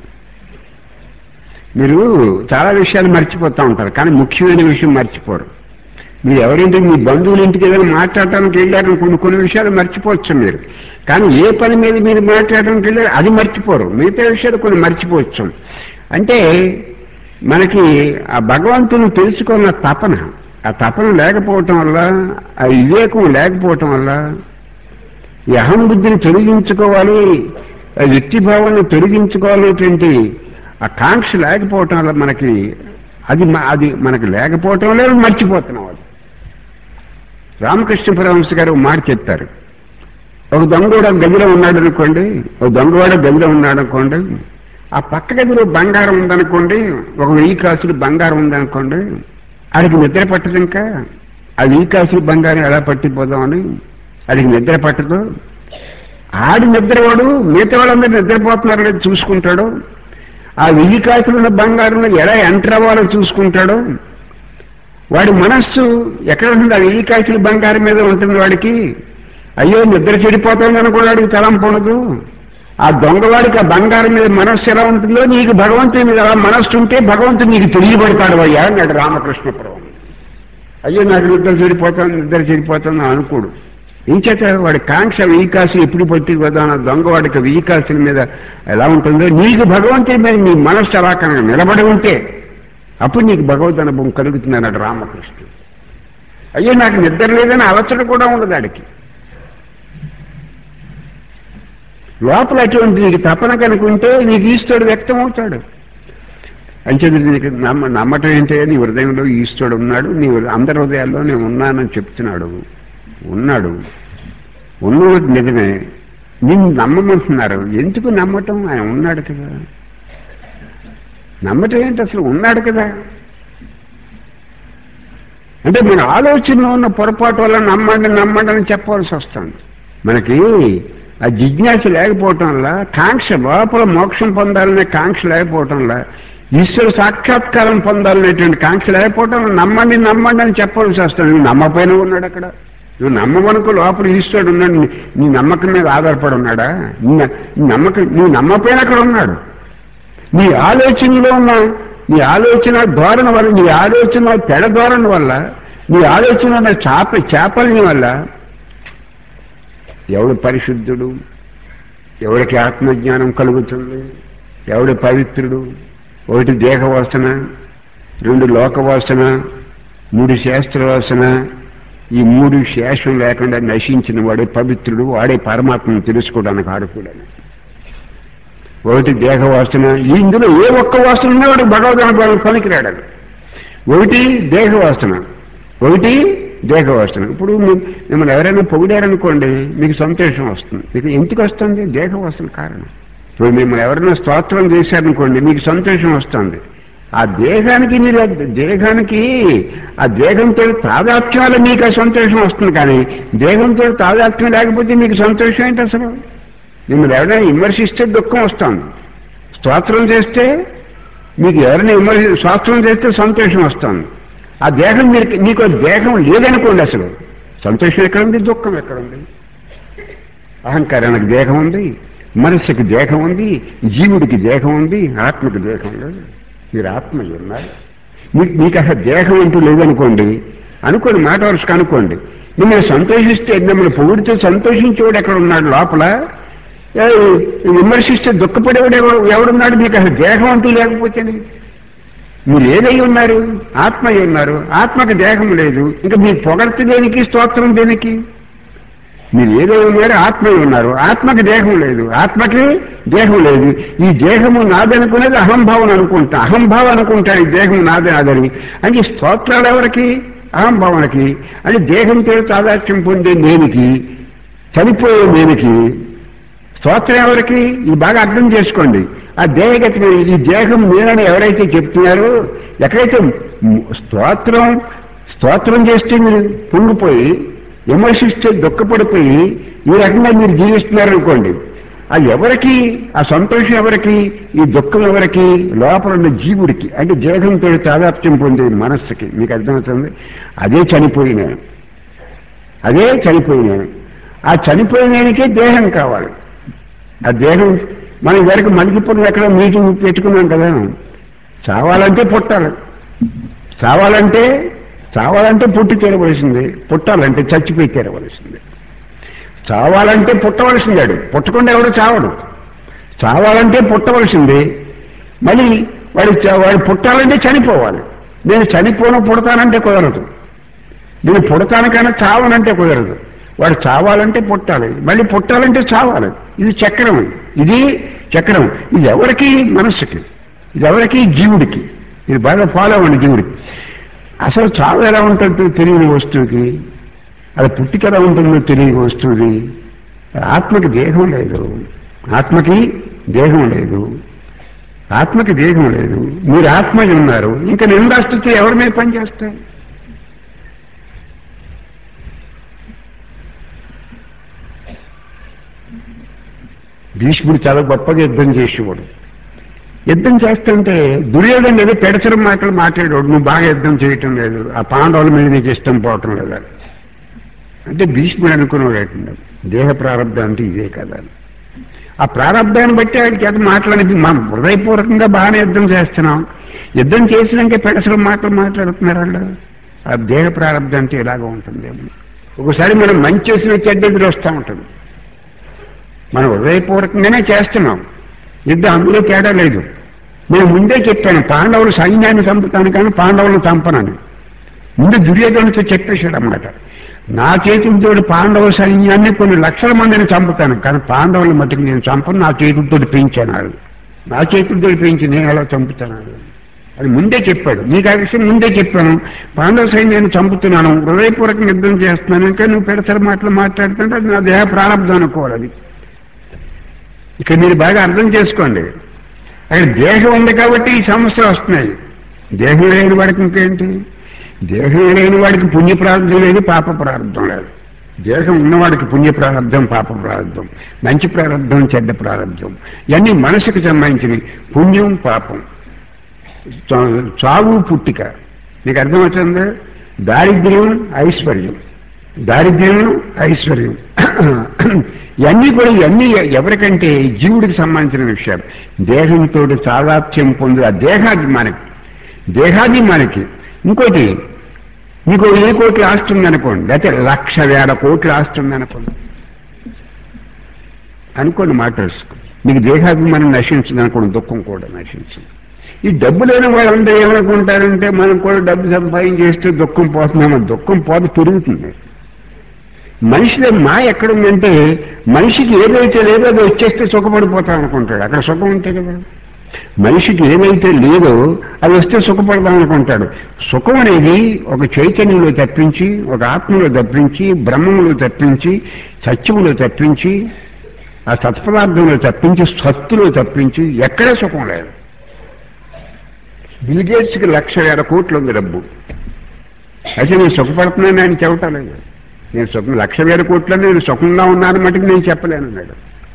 మీరు చాలా విషయాలు మర్చిపోతూ ఉంటారు కానీ ముఖ్యమైన విషయం మర్చిపోరు మీరు ఎవరింటికి మీ బంధువుల ఇంటికి ఏదైనా మాట్లాడటానికి వెళ్ళారని కొన్ని కొన్ని విషయాలు మర్చిపోవచ్చు మీరు కానీ ఏ పని మీద మీరు మాట్లాడడానికి వెళ్ళారు అది మర్చిపోరు మిగతా విషయాలు కొన్ని మర్చిపోవచ్చు అంటే మనకి ఆ భగవంతుని తెలుసుకున్న తపన ఆ తపన లేకపోవటం వల్ల ఆ వివేకం లేకపోవటం వల్ల ఈ అహం బుద్ధిని తొలగించుకోవాలి ఆ వ్యక్తిభావాన్ని తొలగించుకోవాలనేటువంటి ఆ కాంక్ష లేకపోవటం వల్ల మనకి అది మ- అది మనకి లేకపోవటం లేదు మర్చిపోతున్నాం అది రామకృష్ణ పరమహంస గారు ఒక మాట చెప్తారు ఒక దొంగ గదిలో ఉన్నాడు అనుకోండి ఒక దొంగవాడ గదిలో ఉన్నాడు అనుకోండి ఆ పక్క గదిలో బంగారం ఉందనుకోండి ఒక వెయ్యి కాసులు బంగారం ఉందనుకోండి ఆడికి నిద్ర పట్టదు ఇంకా ఆ వెయ్యి కాసులు బంగారం ఎలా పట్టిపోదామని ఆడికి నిద్ర పట్టదు ఆడి నిద్రవాడు మిగతా వాళ్ళందరూ నిద్రపోతున్నారు లేదు చూసుకుంటాడు ఆ వెయ్యి కాసులున్న బంగారంలో ఎలా ఎంటర్ అవ్వాలో చూసుకుంటాడు వాడి మనస్సు ఎక్కడ ఉంటుంది ఆ వెయ్యి కాసుల బంగారం మీద ఉంటుంది వాడికి అయ్యో నిద్ర చెడిపోతుంది అనుకున్నాడు తలంపు ఉండదు ఆ దొంగవాడికి ఆ బంగారం మీద మనస్సు ఎలా ఉంటుందో నీకు భగవంతుని మీద అలా మనస్సు ఉంటే భగవంతుడు నీకు తెలియబడతాడు అయ్యా అన్నాడు రామకృష్ణపురం అయ్యో నాకు నిద్ర చెడిపోతాను నిద్ర చెడిపోతాను అనుకోడు ఇంచేత వాడి కాంక్ష వెయ్యి కాసులు ఎప్పుడు పట్టి కదా దొంగవాడికి వెయ్యి కాసుల మీద ఎలా ఉంటుందో నీకు భగవంతుని మీద నీ మనస్సు అలా కనుక నిలబడి ఉంటే అప్పుడు నీకు భగవద్ అనుభవం కలుగుతుంది అన్నాడు రామకృష్ణుడు అయ్యో నాకు నిద్ర లేదని అలచడ కూడా ఉండదు ఆడికి లోపల అటువంటి నీకు తపన కనుకుంటే నీకు ఈశ్వరుడు వ్యక్తం అవుతాడు అంచేది నీకు నమ్మ నమ్మటం ఏంటంటే నీ హృదయంలో ఈశ్వరుడు ఉన్నాడు నీ హృ- అందరి హృదయాల్లో నేను ఉన్నానని చెప్తున్నాడు ఉన్నాడు ఉన్నది నిజమే నిన్ను నమ్మమంటున్నారు ఎందుకు నమ్మటం ఆయన ఉన్నాడు కదా నమ్మటం ఏంటి అసలు ఉన్నాడు కదా అంటే మన ఆలోచనలో ఉన్న పొరపాటు వల్ల నమ్మండి నమ్మండి అని చెప్పవలసి వస్తుంది మనకి ఆ జిజ్ఞాస లేకపోవటం వల్ల కాంక్ష లోపల మోక్షం పొందాలనే కాంక్ష లేకపోవటం వల్ల ఈశ్వర సాక్షాత్కారం పొందాలనేటువంటి కాంక్ష లేకపోవటం వల్ల నమ్మండి నమ్మండి అని చెప్పవలసి వస్తుంది నువ్వు నమ్మపైన ఉన్నాడు అక్కడ నువ్వు నమ్మవనుకో లోపల ఈశ్వరుడు ఉన్నాడు నీ- నీ నమ్మకం మీద ఆధారపడి ఉన్నాడా నీ న- నీ నమ్మకం నువ్వు నమ్మపైన అక్కడ ఉన్నాడు నీ ఆలోచనలో ఉన్న నీ ఆలోచన ధోరణ వల్ల నీ ఆలోచన తెడ ధోరణ వల్ల నీ ఆలోచన ఉన్న చాప చేపలని వల్ల ఎవడు పరిశుద్ధుడు ఎవడికి ఆత్మజ్ఞానం కలుగుతుంది ఎవడు పవిత్రుడు ఒకటి దేహవాసన రెండు లోకవాసన మూడు శాస్త్రవాసన ఈ మూడు శేషం లేకుండా నశించిన వాడే పవిత్రుడు వాడే పరమాత్మను తెలుసుకోవడానికి ఆడుకోవడానికి ఒకటి దేహ వాసన ఇందులో ఏ ఒక్క వాసన ఉన్నా వాడు భగవద్ అనుభవానికి పనికిరాడు ఒకటి దేహ వాసన ఒకటి దేహ వాసన ఇప్పుడు మీ- మిమ్మల్ని ఎవరైనా పొగిడారనుకోండి మీకు సంతోషం వస్తుంది మీకు ఎందుకు వస్తుంది దేహ వాసన కారణం ఇప్పుడు మిమ్మల్ని ఎవరైనా స్తోత్రం చేశారనుకోండి మీకు సంతోషం వస్తుంది ఆ దేహానికి మీరు ఆ దేహానికి ఆ దేహంతో తాదాత్మ్యం వల్ల మీకు ఆ సంతోషం వస్తుంది కానీ దేహంతో తాదాత్మ్యం లేకపోతే మీకు సంతోషం ఏంటి అసలు మిమ్మల్ని ఎవరైనా విమర్శిస్తే దుఃఖం వస్తుంది స్తోత్రం చేస్తే మీకు ఎవరైనా విమర్శ స్తోత్రం చేస్తే సంతోషం వస్తుంది ఆ దేహం మీరు మీకు ఆ దేహం లేదనుకోండి అసలు సంతోషం ఎక్కడుంది దుఃఖం ఎక్కడుంది అహంకారానికి దేహం ఉంది మనస్సుకి దేహం ఉంది జీవుడికి దేహం ఉంది ఆత్మకి దేహం లేదు మీరు ఆత్మ ఉన్నారు మీకు మీకు అసలు దేహం అంటూ లేదనుకోండి అనుకోండి మాట వరుసకు అనుకోండి మిమ్మల్ని సంతోషిస్తే మిమ్మల్ని పొగిడితే సంతోషించేవాడు ఎక్కడ ఉన్నాడు లోపల ఏ, విమర్శిస్తే దుఃఖపడేవాడు ఎవడు ఎవడున్నాడు మీకు అసలు దేహం అంటూ లేకపోతే మీరు ఏదై ఉన్నారు ఆత్మ అయి ఉన్నారు ఆత్మకి దేహం లేదు ఇంకా మీకు పొగడ్త దేనికి స్తోత్రం దేనికి మీరు ఏదో ఉన్నారు ఆత్మ అయి ఉన్నారు ఆత్మకి దేహం లేదు ఆత్మకి దేహం లేదు ఈ దేహము నాదనుకునేది అహంభావం అనుకుంటా అహంభావం అనుకుంటాడు ఈ దేహం నాదే నాదని అంటే ఈ స్తోత్రాలు ఎవరికి అహంభావనకి అంటే దేహంతో తాదాత్యం పొందే నేనికి చనిపోయే నేనికి స్తోత్రం ఎవరికి ఇది బాగా అర్థం చేసుకోండి ఆ దేహగతి ఈ దేహం నేనని ఎవరైతే చెప్తున్నారో ఎక్కడైతే మ్- స్తోత్రం స్తోత్రం చేస్తే మీరు పొంగిపోయి విమర్శిస్తే దుఃఖపడిపోయి ఈ రకంగా మీరు జీవిస్తున్నారనుకోండి అది ఎవరికి ఆ సంతోషం ఎవరికి ఈ దుఃఖం ఎవరికి లోపల ఉన్న జీవుడికి అంటే దేహంతో తాదాప్త్యం పొందే మనస్సుకి మీకు అర్థమవుతుంది అదే చనిపోయిన అదే చనిపోయిన ఆ చనిపోయినానికే దేహం కావాలి ఆ దేహం మనం వరకు మలికిప్పుడు ఎక్కడ మీటింగ్ పెట్టుకున్నాం కదా చావాలంటే పుట్టాలి చావాలంటే చావాలంటే పుట్టి తీరవలసింది పుట్టాలంటే చచ్చిపోయి తీరవలసింది చావాలంటే పుట్టవలసిందాడు పుట్టకుండా ఎవడు చావడు చావాలంటే పుట్టవలసింది మళ్ళీ వాడు చ- వాడు పుట్టాలంటే చనిపోవాలి నేను చనిపోను పుడతానంటే కుదరదు నేను పుడతానికైనా చావనంటే కుదరదు వాడు చావాలంటే పుట్టాలి మళ్ళీ పుట్టాలంటే చావాలి ఇది చక్రం ఇది చక్రం ఇది ఎవరికి మనస్సుకి ఇది ఎవరికి జీవుడికి ఇది బాగా ఫాలో అవ్వండి జీవుడికి అసలు చావు ఎలా ఉంటుందో తెలియని వస్తువుకి అది పుట్టిక ఎలా ఉంటుందో తెలియని వస్తువుది ఆత్మకి దేహం లేదు ఆత్మకి దేహం లేదు ఆత్మకి దేహం లేదు మీరు ఆత్మ ఉన్నారు ఇంకా నిందాస్తుతే ఎవరి మీద పనిచేస్తారు భీష్ముడు చాలా గొప్పగా యుద్ధం చేసేవాడు యుద్ధం చేస్తుంటే దుర్యోధన ఏదో పెడసరం మాటలు మాట్లాడాడు నువ్వు బాగా యుద్ధం చేయటం లేదు ఆ పాండవుల మీద నీకు ఇష్టం పోవటం లేదా అంటే భీష్ముడు అనుకున్నాడు దేహ ప్రారంభం అంటే ఇదే కదా అని. ఆ ప్రారంభాన్ని బట్టి ఆడికి అది మాట్లాడి మా హృదయపూర్వకంగా బాగానే యుద్ధం చేస్తున్నాం యుద్ధం చేసినాక పెడసరం మాటలు మాట్లాడుతున్నారు వాళ్ళు ఆ దేహ ప్రారంభం అంటే ఇలాగ ఉంటుందేమో ఒకసారి మనం మంచి చేసిన చెడ్డ ఎదురు వస్తూ ఉంటుంది మనం హృదయపూర్వకంగానే చేస్తున్నాం యుద్ధం అందులో తేడా లేదు నేను ముందే చెప్పాను పాండవులు సైన్యాన్ని చంపుతాను కానీ పాండవులను చంపనని ముందు దుర్యోధనుడితో చెప్పేశాడు అన్నమాట నా చేతులతో పాండవ సైన్యాన్ని కొన్ని లక్షల మందిని చంపుతాను కానీ పాండవుల మట్టుకు నేను చంపను నా చేతులతో పెంచాను వాళ్ళు నా చేతులతో పెంచి నేను ఎలా చంపుతాను వాళ్ళు. అది ముందే చెప్పాడు నీకు ఆ విషయం ముందే చెప్పాను పాండవ సైన్యాన్ని చంపుతున్నాను హృదయపూర్వకంగా యుద్ధం చేస్తున్నాను ఇంకా నువ్వు పెడసర మాటలు మాట్లాడుతుంటే అది నా దేహ ప్రారంభం అనుకోవాలి అది ఇక్కడ మీరు బాగా అర్థం చేసుకోండి అక్కడ దేహం ఉంది కాబట్టి ఈ సమస్యలు వస్తున్నాయి దేహం లేని వాడికి ఇంకేంటి దేహం లేని వాడికి పుణ్య ప్రారంభం లేదు పాప ప్రారంభం లేదు దేహం ఉన్నవాడికి పుణ్య ప్రారంభం పాప ప్రారంభం మంచి ప్రారంభం చెడ్డ ప్రారంభం ఇవన్నీ మనసుకు సంబంధించినవి పుణ్యం పాపం చా- చావు పుట్టిక నీకు అర్థమవుతుందా దారిద్ర్యం ఐశ్వర్యం దారిద్ర్యం ఐశ్వర్యం ఇవన్నీ కూడా ఇవన్నీ ఎవరికంటే జీవుడికి సంబంధించిన విషయాలు దేహంతో సాదాప్యం పొందు ఆ దేహాభిమానికి దేహాభిమానికి ఇంకోటి మీకు ఏ కోట్లు ఆస్తి ఉందనుకోండి లేకపోతే లక్ష వేల కోట్లు ఆస్తి ఉందనుకోండి అనుకోండి మాట తెలుసుకో మీకు దేహాభిమానం నశించింది అనుకోండి దుఃఖం కూడా నశించింది ఈ డబ్బు లేని వాళ్ళందరూ ఏమనుకుంటారంటే మనం కూడా డబ్బు సంపాదించేస్తే దుఃఖం పోతున్నాము దుఃఖం పోత పెరుగుతుంది మనిషిలో మా ఎక్కడుందంటే మనిషికి ఏదైతే లేదో అది వచ్చేస్తే సుఖపడిపోతాం అనుకుంటాడు అక్కడ సుఖం ఉంటే కదా మనిషికి ఏదైతే లేదో అది వస్తే సుఖపడదాం అనుకుంటాడు సుఖం అనేది ఒక చైతన్యంలో తప్పించి ఒక ఆత్మలో తప్పించి బ్రహ్మంలో తప్పించి సత్యములో తప్పించి ఆ సత్పదార్థంలో తప్పించి సత్తులో తప్పించి ఎక్కడే సుఖం లేదు బిల్గేట్స్కి లక్ష వేల కోట్లు ఉంది డబ్బు అయితే నేను సుఖపడుతున్నాను ఆయన చెప్పటం లేదు నేను సుఖం లక్ష వేల కోట్లు నేను సుఖంగా ఉన్నాను మటుకు నేను చెప్పలేను అన్నాడు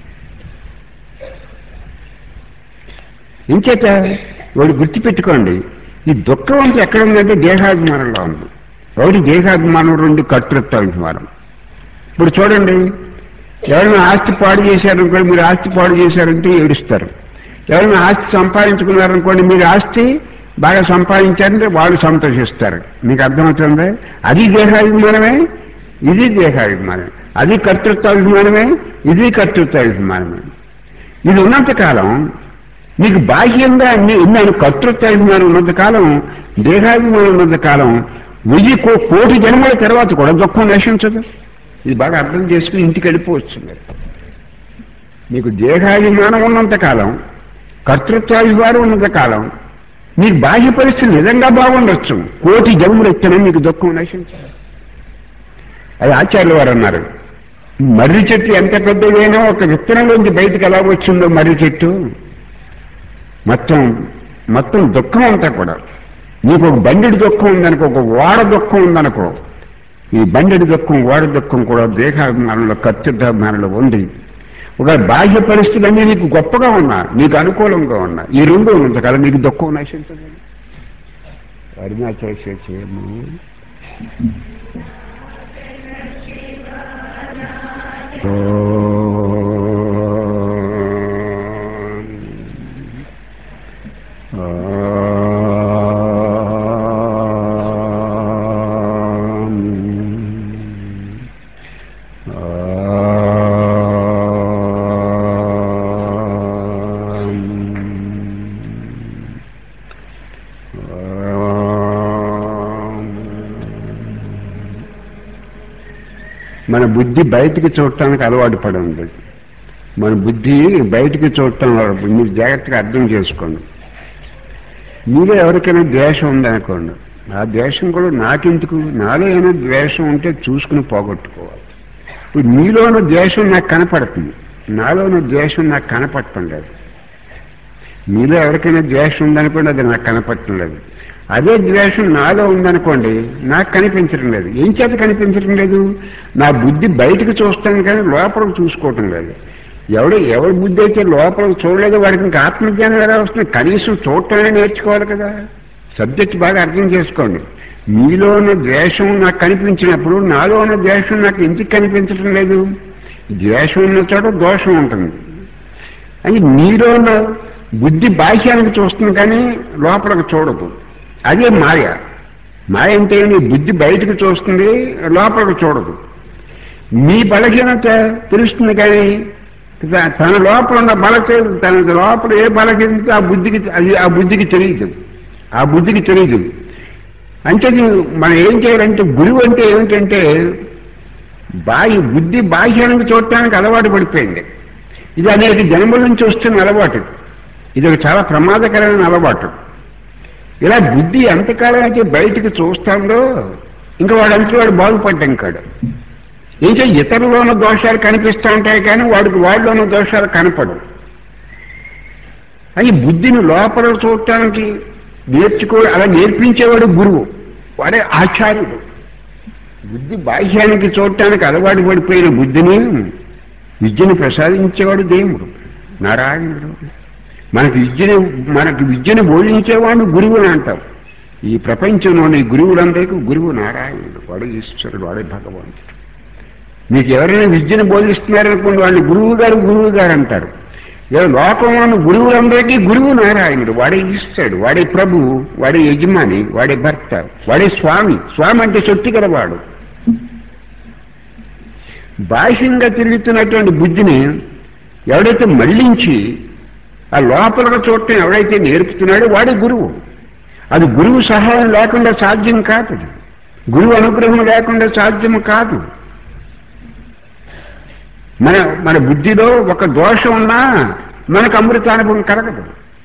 ఇంచేత వాడు గుర్తుపెట్టుకోండి ఈ దుఃఖం అంతా ఎక్కడ ఉందంటే దేహాభిమానంలో ఉంది ఒకటి దేహాభిమానం రెండు కర్తృత్వాభిమానం ఇప్పుడు చూడండి ఎవరైనా ఆస్తి పాడు చేశారనుకోండి మీరు ఆస్తి పాడు చేశారంటే ఏడుస్తారు ఎవరైనా ఆస్తి సంపాదించుకున్నారనుకోండి మీరు ఆస్తి బాగా సంపాదించారంటే వాళ్ళు సంతోషిస్తారు మీకు అర్థమవుతుందా అది దేహాభిమానమే ఇది దేహాభిమానమే అది కర్తృత్వాభిమానమే ఇది కర్తృత్వాభిమానమే ఇది ఉన్నంత కాలం నీకు బాహ్యంగా అన్ని ఉన్నాను కర్తృత్వాభిమానం ఉన్నంత కాలం దేహాభిమానం ఉన్నంత కాలం వెయ్యి కో కోటి జన్మల తర్వాత కూడా దుఃఖం నశించదు ఇది బాగా అర్థం చేసుకుని ఇంటికి వెళ్ళిపోవచ్చు మీరు. మీకు దేహాభిమానం ఉన్నంత కాలం కర్తృత్వాభిమానం ఉన్నంత కాలం మీకు బాహ్య పరిస్థితి నిజంగా బాగుండొచ్చు కోటి జన్మలు ఎత్తినా మీకు దుఃఖం నశించదు అది ఆచార్యుల వారు అన్నారు మర్రి చెట్టు ఎంత పెద్దదైనా ఒక విత్తనంలోంచి బయటకు ఎలా వచ్చిందో మర్రి చెట్టు మొత్తం మొత్తం దుఃఖం అంతా కూడా నీకు ఒక బండిడి దుఃఖం ఉందనుకో ఒక ఓడ దుఃఖం ఉందనుకో ఈ బండిడి దుఃఖం ఓడ దుఃఖం కూడా దేహాభిమానంలో కర్తృత్వాభిమానంలో ఉంది ఒక బాహ్య పరిస్థితులన్నీ నీకు గొప్పగా ఉన్నా నీకు అనుకూలంగా ఉన్నా ఈ రెండు ఉన్నంత కదా నీకు దుఃఖం నశించదు అరుణాచల చేయము మన బుద్ధి బయటికి చూడటానికి అలవాటు పడి ఉంది మన బుద్ధి బయటికి చూడటం అలవాటు మీరు జాగ్రత్తగా అర్థం చేసుకోండి మీలో ఎవరికైనా ద్వేషం ఉందనుకోండి ఆ ద్వేషం కూడా నాకెందుకు నాలో ఏమైనా ద్వేషం ఉంటే చూసుకుని పోగొట్టుకోవాలి ఇప్పుడు మీలోనూ ద్వేషం నాకు కనపడుతుంది నాలోనూ ద్వేషం నాకు కనపడటం లేదు మీలో ఎవరికైనా ద్వేషం ఉందనుకోండి అది నాకు కనపడటం లేదు అదే ద్వేషం నాలో ఉందనుకోండి నాకు కనిపించడం లేదు ఏం చేత కనిపించడం లేదు నా బుద్ధి బయటకు చూస్తాను కానీ లోపలికి చూసుకోవటం లేదు ఎవడు ఎవరి బుద్ధి అయితే లోపలికి చూడలేదు వాడికి ఇంకా ఆత్మజ్ఞానం ఎలా వస్తుంది కనీసం చూడటమే నేర్చుకోవాలి కదా సబ్జెక్ట్ బాగా అర్థం చేసుకోండి మీలో ఉన్న ద్వేషం నాకు కనిపించినప్పుడు నాలో ఉన్న ద్వేషం నాకు ఎందుకు కనిపించడం లేదు ద్వేషం ఉన్న చోట దోషం ఉంటుంది అని మీలో ఉన్న బుద్ధి బాహ్యానికి చూస్తుంది కానీ లోపలికి చూడదు అదే మాయ మాయ అంటే నీ బుద్ధి బయటకు చూస్తుంది లోపలికి చూడదు మీ బలహీనత తెలుస్తుంది కానీ త- తన లోపల ఉన్న బలత తన లోపల ఏ బలహీనత ఆ బుద్ధికి అది ఆ బుద్ధికి తెలియదు ఆ బుద్ధికి తెలియదు అంటే ఇది మనం ఏం చేయాలంటే గురువు అంటే ఏమిటంటే బాహ్య బుద్ధి బాహ్యానికి చూడటానికి అలవాటు పడిపోయింది ఇది అనేక జన్మల నుంచి వస్తున్న అలవాటు ఇది ఒక చాలా ప్రమాదకరమైన అలవాటు ఇలా బుద్ధి ఎంతకాలం అయితే బయటికి చూస్తాందో ఇంకా వాడంతా వాడు బాగుపడ్డం కాడు ఏం చేయ ఇతరులో ఉన్న దోషాలు కనిపిస్తూ ఉంటాయి కానీ వాడికి వాళ్ళలో ఉన్న దోషాలు కనపడవు అది బుద్ధిని లోపల చూడటానికి నేర్చుకో అలా నేర్పించేవాడు గురువు వాడే ఆచార్యుడు బుద్ధి బాహ్యానికి చూడటానికి అలవాటు పడిపోయిన బుద్ధిని విద్యను ప్రసాదించేవాడు దేవుడు నారాయణుడు మనకి విద్యను మనకి విద్యను బోధించేవాడు గురువు అని అంటాం ఈ ప్రపంచంలోని గురువులందరికీ గురువు నారాయణుడు వాడు ఈశ్వరుడు వాడే భగవంతుడు మీకు ఎవరైనా విద్యను బోధిస్తున్నారనుకోండి వాళ్ళు గురువు గారు గురువు గారు అంటారు ఇలా లోకంలోని గురువులందరికీ గురువు నారాయణుడు వాడే ఇస్తాడు వాడే ప్రభువు వాడే యజమాని వాడే భర్త వాడే స్వామి స్వామి అంటే శక్తి గలవాడు బాహ్యంగా తిరుగుతున్నటువంటి బుద్ధిని ఎవడైతే మళ్లించి ఆ లోపలకు చూడటం ఎవడైతే నేర్పుతున్నాడో వాడే గురువు అది గురువు సహాయం లేకుండా సాధ్యం కాదు అది. గురువు అనుగ్రహం లేకుండా సాధ్యం కాదు మన మన బుద్ధిలో ఒక దోషం ఉన్నా మనకు అమృతానుభవం కలగదు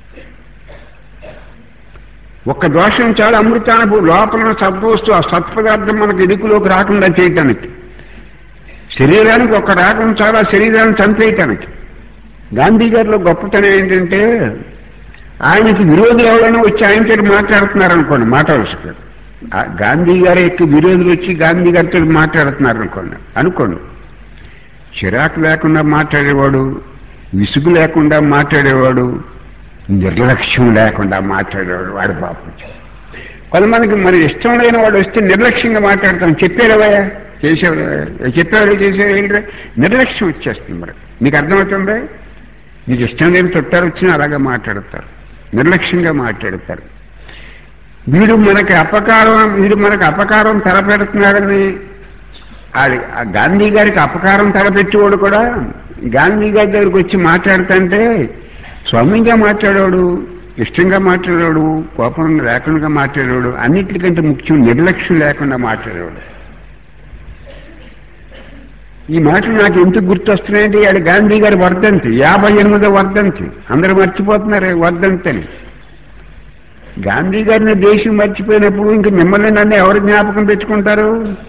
ఒక్క దోషం చాలా అమృతానుభవం లోపల ఉన్న సత్వస్తు ఆ సత్పదార్థం మనకు ఎదుకులోకి రాకుండా చేయటానికి శరీరానికి ఒక రాగం చాలా శరీరాన్ని చంపేయటానికి గాంధీ గారిలో గొప్పతనం ఏంటంటే ఆయనకి విరోధులు ఎవరైనా వచ్చి ఆయనతో మాట్లాడుతున్నారు అనుకోండి మాట్లాడుతున్నారు గాంధీ గారి యొక్క విరోధులు వచ్చి గాంధీ గారితో మాట్లాడుతున్నారు అనుకోండి అనుకోండి చిరాకు లేకుండా మాట్లాడేవాడు విసుగు లేకుండా మాట్లాడేవాడు నిర్లక్ష్యం లేకుండా మాట్లాడేవాడు వాడు పాపం కొంతమందికి మరి ఇష్టం లేని వాడు వస్తే నిర్లక్ష్యంగా మాట్లాడతాం చెప్పారవయ్యా చేసేవాడు చెప్పేవాడు చేసేవాడు ఏంటంటే నిర్లక్ష్యం వచ్చేస్తుంది మరి మీకు అర్థమవుతుందా మీకు ఇష్టం లేని చుట్టాలు వచ్చినా అలాగే మాట్లాడతారు నిర్లక్ష్యంగా మాట్లాడతారు వీడు మనకి అపకారం వీడు మనకి అపకారం తలపెడుతున్నాడని అది- ఆ గాంధీ గారికి అపకారం తలపెట్టేవాడు కూడా గాంధీ గారి దగ్గరికి వచ్చి మాట్లాడుతుంటే స్వామిగా మాట్లాడేవాడు ఇష్టంగా మాట్లాడేవాడు కోపం లేకుండా మాట్లాడేవాడు అన్నిటికంటే ముఖ్యం నిర్లక్ష్యం లేకుండా మాట్లాడేవాడు ఈ మాటలు నాకు ఎందుకు గుర్తొస్తున్నాయంటే ఆడ గాంధీ గారి వర్ధంతి యాభై ఎనిమిదో వర్ధంతి అందరూ మర్చిపోతున్నారు వర్ధంతి అని గాంధీ గారిని దేశం మర్చిపోయినప్పుడు ఇంక మిమ్మల్ని నన్ను ఎవరు జ్ఞాపకం పెట్టుకుంటారు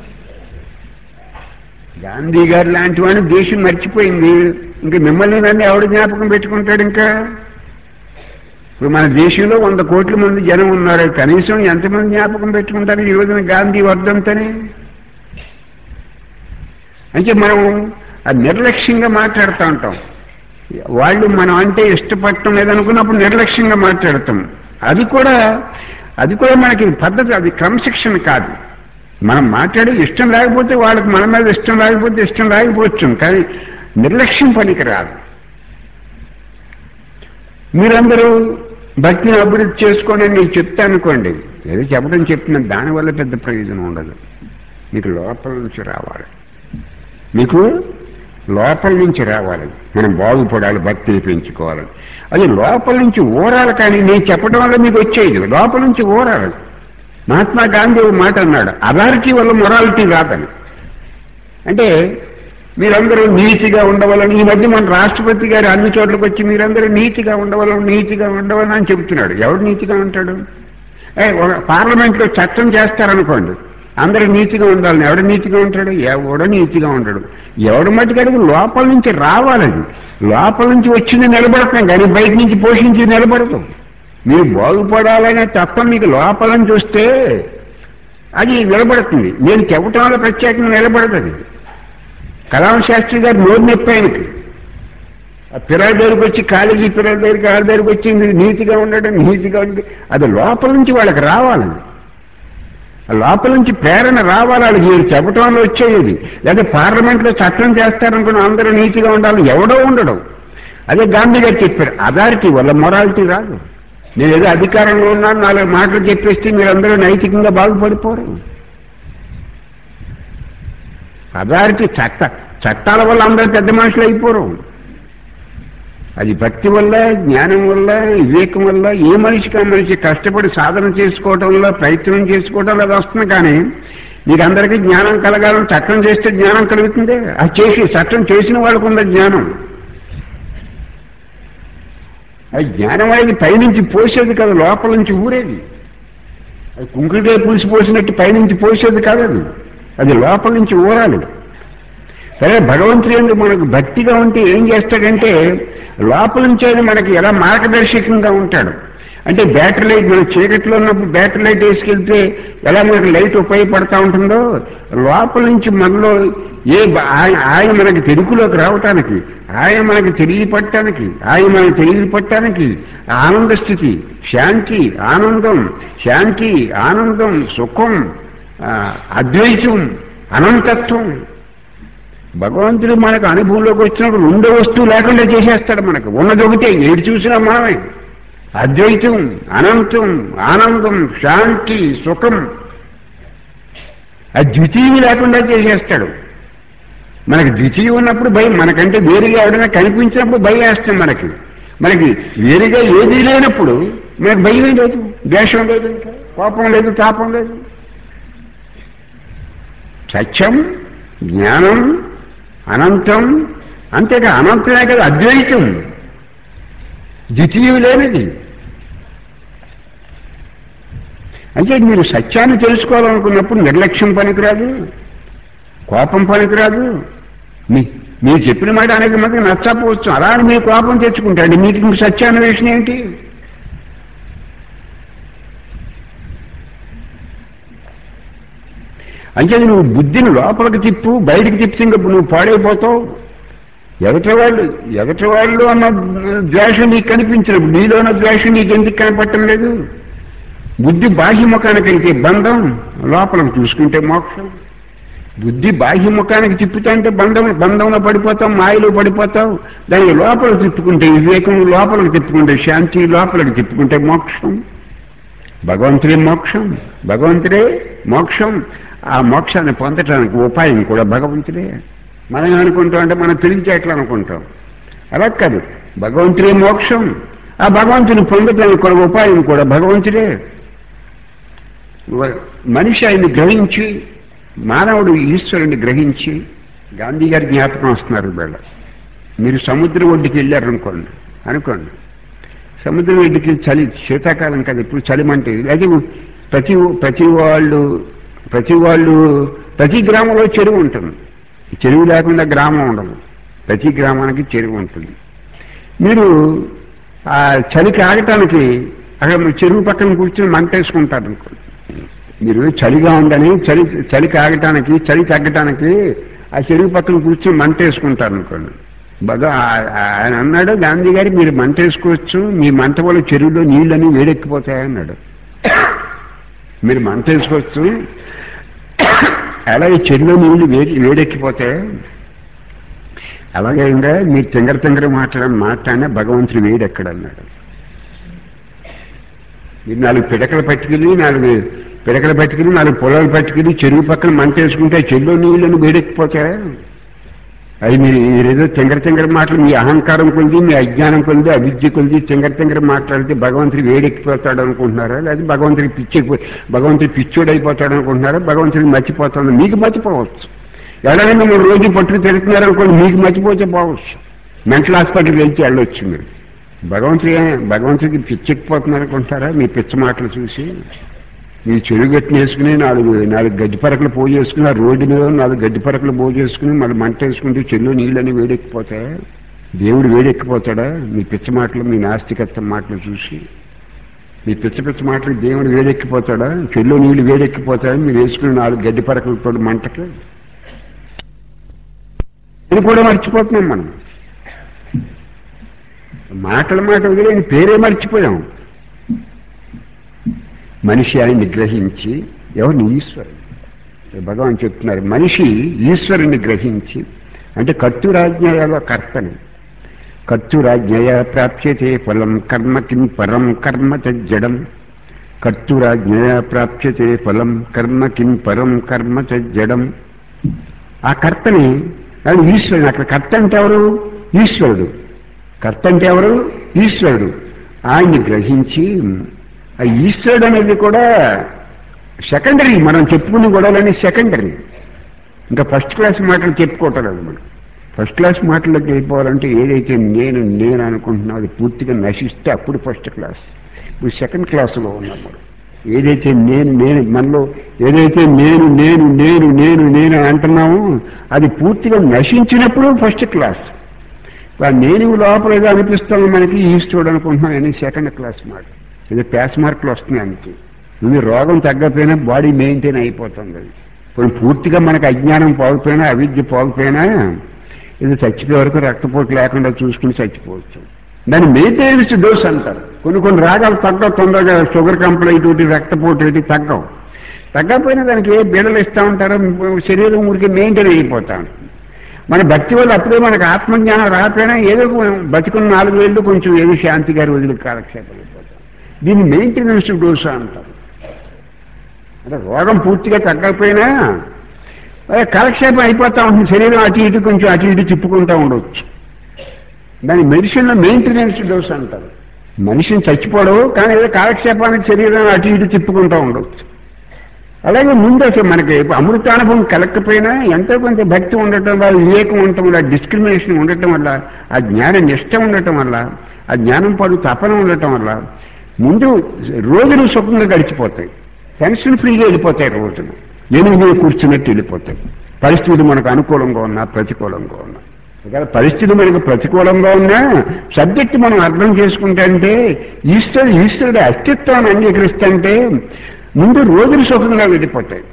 గాంధీ గారు లాంటి వాడిని దేశం మర్చిపోయింది ఇంక మిమ్మల్ని నన్ను ఎవడు జ్ఞాపకం పెట్టుకుంటాడు ఇంకా ఇప్పుడు మన దేశంలో వంద కోట్ల మంది జనం ఉన్నారు కనీసం ఎంతమంది జ్ఞాపకం పెట్టుకుంటారు ఈ రోజున గాంధీ వర్ధంతని అంటే మనం ఆ నిర్లక్ష్యంగా మాట్లాడుతూ ఉంటాం వాళ్ళు మనం అంటే ఇష్టపడటం లేదనుకున్నప్పుడు నిర్లక్ష్యంగా మాట్లాడతాం అది కూడా అది కూడా మనకి పద్ధతి అది క్రమశిక్షణ కాదు మనం మాట్లాడే ఇష్టం లేకపోతే వాళ్ళకి మన మీద ఇష్టం లేకపోతే ఇష్టం లేకపోవచ్చు కానీ నిర్లక్ష్యం పనికి రాదు మీరందరూ భక్తిని అభివృద్ధి చేసుకోండి అని నేను చెప్తా అనుకోండి ఏదో చెప్పడం చెప్తున్నాను దానివల్ల పెద్ద ప్రయోజనం ఉండదు మీకు లోపల నుంచి రావాలి మీకు లోపల నుంచి రావాలి మనం బాగుపడాలి భక్తిని పెంచుకోవాలి అది లోపల నుంచి ఊరాలి కానీ నేను చెప్పడం వల్ల మీకు వచ్చేది లోపల నుంచి ఊరాలి మహాత్మా గాంధీ ఒక మాట అన్నాడు అథారిటీ వల్ల మొరాలిటీ రాదని అంటే మీరందరూ నీతిగా ఉండవాలని ఈ మధ్య మన రాష్ట్రపతి గారు అన్ని చోట్లకి వచ్చి మీరందరూ నీతిగా ఉండవాలని నీతిగా ఉండవాలని అని చెబుతున్నాడు ఎవడు నీతిగా ఉంటాడు ఏ, ఒక పార్లమెంట్లో చట్టం చేస్తారనుకోండి అందరూ నీతిగా ఉండాలని ఎవడు నీతిగా ఉంటాడు ఎవడో నీతిగా ఉంటాడు ఎవడు మట్టుకడుగు లోపల నుంచి రావాలని లోపల నుంచి వచ్చింది నిలబడతాం కానీ బయట నుంచి పోషించి నిలబడదు మీరు బాగుపడాలనే తప్ప మీకు లోపల నుంచి వస్తే అది నిలబడుతుంది నేను చెప్పటం వల్ల ప్రత్యేకంగా నిలబడదు అది కలాం శాస్త్రి గారు నోరు నొప్పి ఆయనకి ఆ పిల్లల దగ్గరికి వచ్చి కాలేజీ పిల్లల దగ్గరికి వాళ్ళ దగ్గరికి వచ్చి మీరు నీతిగా ఉండడం నీతిగా ఉండడం అది లోపల నుంచి వాళ్ళకి రావాలని ఆ లోపల నుంచి ప్రేరణ రావాలి వాళ్ళకి మీరు చెప్పటం వల్ల వచ్చేది లేదా పార్లమెంట్లో చట్టం చేస్తారనుకున్న అందరూ నీతిగా ఉండాలి ఎవడో ఉండడం అదే గాంధీ గారు చెప్పారు అథారిటీ వల్ల మొరాలిటీ రాదు నేను ఏదో అధికారంలో ఉన్నాను నాలుగు మాటలు చెప్పేస్తే మీరందరూ నైతికంగా బాగుపడిపోరు అథారిటీ చట్ట చట్టాల వల్ల అందరూ పెద్ద మనుషులు అయిపోరు అది భక్తి వల్ల జ్ఞానం వల్ల వివేకం వల్ల ఏ మనిషికి ఆ మనిషి కష్టపడి సాధన చేసుకోవటం వల్ల ప్రయత్నం చేసుకోవటం వల్ల అది వస్తుంది కానీ మీకు అందరికీ జ్ఞానం కలగాలని చట్టం చేస్తే జ్ఞానం కలుగుతుంది అది చేసి చట్టం చేసిన వాళ్ళకు ఉన్న జ్ఞానం అది జ్ఞానం అనేది పైనుంచి పోసేది కాదు లోపల నుంచి ఊరేది అది కుంకుడికాయ పులిసి పోసినట్టు పైనుంచి పోసేది కాదు అది అది లోపల నుంచి ఊరాలి సరే భగవంతుడు ఎందుకు మనకు భక్తిగా ఉంటే ఏం చేస్తాడంటే లోపల నుంచి ఆయన మనకి ఎలా మార్గదర్శకంగా ఉంటాడు అంటే బ్యాటరీ లైట్ మన చీకట్లో ఉన్నప్పుడు బ్యాటరీ లైట్ వేసుకెళ్తే ఎలా మనకి లైట్ ఉపయోగపడతా ఉంటుందో లోపల నుంచి మనలో ఏ బ- ఆయన ఆయన మనకి తెలుగులోకి రావటానికి ఆయన మనకి తెలియపట్టడానికి ఆయన మనకి తెలియపట్టడానికి ఆనంద స్థితి శాంతి ఆనందం శాంతి ఆనందం సుఖం ఆ, అద్వైతం అనంతత్వం భగవంతుడు మనకు అనుభవంలోకి వచ్చినప్పుడు రెండో వస్తువు లేకుండా చేసేస్తాడు మనకు ఉన్నది ఒకటే ఏడు చూసినా మనమే అద్వైతం అనంతం ఆనందం శాంతి సుఖం ఆ ద్వితీయం లేకుండా చేసేస్తాడు మనకి ద్వితీయం ఉన్నప్పుడు భయం మనకంటే వేరుగా ఎవరైనా కనిపించినప్పుడు భయం వేస్తాం మనకి మనకి వేరుగా ఏదీ లేనప్పుడు మనకు భయం లేదు ద్వేషం లేదు ఇంకా కోపం లేదు తాపం లేదు సత్యం జ్ఞానం అనంతం అంతేకా అనంతమే కదా అద్వైతం ద్వితీయం లేనిది అంటే మీరు సత్యాన్ని తెలుసుకోవాలనుకున్నప్పుడు నిర్లక్ష్యం పనికిరాదు కోపం పనికిరాదు మీ మీరు చెప్పిన మాట అనేక మందికి నచ్చకపోవచ్చు అలా అని మీరు కోపం తెచ్చుకుంటాడు మీకు ఇంక సత్యాన్వేషణ ఏంటి అంటే నువ్వు బుద్ధిని లోపలికి తిప్పు బయటికి తిప్పితే ఇంక నువ్వు పాడైపోతావు ఎగటి వాళ్ళు ఎగటి వాళ్ళు అన్న ద్వేషం నీకు కనిపించినప్పుడు నీలో ఉన్న ద్వేషం నీకు ఎందుకు కనపడటం లేదు బుద్ధి బాహ్యముఖానికి అయితే బంధం లోపలికి చూసుకుంటే మోక్షం బుద్ధి బాహ్యముఖానికి తిప్పుతాంటే బంధం బంధంలో పడిపోతాం మాయలో పడిపోతావు దానికి లోపలికి తిప్పుకుంటే వివేకం లోపలికి తిప్పుకుంటే శాంతి లోపలికి తిప్పుకుంటే మోక్షం భగవంతుడే మోక్షం భగవంతుడే మోక్షం ఆ మోక్షాన్ని పొందటానికి ఉపాయం కూడా భగవంతుడే మనం అనుకుంటాం అంటే మనం తెలివిచేట్లు అనుకుంటాం అలా కాదు భగవంతుడే మోక్షం ఆ భగవంతుని పొందటానికి కూడా ఉపాయం కూడా భగవంతుడే వ- మనిషి ఆయన్ని గ్రహించి మానవుడు ఈశ్వరుని గ్రహించి గాంధీ గారి జ్ఞాపకం వస్తున్నారు వీళ్ళ మీరు సముద్రం ఒడ్డుకి వెళ్ళారనుకోండి అనుకోండి సముద్రం ఒడ్డుకి చలి శీతాకాలం కదా ఇప్పుడు చలిమంటే అది ప్రతి ప్రతి వాళ్ళు ప్రతి వాళ్ళు ప్రతి గ్రామంలో చెరువు ఉంటుంది చెరువు లేకుండా గ్రామం ఉండదు ప్రతి గ్రామానికి చెరువు ఉంటుంది మీరు ఆ చలికి ఆగటానికి అక్కడ మీరు చెరువు పక్కన కూర్చొని మంట వేసుకుంటారు అనుకోండి మీరు చలిగా ఉందని చలి చలికి ఆగటానికి చలి తగ్గటానికి ఆ చెరువు పక్కన కూర్చొని మంట వేసుకుంటారు అనుకోండి బాగా ఆ- ఆ- ఆయన అన్నాడు గాంధీ గారి మీరు మంట వేసుకోవచ్చు మీ మంట వల్ల చెరువులో నీళ్ళని వేడెక్కిపోతాయన్నాడు మీరు మంట వేసుకోవచ్చు అలాగే చెరువులో నీళ్లు వేడి వేడెక్కిపోతాయి అలాగే ఇంకా మీరు తింగర తింగర మాట్లాడని మాట్లాడినా భగవంతుడు వేడెక్కడన్నాడు మీరు నాలుగు పిడకలు పట్టుకెళ్ళి నాలుగు పిడకలు పట్టుకెళ్ళి నాలుగు పొలాలు పట్టుకెళ్ళి చెరువు పక్కన మంట వేసుకుంటే చెరువులో నీళ్ళని వేడెక్కిపోతాయా అది మీరు మీరేదో తింగర తింగర మాటలు మీ అహంకారం కొలిది మీ అజ్ఞానం కొలిది అవిద్య కొలిది తింగర తింగర మాట్లాడితే భగవంతుడు వేడెక్కిపోతాడు అనుకుంటున్నారా లేదా భగవంతుడికి పిచ్చి భగవంతుడు పిచ్చోడు అయిపోతాడు అనుకుంటున్నారా భగవంతుడికి మర్చిపోతాడు మీకు మర్చిపోవచ్చు ఎవరైనా మిమ్మల్ని రోజు పట్టుకు తిరుగుతున్నారు అనుకోండి మీకు మర్చిపోతే పోవచ్చు మెంటల్ హాస్పిటల్కి వెళ్తే వెళ్ళొచ్చు మీరు భగవంతుడి భగవంతుడికి పిచ్చెక్కిపోతున్నారు అనుకుంటారా మీ పిచ్చ మాటలు చూసి మీ చెరువు గట్టిన వేసుకుని నాలుగు నాలుగు గడ్డి పరకలు పోగు చేసుకుని ఆ రోడ్డు మీద నాలుగు గడ్డి పరకలు పోగు చేసుకుని మళ్ళీ మంట వేసుకుంటే చెల్లు నీళ్ళని వేడెక్కిపోతాయా దేవుడు వేడెక్కిపోతాడా మీ పిచ్చ మాటలు మీ నాస్తికత్వం మాటలు చూసి మీ పిచ్చ పిచ్చ మాటలు దేవుడు వేడెక్కిపోతాడా చెల్లు నీళ్ళు వేడెక్కిపోతాయా మీరు వేసుకుని నాలుగు గడ్డి పరకలతో మంటకి ఇది కూడా మర్చిపోతున్నాం మనం మాటల మాట వదిలేని పేరే మర్చిపోయాం మనిషి ఆయన్ని గ్రహించి ఎవరిని ఈశ్వరుడు భగవాన్ చెప్తున్నారు మనిషి ఈశ్వరుని గ్రహించి అంటే కర్తురాజ్ఞయాల కర్తని కర్తురాజ్ఞయ ప్రాప్యతే ఫలం కర్మ కిం పరం కర్మ జడం కర్తురాజ్ఞయ ప్రాప్యతే ఫలం కర్మ కిం పరం కర్మ జడం ఆ కర్తని అది ఈశ్వరుడు అక్కడ కర్త అంటే ఎవరు ఈశ్వరుడు కర్త అంటే ఎవరు ఈశ్వరుడు ఆయన్ని గ్రహించి ఆ ఈశ్వరుడు అనేది కూడా సెకండరీ మనం చెప్పుకునే గొడవలన్నీ సెకండరీ ఇంకా ఫస్ట్ క్లాస్ మాటలు చెప్పుకోవటం లేదు మనం ఫస్ట్ క్లాస్ మాటలకు వెళ్ళిపోవాలంటే ఏదైతే నేను నేను అనుకుంటున్నా అది పూర్తిగా నశిస్తే అప్పుడు ఫస్ట్ క్లాస్ ఇప్పుడు సెకండ్ క్లాసులో ఉన్నాం మనం ఏదైతే నేను నేను మనలో ఏదైతే నేను నేను నేను నేను నేను అంటున్నామో అది పూర్తిగా నశించినప్పుడు ఫస్ట్ క్లాస్ ఆ నేను లోపల ఏదో అనిపిస్తాను మనకి ఈస్టోడ్ అనుకుంటున్నాం అని సెకండ్ క్లాస్ మాట ఇది ప్యాస్ మార్కులు వస్తున్నాయి అంతే ఇది రోగం తగ్గకపోయినా బాడీ మెయింటైన్ అయిపోతుంది అది ఇప్పుడు పూర్తిగా మనకు అజ్ఞానం పోకపోయినా అవిద్య పోకపోయినా ఇది చచ్చిపోయే వరకు రక్తపోటు లేకుండా చూసుకుని చచ్చిపోవచ్చు దాన్ని మెయింటెనెన్స్ డోస్ అంటారు కొన్ని కొన్ని రాగాలు తగ్గవు తొందరగా షుగర్ కంప్లైంట్ ఒకటి రక్తపోటు ఒకటి తగ్గవు తగ్గకపోయినా దానికి ఏ బిడలు ఇస్తూ ఉంటారో శరీరం ఊరికి మెయింటైన్ అయిపోతా ఉంటుంది మన భక్తి వల్ల అప్పుడే మనకు ఆత్మజ్ఞానం రాకపోయినా ఏదో బతికున్న నాలుగు వేళ్ళు కొంచెం ఏదో శాంతి గారి వదిలి కాలక్షేపం అయిపోతాం దీన్ని మెయింటెనెన్స్ డోస్ అంటారు అంటే రోగం పూర్తిగా తగ్గకపోయినా అదే కాలక్షేపం అయిపోతా ఉంటుంది శరీరం అటు ఇటు కొంచెం అటు ఇటు తిప్పుకుంటూ ఉండవచ్చు దాని మెడిసిన్లో మెయింటెనెన్స్ డోస్ అంటారు మనిషిని చచ్చిపోవడం కానీ ఏదో కాలక్షేపానికి శరీరం అటు ఇటు తిప్పుకుంటూ ఉండవచ్చు అలాగే ముందు అసలు మనకి అమృతానుభవం కలగకపోయినా ఎంతో కొంత భక్తి ఉండటం వల్ల వివేకం ఉండటం వల్ల డిస్క్రిమినేషన్ ఉండటం వల్ల ఆ జ్ఞాన నిష్ట ఉండటం వల్ల ఆ జ్ఞానం పడు తపన ఉండటం వల్ల ముందు రోజులు సుఖంగా గడిచిపోతాయి టెన్షన్ ఫ్రీగా వెళ్ళిపోతాయి రోజులు నేను మీద కూర్చున్నట్టు వెళ్ళిపోతాయి పరిస్థితులు మనకు అనుకూలంగా ఉన్నా ప్రతికూలంగా ఉన్నా ఒకవేళ పరిస్థితి మనకు ప్రతికూలంగా ఉన్నా సబ్జెక్ట్ మనం అర్థం చేసుకుంటే అంటే ఈశ్వరుడు ఈశ్వరుడు అస్తిత్వాన్ని అంగీకరిస్తుంటే ముందు రోజులు సుఖంగా వెళ్ళిపోతాయి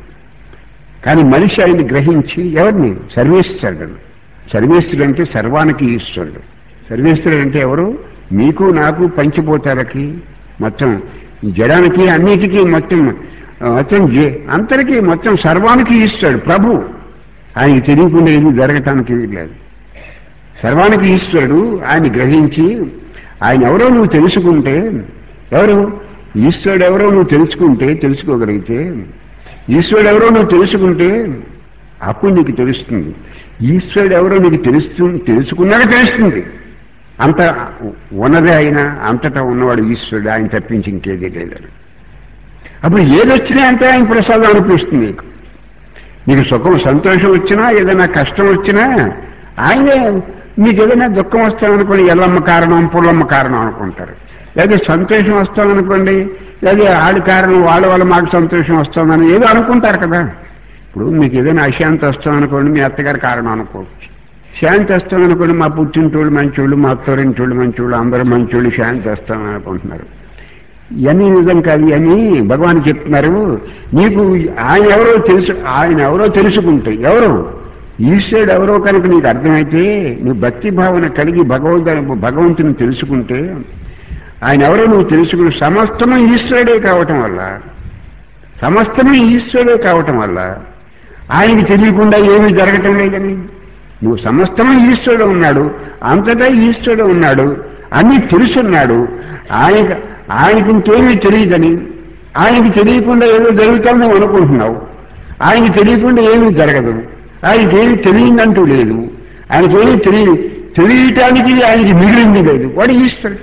కానీ మనిషి ఆయన్ని గ్రహించి ఎవరిని సర్వేశ్వరుడు సర్వేశ్వరుడు అంటే సర్వానికి ఈశ్వరుడు సర్వేశ్వరుడు అంటే ఎవరు మీకు నాకు పంచిపోతారకి మొత్తం జడానికి అన్నిటికీ మొత్తం మొత్తం జే- అంతరికి మొత్తం సర్వానికి ఈశ్వరుడు ప్రభు ఆయనకి తెలియకుండా ఏది జరగటానికి లేదు సర్వానికి ఈశ్వరుడు ఆయన గ్రహించి ఆయన ఎవరో నువ్వు తెలుసుకుంటే ఎవరు ఈశ్వరుడు ఎవరో నువ్వు తెలుసుకుంటే తెలుసుకోగలిగితే ఈశ్వరుడు ఎవరో నువ్వు తెలుసుకుంటే అప్పుడు నీకు తెలుస్తుంది ఈశ్వరుడు ఎవరో నీకు తెలుస్తు తెలుసుకున్నాక తెలుస్తుంది అంత ఉన్నదే అయినా అంతటా ఉన్నవాడు ఈశ్వరుడు ఆయన తప్పించి ఇంకేది లేదని అప్పుడు ఏదొచ్చినా అంటే ఆయన ప్రసాదం అనిపిస్తుంది నీకు నీకు సుఖం సంతోషం వచ్చినా ఏదైనా కష్టం వచ్చినా ఆయనే మీకు ఏదైనా దుఃఖం వస్తామనుకోండి ఎల్లమ్మ కారణం పుల్లమ్మ కారణం అనుకుంటారు లేదా సంతోషం వస్తామనుకోండి లేదా ఆడి కారణం వాళ్ళ వల్ల మాకు సంతోషం వస్తుందని ఏదో అనుకుంటారు కదా ఇప్పుడు మీకు ఏదైనా అశాంతి వస్తామనుకోండి మీ అత్తగారి కారణం అనుకోవచ్చు శాంతి వస్తామనుకోండి మా పుట్టింటోళ్ళు మంచోళ్ళు మా అత్తోరింటోళ్ళు మంచోళ్ళు అందరూ మంచోళ్ళు శాంతి వస్తామని అనుకుంటున్నారు ఇవన్నీ నిజం కాదు అని భగవాన్ చెప్తున్నారు నీకు ఆయన ఎవరో తెలుసు ఆయన ఎవరో తెలుసుకుంటే ఎవరు ఈశ్వరుడు ఎవరో కనుక నీకు అర్థమైతే నువ్వు భక్తి భావన కలిగి భగవంతు భగవంతుని తెలుసుకుంటే ఆయన ఎవరో నువ్వు తెలుసుకుని సమస్తము ఈశ్వరుడే కావటం వల్ల సమస్తము ఈశ్వరుడే కావటం వల్ల ఆయనకి తెలియకుండా ఏమీ జరగటం లేదని నువ్వు సమస్తము ఈశ్వరుడు ఉన్నాడు అంతటా ఈశ్వరుడు ఉన్నాడు అన్నీ తెలుసున్నాడు ఆయన ఆయనకి ఇంకేమీ తెలియదని ఆయనకి తెలియకుండా ఏదో జరుగుతుందని నువ్వు అనుకుంటున్నావు ఆయనకి తెలియకుండా ఏమీ జరగదు ఆయనకి ఏమీ తెలియదంటూ లేదు ఆయనకేమీ తెలియ తెలియటానికి ఆయనకి మిగిలింది లేదు వాడు ఈశ్వరుడు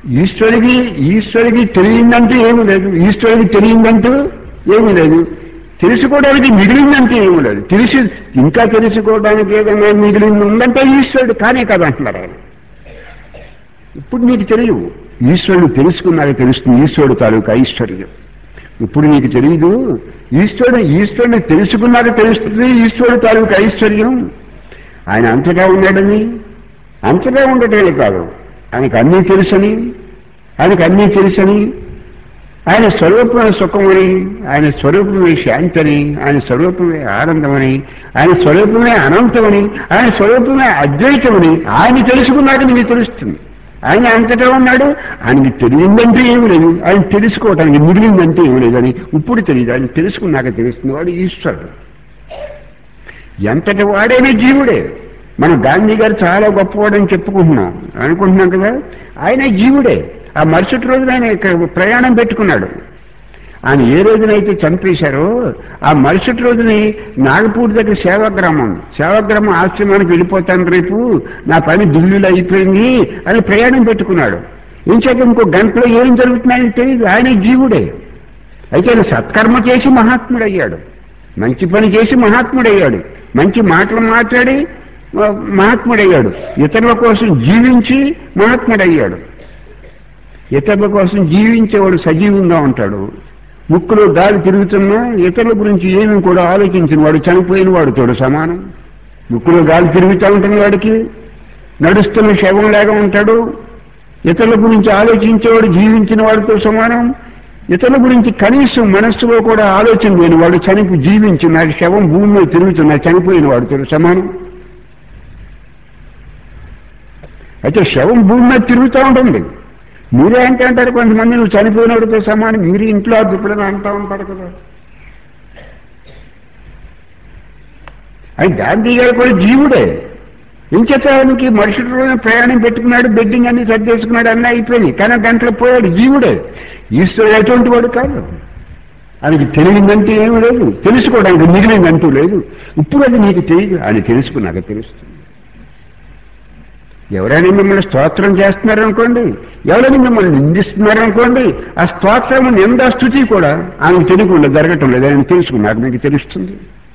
ఈశ్వరుడికి ఈశ్వరుడికి తెలియందంటూ ఏమీ లేదు ఈశ్వరుడికి తెలియందంటూ ఏమీ లేదు తెలుసుకోవడానికి మిగిలిందంటే ఏమి లేదు తెలిసి ఇంకా తెలుసుకోవడానికి ఏదైనా మిగిలింది ఉందంటే ఈశ్వరుడు కానే కదా అంటున్నారు ఆయన ఇప్పుడు నీకు తెలియదు ఈశ్వరుడు తెలుసుకున్నాక తెలుస్తుంది ఈశ్వరుడు తాలూకు ఐశ్వర్యం ఇప్పుడు నీకు తెలియదు ఈశ్వరుడు ఈశ్వరుని తెలుసుకున్నాక తెలుస్తుంది ఈశ్వరుడు తాలూకు ఐశ్వర్యం ఆయన అంతగా ఉన్నాడని అంతగా ఉండటమే కాదు ఆయనకు అన్నీ తెలుసని ఆయనకు అన్నీ తెలుసని ఆయన స్వరూపమే సుఖమని ఆయన స్వరూపమే శాంతని ఆయన స్వరూపమే ఆనందమని ఆయన స్వరూపమే అనంతమని ఆయన స్వరూపమే అద్వైతమని ఆయన తెలుసుకున్నాక నీకు తెలుస్తుంది ఆయన అంతటా ఉన్నాడు ఆయనకి తెలియందంటే ఏమి లేదు ఆయన తెలుసుకోవటానికి మిగిలిందంటే ఏమి లేదని ఇప్పుడు తెలియదు ఆయన తెలుసుకున్నాక తెలుస్తుంది వాడు ఈశ్వరుడు ఎంతటి వాడైనా జీవుడే మనం గాంధీ గారు చాలా గొప్పవాడని చెప్పుకుంటున్నాం అనుకుంటున్నాం కదా ఆయన జీవుడే ఆ మరుసటి రోజున ఆయన ఇక్కడ ప్రయాణం పెట్టుకున్నాడు ఆయన ఏ రోజునైతే చంపేశారో ఆ మరుసటి రోజుని నాగపూర్ దగ్గర సేవాగ్రామం సేవాగ్రామం ఆశ్రమానికి వెళ్ళిపోతాను రేపు నా పని ఢిల్లీలో అయిపోయింది అని ప్రయాణం పెట్టుకున్నాడు ఇంచేత ఇంకో గంటలో ఏం జరుగుతున్నాయని తెలియదు ఆయన జీవుడే అయితే ఆయన సత్కర్మ చేసి మహాత్ముడయ్యాడు మంచి పని చేసి మహాత్ముడయ్యాడు మంచి మాటలు మాట్లాడి ఆ, మహాత్ముడయ్యాడు ఇతరుల కోసం జీవించి మహాత్ముడయ్యాడు ఇతరుల కోసం జీవించేవాడు సజీవంగా ఉంటాడు ముక్కులో గాలి తిరుగుతున్నా ఇతరుల గురించి ఏమీ కూడా ఆలోచించిన వాడు చనిపోయిన వాడితోడు సమానం ముక్కులో గాలి తిరుగుతూ ఉంటుంది వాడికి నడుస్తున్న శవంలాగా ఉంటాడు ఇతరుల గురించి ఆలోచించేవాడు జీవించిన వాడితో సమానం ఇతరుల గురించి కనీసం మనస్సులో కూడా ఆలోచన లేని వాడు చనిపి జీవించి నాకు శవం భూమి మీద తిరుగుతున్నా చనిపోయిన వాడితో సమానం అయితే శవం భూమి మీద తిరుగుతూ ఉంటుంది మీరే అంటే అంటారు కొంతమంది నువ్వు చనిపోయినవాడితో సమానం మీరు ఇంట్లో అదుపులను అంటూ ఉంటారు కదా అది గాంధీ గారు కూడా జీవుడే ఇంచేతానికి మనుషుల రోజున ప్రయాణం పెట్టుకున్నాడు బెడ్డింగ్ అన్ని సర్దేసుకున్నాడు అన్నీ అయిపోయినాయి కానీ గంటలో పోయాడు జీవుడే ఈశ్వరుడు అటువంటి వాడు కాదు ఆయనకి తెలియదంటే ఏమీ లేదు తెలుసుకోవడానికి మిగిలిందంటూ లేదు ఇప్పుడు అది నీకు తెలియదు అని తెలుసుకున్నాక తెలుస్తుంది ఎవరైనా మిమ్మల్ని స్తోత్రం చేస్తున్నారనుకోండి ఎవరైనా మిమ్మల్ని నిందిస్తున్నారనుకోండి ఆ స్తోత్రము నిందా స్థుతి కూడా ఆమెకు తెలియకుండా జరగటం లేదు ఆయన తెలుసుకున్నారు మీకు తెలుస్తుంది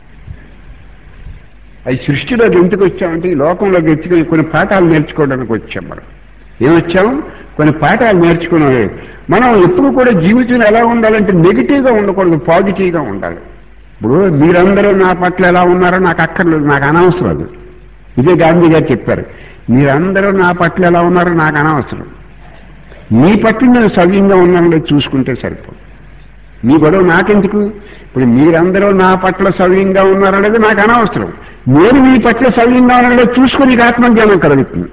అది సృష్టిలోకి ఎందుకు వచ్చామంటే ఈ లోకంలోకి ఎత్తుకుని కొన్ని పాఠాలు నేర్చుకోవడానికి వచ్చాం మనం ఏమొచ్చాం కొన్ని పాఠాలు నేర్చుకున్నాం మనం ఎప్పుడు కూడా జీవితం ఎలా ఉండాలంటే నెగిటివ్గా ఉండకూడదు పాజిటివ్గా ఉండాలి ఇప్పుడు మీరందరూ నా పట్ల ఎలా ఉన్నారో నాకు అక్కర్లేదు నాకు అనవసరం అది ఇదే గాంధీ గారు చెప్పారు మీరందరూ నా పట్ల ఎలా ఉన్నారో నాకు అనవసరం మీ పట్ల నేను సవ్యంగా ఉన్నాను లేదు చూసుకుంటే సరిపోదు మీ గొడవ నాకెందుకు ఇప్పుడు మీరందరూ నా పట్ల సవ్యంగా ఉన్నారో లేదో నాకు అనవసరం నేను మీ పట్ల సవ్యంగా ఉన్నారో లేదో చూసుకుని నీకు ఆత్మజ్ఞానం కలుగుతుంది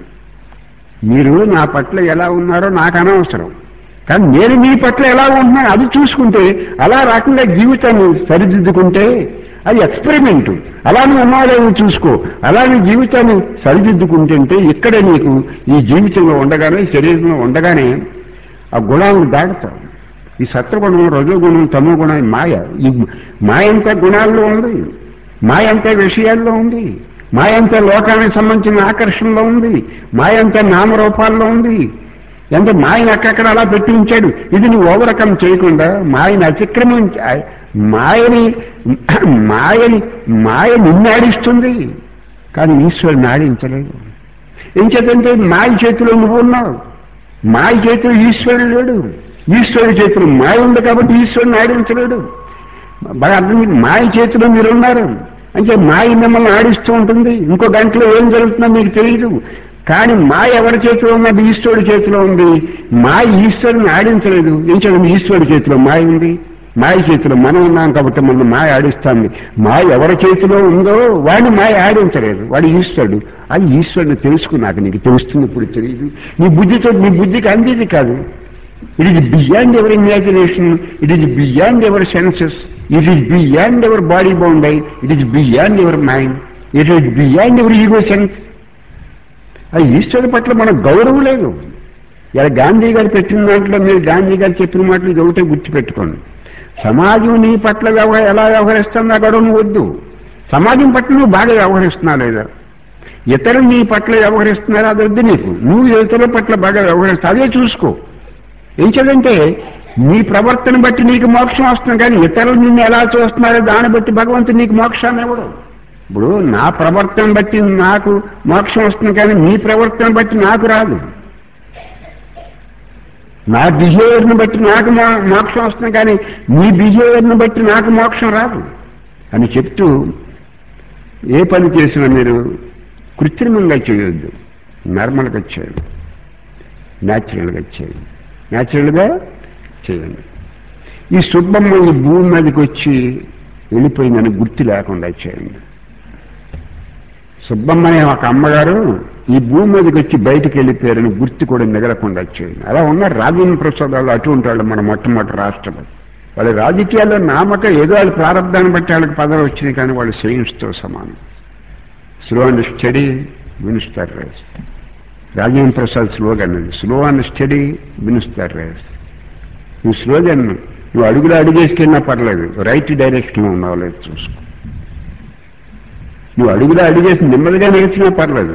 మీరు నా పట్ల ఎలా ఉన్నారో నాకు అనవసరం కానీ నేను మీ పట్ల ఎలా ఉంటున్నాను అది చూసుకుంటే అలా రకంగా జీవితాన్ని సరిదిద్దుకుంటే అది ఎక్స్పెరిమెంట్ అలా నువ్వు ఉన్నావు చూసుకో అలా నీ జీవితాన్ని సరిదిద్దుకుంటుంటే ఇక్కడే నీకు ఈ జీవితంలో ఉండగానే శరీరంలో ఉండగానే ఆ గుణాలను దాటుతావు ఈ సత్వగుణం రజోగుణం తమో గుణం మాయ ఈ మాయ అంతా గుణాల్లో ఉంది మాయ అంతా విషయాల్లో ఉంది మాయ అంతా లోకానికి సంబంధించిన ఆకర్షణలో ఉంది మాయ అంతా నామరూపాల్లో ఉంది అంటే మాయని అక్కడక్కడ అలా పెట్టి ఉంచాడు ఇది నువ్వు ఓవరకం చేయకుండా మాయని అతిక్రమించ మాయని మాయని మాయ నిన్నాడిస్తుంది కానీ ఈశ్వరుని ఆడించలేదు ఏం చేతంటే మాయ చేతిలో నువ్వు ఉన్నావు మాయ చేతిలో ఈశ్వరుడు లేడు ఈశ్వరుడి చేతిలో మాయ ఉంది కాబట్టి ఈశ్వరుని ఆడించలేడు బాగా అర్థం చేసుకో. మాయ చేతిలో మీరు ఉన్నారు అంటే మాయ మిమ్మల్ని ఆడిస్తూ ఉంటుంది ఇంకో గంటలో ఏం జరుగుతుందో మీకు తెలియదు కానీ మాయ ఎవరి చేతిలో ఉన్నది ఈశ్వరుడి చేతిలో ఉంది మాయ ఈశ్వరుని ఆడించలేదు ఏం చేయండి ఈశ్వరుడి చేతిలో మాయ ఉంది మాయ చేతిలో మనం ఉన్నాం కాబట్టి మన మాయ ఆడిస్తాంది మాయ ఎవరి చేతిలో ఉందో వాడిని మాయ ఆడించలేదు వాడు ఈశ్వరుడు అది ఈశ్వరుని తెలుసుకున్నాక నీకు తెలుస్తుంది ఇప్పుడు తెలియదు నీ బుద్ధితో నీ బుద్ధికి అందేది కాదు it is beyond our imagination it is beyond our senses it is beyond our body bound I it is beyond our mind it is beyond our ego sense అది ఈశ్వరుడి పట్ల మనకు గౌరవం లేదు ఇలా గాంధీ గారు పెట్టిన దాంట్లో మీరు గాంధీ గారు చెప్పిన మాటలు ఇది ఒకటే గుర్తుపెట్టుకోండి సమాజం నీ పట్ల వ్యవహార ఎలా వ్యవహరిస్తుందా గొడవ నువ్వు వద్దు సమాజం పట్ల నువ్వు బాగా వ్యవహరిస్తున్నావు లేదా ఇతరులు నీ పట్ల వ్యవహరిస్తున్నారా అది వద్దు నీకు నువ్వు ఇతరుల పట్ల బాగా వ్యవహరిస్తావు అదే చూసుకో ఏం చదంటే నీ ప్రవర్తన బట్టి నీకు మోక్షం వస్తుంది కానీ ఇతరులు నిన్ను ఎలా చూస్తున్నారో దాన్ని బట్టి భగవంతుడు నీకు మోక్షాన్ని ఇవ్వడు ఇప్పుడు నా ప్రవర్తన బట్టి నాకు మోక్షం వస్తుంది కానీ నీ ప్రవర్తన బట్టి నాకు రాదు నా బిహేవియర్ని బట్టి నాకు మో- మోక్షం వస్తుంది కానీ నీ బిహేవియర్ని బట్టి నాకు మోక్షం రాదు అని చెప్తూ ఏ పని చేసినా మీరు కృత్రిమంగా చేయొద్దు నార్మల్గా చేయండి న్యాచురల్గా చేయండి న్యాచురల్గా చేయండి ఈ సుబ్బమ్మ ఈ భూమి మీదకి వచ్చి వెళ్ళిపోయిందని గుర్తు లేకుండా చేయండి సుబ్బమ్మ అనే ఒక అమ్మగారు ఈ భూమి మీదకి వచ్చి బయటికి వెళ్ళిపోయారని గుర్తు కూడా మిగలకుండా చేయండి అలా ఉన్నారు రాజేంద్ర ప్రసాద్ వాళ్ళు అటువంటి వాళ్ళు మన మొట్టమొదటి రాష్ట్రపతి వాళ్ళ రాజకీయాల్లో నామక ఏదో వాళ్ళ ప్రారంభాన్ని బట్టి వాళ్ళకి పదవి వచ్చినాయి కానీ వాళ్ళు సెయింట్స్తో సమానం slow and steady wins the race Rajendra Prasad slogan అది slow and steady wins the race నువ్వు స్లోగన్ నువ్వు అడుగులు అడుగేసుకెళ్ళినా పర్లేదు రైట్ డైరెక్షన్లో ఉన్నావు లేదు చూసుకో నువ్వు అడుగులో అడిగేసి నెమ్మదిగా నేర్చినా పర్లేదు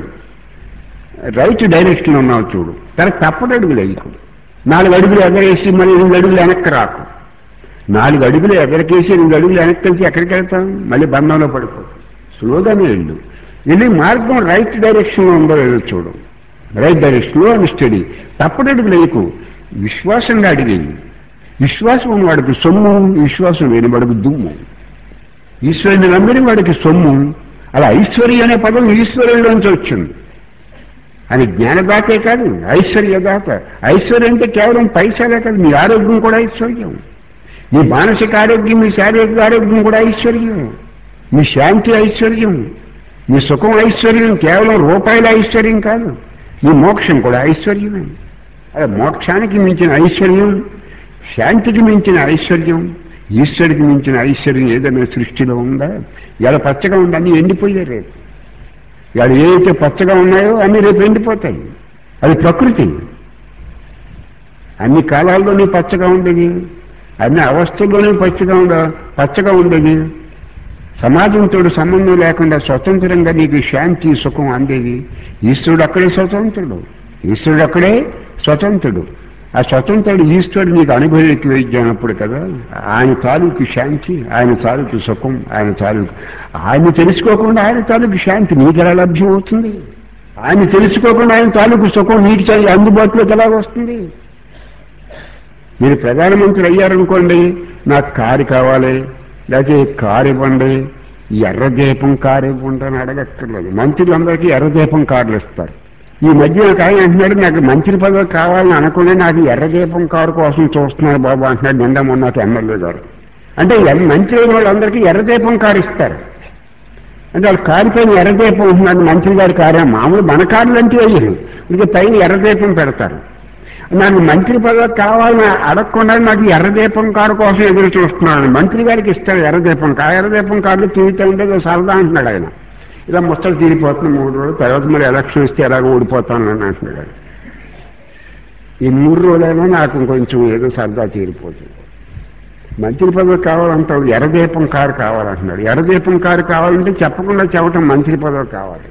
రైట్ డైరెక్షన్లో ఉన్నావు చూడు తనకు తప్పడు అడుగులు వేయకు నాలుగు అడుగులు ఎగరేసి మళ్ళీ ఎనిమిది అడుగులు వెనక్కి రాకు నాలుగు అడుగులు ఎగరకేసి ఎనిమిది అడుగులు వెనక్కి కలిసి ఎక్కడికి వెళ్తాం మళ్ళీ బంధంలో పడిపోతాం స్లోగానే వెళ్ళు వెళ్ళి మార్గం రైట్ డైరెక్షన్లో ఉందో లేదో చూడు రైట్ డైరెక్షన్లో అని స్టడీ తప్పడు అడుగులు వేయకు విశ్వాసంగా అడిగేయి విశ్వాసం ఉన్నవాడికి సొమ్ము విశ్వాసం లేని వాడికి దుమ్ము ఈశ్వరుని నమ్మిన వాడికి సొమ్ము అలా ఐశ్వర్య అనే పదం ఈశ్వరులోంచి వచ్చింది అని జ్ఞానదాతే కాదు ఐశ్వర్యదాత ఐశ్వర్యం అంటే కేవలం పైసలే కాదు మీ ఆరోగ్యం కూడా ఐశ్వర్యం మీ మానసిక ఆరోగ్యం మీ శారీరక ఆరోగ్యం కూడా ఐశ్వర్యం మీ శాంతి ఐశ్వర్యం మీ సుఖం ఐశ్వర్యం కేవలం రూపాయల ఐశ్వర్యం కాదు మీ మోక్షం కూడా ఐశ్వర్యమే అదే మోక్షానికి మించిన ఐశ్వర్యం శాంతికి మించిన ఐశ్వర్యం ఈశ్వరికి మించిన ఐశ్వర్యం ఏదైనా సృష్టిలో ఉందా ఇలా పచ్చగా ఉందా అన్నీ ఎండిపోయాయి రేపు ఇవాళ ఏవైతే పచ్చగా ఉన్నాయో అన్నీ రేపు ఎండిపోతాయి అది ప్రకృతి అన్ని కాలాల్లోనే పచ్చగా ఉండేది అన్ని అవస్థల్లోనే పచ్చగా ఉండ పచ్చగా ఉండేది సమాజంతో సంబంధం లేకుండా స్వతంత్రంగా నీకు శాంతి సుఖం అందేది ఈశ్వరుడు అక్కడే స్వతంత్రుడు ఈశ్వరుడు అక్కడే స్వతంత్రుడు ఆ స్వతంత్రుడు ఈశ్వరుడు నీకు అనుభవికి వైద్యమైనప్పుడు కదా ఆయన తాలూకు శాంతి ఆయన తాలూకు సుఖం ఆయన తాలూకు ఆయన తెలుసుకోకుండా ఆయన తాలూకు శాంతి నీకు ఎలా లభ్యం అవుతుంది ఆయన తెలుసుకోకుండా ఆయన తాలూకు సుఖం నీకు చ- అందుబాటులోకి ఎలా వస్తుంది మీరు ప్రధానమంత్రి అయ్యారనుకోండి నాకు కారు కావాలి లేకపోతే కారు ఇవ్వండి ఎర్ర దీపం కారు ఇవ్వండి అని అడగక్కర్లేదు మంత్రులందరికీ ఎర్ర దీపం కార్లు ఇస్తారు ఈ మధ్య ఒక ఆయన అంటున్నాడు నాకు మంత్రి పదవి కావాలని అనుకుని నాకు ఎర్ర దీపం కారు కోసం చూస్తున్నారు బాబు అంటున్నాడు నిండా మొన్న ఒక ఎమ్మెల్యే గారు అంటే ఎం- మంత్రి అయిన వాళ్ళందరికీ ఎర్ర దీపం కారు ఇస్తారు అంటే వాళ్ళ కారు పైన ఎర్ర దీపం ఉంటున్నది మంత్రి గారి కారు మామూలు మన కార్లు అంటే వేయరు ఇంకా పైన ఎర్ర దీపం పెడతారు నాకు మంత్రి పదవి కావాలని అడగకుండా నాకు ఎర్రదీపం కారు కోసం ఎదురు చూస్తున్నాను మంత్రి గారికి ఇస్తాడు ఎర్రదీపం కారు ఎర్రదీపం కార్లు తిరుగుతూ ఉంటే ఏదో సరదా అంటున్నాడు ఆయన ఇలా ముచ్చలు తీరిపోతుంది మూడు రోజులు తర్వాత మరి ఎలక్షన్ వస్తే ఎలాగో ఓడిపోతాను అని అంటున్నాడు ఆయన. ఈ మూడు రోజులైనా నాకు కొంచెం ఏదో సరదా తీరిపోతుంది మంత్రి పదవి కావాలంటాడు ఎర్రదీపం కారు కావాలంటున్నాడు ఎర్రదీపం కారు కావాలంటే చెప్పకుండా చెప్పటం మంత్రి పదవి కావాలి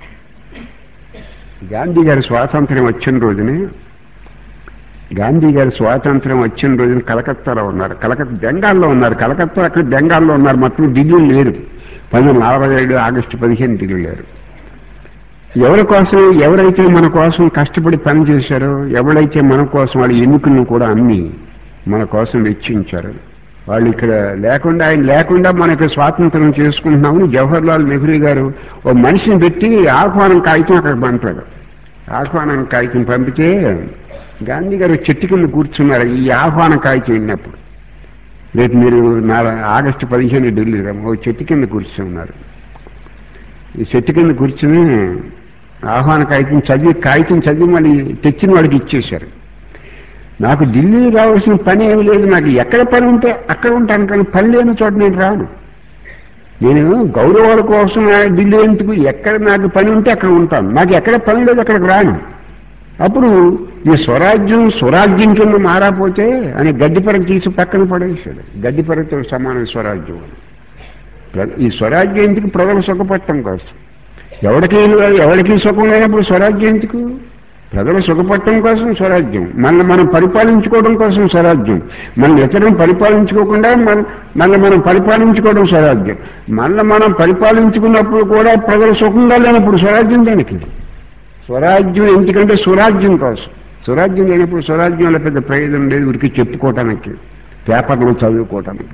గాంధీ గారి స్వాతంత్ర్యం వచ్చిన రోజునే గాంధీ గారి స్వాతంత్ర్యం వచ్చిన రోజున కలకత్తాలో ఉన్నారు కలకత్తా బెంగాల్లో ఉన్నారు కలకత్తా అక్కడ బెంగాల్లో ఉన్నారు మొత్తం ఢిల్లీ లేరు పంతొమ్మిది నలభై ఏడు ఆగస్టు పదిహేను ఢిల్లీ లేరు ఎవరి కోసం ఎవరైతే మన కోసం కష్టపడి పని చేశారో ఎవరైతే మన కోసం వాళ్ళ ఎన్నికలను కూడా అమ్మి మన కోసం వెచ్చించారు వాళ్ళు ఇక్కడ లేకుండా ఆయన లేకుండా మనకి స్వాతంత్రం చేసుకుంటున్నామని జవహర్లాల్ నెహ్రూ గారు ఓ మనిషిని పెట్టి ఆహ్వానం కాగితం అక్కడ పంపాడు ఆహ్వానం కాగితం పంపితే గాంధీ గారు చెట్టు కింద కూర్చున్నారు ఈ ఆహ్వాన కాగితం విన్నప్పుడు రేపు మీరు నా ఆగస్టు పదిహేను ఢిల్లీ రా, ఓ చెట్టు కింద కూర్చున్నారు ఈ చెట్టు కింద కూర్చుని ఆహ్వాన కాగితం చదివి కాగితం చదివి మళ్ళీ తెచ్చిన వాడికి ఇచ్చేశారు నాకు ఢిల్లీ రావాల్సిన పని ఏమి లేదు నాకు ఎక్కడ పని ఉంటే అక్కడ ఉంటాను కానీ పని లేని చోట నేను రాను నేను గౌరవాల కోసం ఆ ఢిల్లీ ఎందుకు ఎక్కడ నాకు పని ఉంటే అక్కడ ఉంటాను నాకు ఎక్కడ పని లేదు అక్కడికి రాను అప్పుడు ఈ స్వరాజ్యం స్వరాజ్యం కింద మారాపోతే అని గడ్డిపరకు తీసి పక్కన పడేశాడు గడ్డిపరతో సమాన స్వరాజ్యం అని ప్ర- ఈ స్వరాజ్యం ఎందుకు ప్రజలు సుఖపడటం కోసం ఎవరికి ఎవరికి సుఖం లేనప్పుడు స్వరాజ్యం ఎందుకు ప్రజలు సుఖపడటం కోసం స్వరాజ్యం మనల్ని మనం పరిపాలించుకోవడం కోసం స్వరాజ్యం మన ఇతరులను పరిపాలించుకోకుండా మన మనల్ని మనం పరిపాలించుకోవడం స్వరాజ్యం మనల్ని మనం పరిపాలించుకున్నప్పుడు కూడా ప్రజలు సుఖంగా లేనప్పుడు స్వరాజ్యం దానికి స్వరాజ్యం ఎందుకంటే స్వరాజ్యం కోసం స్వరాజ్యం లేనప్పుడు స్వరాజ్యం వల్ల పెద్ద ప్రయోజనం లేదు ఉరికి చెప్పుకోవటానికి పేపర్లు చదువుకోవటానికి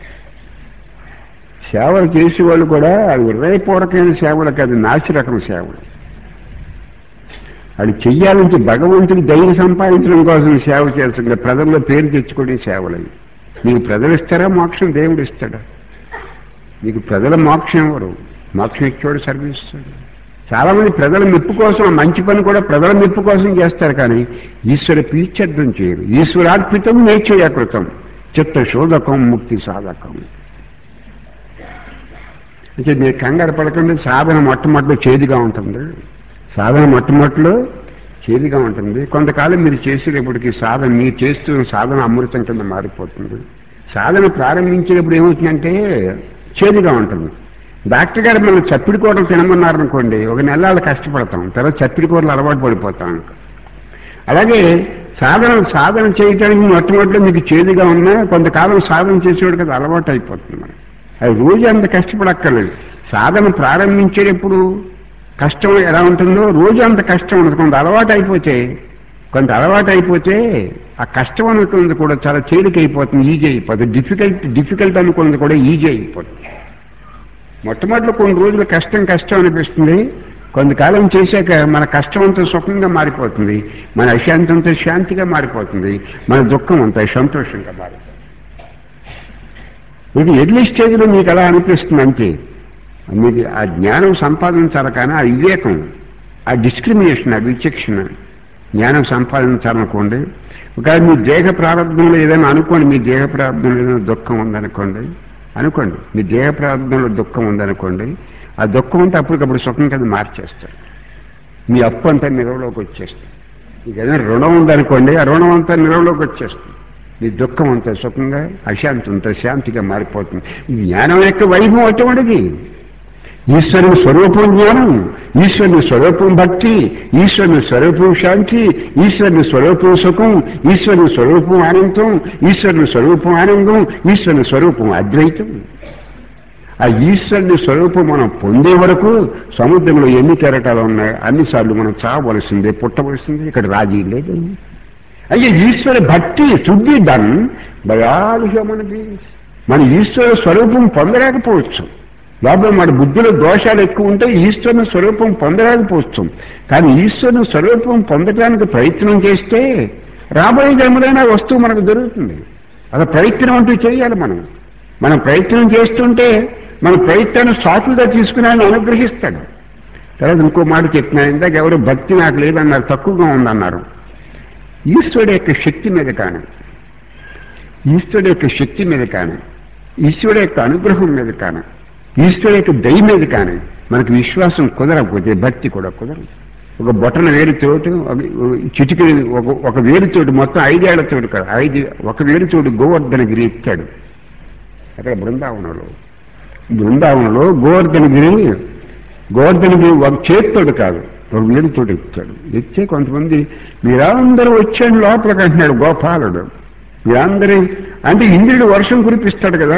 సేవలు చేసేవాళ్ళు కూడా అది హృదయపూర్వకమైన సేవలు కాదు నాసి రకం సేవలు అది చెయ్యాలంటే భగవంతుడి ధైర్యం సంపాదించడం కోసం సేవ చేస్తుంది ప్రజల్లో పేరు తెచ్చుకోవడం సేవలు అవి మీకు ప్రజలు ఇస్తారా మోక్షం దేవుడు ఇస్తాడా మీకు ప్రజల మోక్షం ఎవరు మోక్షం ఇచ్చేవాడు సర్వీస్ ఇస్తాడు చాలా మంది ప్రజల మెప్పు కోసం ఆ మంచి పని కూడా ప్రజల మెప్పు కోసం చేస్తారు కానీ ఈశ్వర ప్రీత్యర్థం చేయరు ఈశ్వరార్పితం నేచయాకృతం చిత్త శోధకం ముక్తి సాధకం అంటే మీరు కంగారు పడకండి సాధన మొట్టమొదటిలో చేదుగా ఉంటుంది సాధన మొట్టమొదటిలో చేదుగా ఉంటుంది కొంతకాలం మీరు చేసేటప్పటికి సాధన మీరు చేస్తున్న సాధన అమృతం కింద మారిపోతుంది సాధన ప్రారంభించేటప్పుడు ఏమవుతుందంటే చేదుగా ఉంటుంది డాక్టర్ గారు మనం చప్పిడి కూరలు తినమన్నారనుకోండి ఒక నెలలు కష్టపడతాం తర్వాత చప్పిడి కూరలు అలవాటు పడిపోతాం అలాగే సాధన సాధన చేయడానికి మొట్టమొదటిలో మీకు చేదుగా ఉన్నా కొంతకాలం సాధన చేసేవాడికి అది అలవాటు అయిపోతుంది మనకి అది రోజు అంత కష్టపడక్కర్లేదు సాధన ప్రారంభించేటప్పుడు కష్టం ఎలా ఉంటుందో రోజు అంత కష్టం ఉండదు కొంత అలవాటు అయిపోతే కొంత అలవాటు అయిపోతే ఆ కష్టం అనుకున్నది కూడా చాలా తేలికైపోతుంది ఈజీ అయిపోతుంది డిఫికల్ట్ డిఫికల్ట్ అనుకున్నది కూడా ఈజీ అయిపోతుంది మొట్టమొదటిలో కొన్ని రోజులు కష్టం కష్టం అనిపిస్తుంది కొంతకాలం చేశాక మన కష్టం అంతా సుఖంగా మారిపోతుంది మన అశాంతి అంతా శాంతిగా మారిపోతుంది మన దుఃఖం అంతా సంతోషంగా మారిపోతుంది ఇది ఎర్లీ స్టేజ్లో మీకు అలా అనిపిస్తుంది అంతే మీకు ఆ జ్ఞానం సంపాదించాలి కానీ ఆ వివేకం ఆ డిస్క్రిమినేషన్ ఆ విచక్షణ జ్ఞానం సంపాదించాలనుకోండి ఒకవేళ మీ దేహ ప్రారంభంలో ఏదైనా అనుకోండి మీ దేహ ప్రారంభంలో ఏదైనా దుఃఖం ఉందనుకోండి అనుకోండి మీ దేహ ప్రారంభంలో దుఃఖం ఉందనుకోండి ఆ దుఃఖం అంతా అప్పటికప్పుడు సుఖం కింద మార్చేస్తారు మీ అప్పు అంతా నిలవలోకి వచ్చేస్తుంది మీకు ఏదైనా రుణం ఉందనుకోండి ఆ రుణం అంతా నిలవలోకి వచ్చేస్తుంది మీ దుఃఖం అంతా సుఖంగా అశాంతి అంతా శాంతిగా మారిపోతుంది జ్ఞానం యొక్క వైభవం అటువంటిది ఈశ్వరుని స్వరూపం జ్ఞానం ఈశ్వరుని స్వరూపం భక్తి ఈశ్వరుని స్వరూపం శాంతి ఈశ్వరుని స్వరూపం సుఖం ఈశ్వరుని స్వరూపం ఆనందం ఈశ్వరుని స్వరూపం ఆనందం ఈశ్వరుని స్వరూపం అద్వైతం ఆ ఈశ్వరుని స్వరూపం మనం పొందే వరకు సముద్రంలో ఎన్ని కెరటాలు ఉన్నాయి అన్నిసార్లు మనం చావలసిందే పుట్టవలసిందే ఇక్కడ రాజీ లేదు అయ్యే ఈశ్వర భక్తి should be done by all human beings మన ఈశ్వర స్వరూపం పొందలేకపోవచ్చు లోపల మన బుద్ధిలో దోషాలు ఎక్కువ ఉంటే ఈశ్వరుని స్వరూపం పొందలేకపోవచ్చు కానీ ఈశ్వరుని స్వరూపం పొందడానికి ప్రయత్నం చేస్తే రాబోయే జన్మలైన వస్తువు మనకు దొరుకుతుంది అలా ప్రయత్నం అంటూ చేయాలి మనం మనం ప్రయత్నం చేస్తుంటే మన ప్రయత్నాన్ని సాకులుగా తీసుకుని ఆయన అనుగ్రహిస్తాడు తర్వాత ఇంకో మాట చెప్పిన ఇందాక ఎవరు భక్తి నాకు లేదన్నారు తక్కువగా ఉందన్నారు ఈశ్వరుడు యొక్క శక్తి మీద కానీ ఈశ్వరుడు యొక్క శక్తి మీద కానీ ఈశ్వరుడు యొక్క అనుగ్రహం మీద కానీ ఈశ్వరుడు యొక్క దయ మీద కానీ మనకు విశ్వాసం కుదరకపోతే భక్తి కూడా కుదరదు ఒక బొటన వేరుతోటి చిటికి ఒక ఒక వేరుతోటి మొత్తం ఐదేళ్లతోటి కాదు ఐదు ఒక వేరుతోటి గోవర్ధనగిరి ఎత్తాడు అక్కడ బృందావనంలో బృందావనంలో గోవర్ధనగిరి గోవర్ధనగిరి ఒక చేతితోటి కాదు ఒక వేలుతోటి ఎత్తాడు ఎత్తే కొంతమంది మీరందరూ వచ్చాడు లోపలికి అంటున్నాడు గోపాలుడు మీరందరూ అంటే ఇంద్రుడు వర్షం కురిపిస్తాడు కదా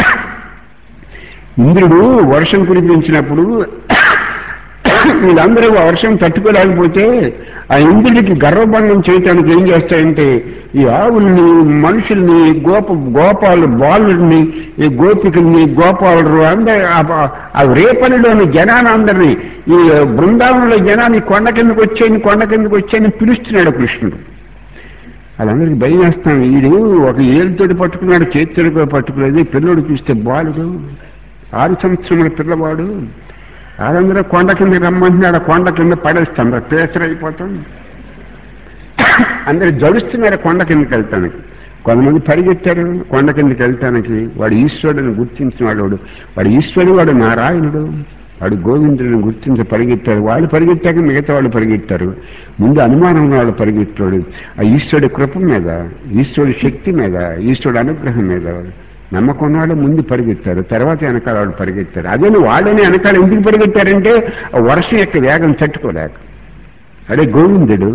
ఇంద్రుడు వర్షం కురిపించినప్పుడు వీళ్ళందరూ ఆ వర్షం తట్టుకోలేకపోతే ఆ ఇంద్రుడికి గర్వభంగం చేయటానికి ఏం చేస్తాయంటే ఈ ఆవుల్ని మనుషుల్ని గోప గోపాలు బాలుడిని ఈ గోపికల్ని గోపాలు అందరు ఆ రేపల్లిలోని జనాన్ని అందరినీ ఈ బృందావనంలో జనాన్ని కొండ కిందకు వచ్చేయని కొండ కిందకు వచ్చేయని పిలుస్తున్నాడు కృష్ణుడు వాళ్ళందరికీ భయం వేస్తాను వీడు ఒక ఏళ్ళతోటి పట్టుకున్నాడు చేతితోటి పట్టుకునేది పిల్లడు చూస్తే బాలుడు ఆరు సంవత్సరముల పిల్లవాడు వాళ్ళందరూ కొండ కింద రమ్మంటున్నాడు ఆ కొండ కింద పడేస్తాం పేసర్ అయిపోతాం అందరు జడుస్తున్నారు కొండ కిందకి వెళ్తానికి కొంతమంది పరిగెత్తారు కొండ కిందకి వెళ్తానికి వాడు ఈశ్వరుడిని గుర్తించిన వాడు వాడు ఈశ్వరుడు వాడు నారాయణుడు వాడు గోవిందుడిని గుర్తించి పరిగెత్తాడు వాళ్ళు పరిగెత్తాక మిగతా వాళ్ళు పరిగెత్తారు ముందు అనుమానం ఉన్న వాళ్ళు పరిగెత్తాడు ఆ ఈశ్వరుడి కృప మీద ఈశ్వరుడి శక్తి మీద ఈశ్వరుడి అనుగ్రహం మీద నమ్మకం వాళ్ళు ముందు పరిగెత్తారు తర్వాత వెనకాల వాళ్ళు పరిగెత్తారు అదే వాళ్ళని వెనకాల ఎందుకు పరిగెత్తారంటే ఆ వర్షం యొక్క వేగం తట్టుకోలేక అడే గోవిందుడు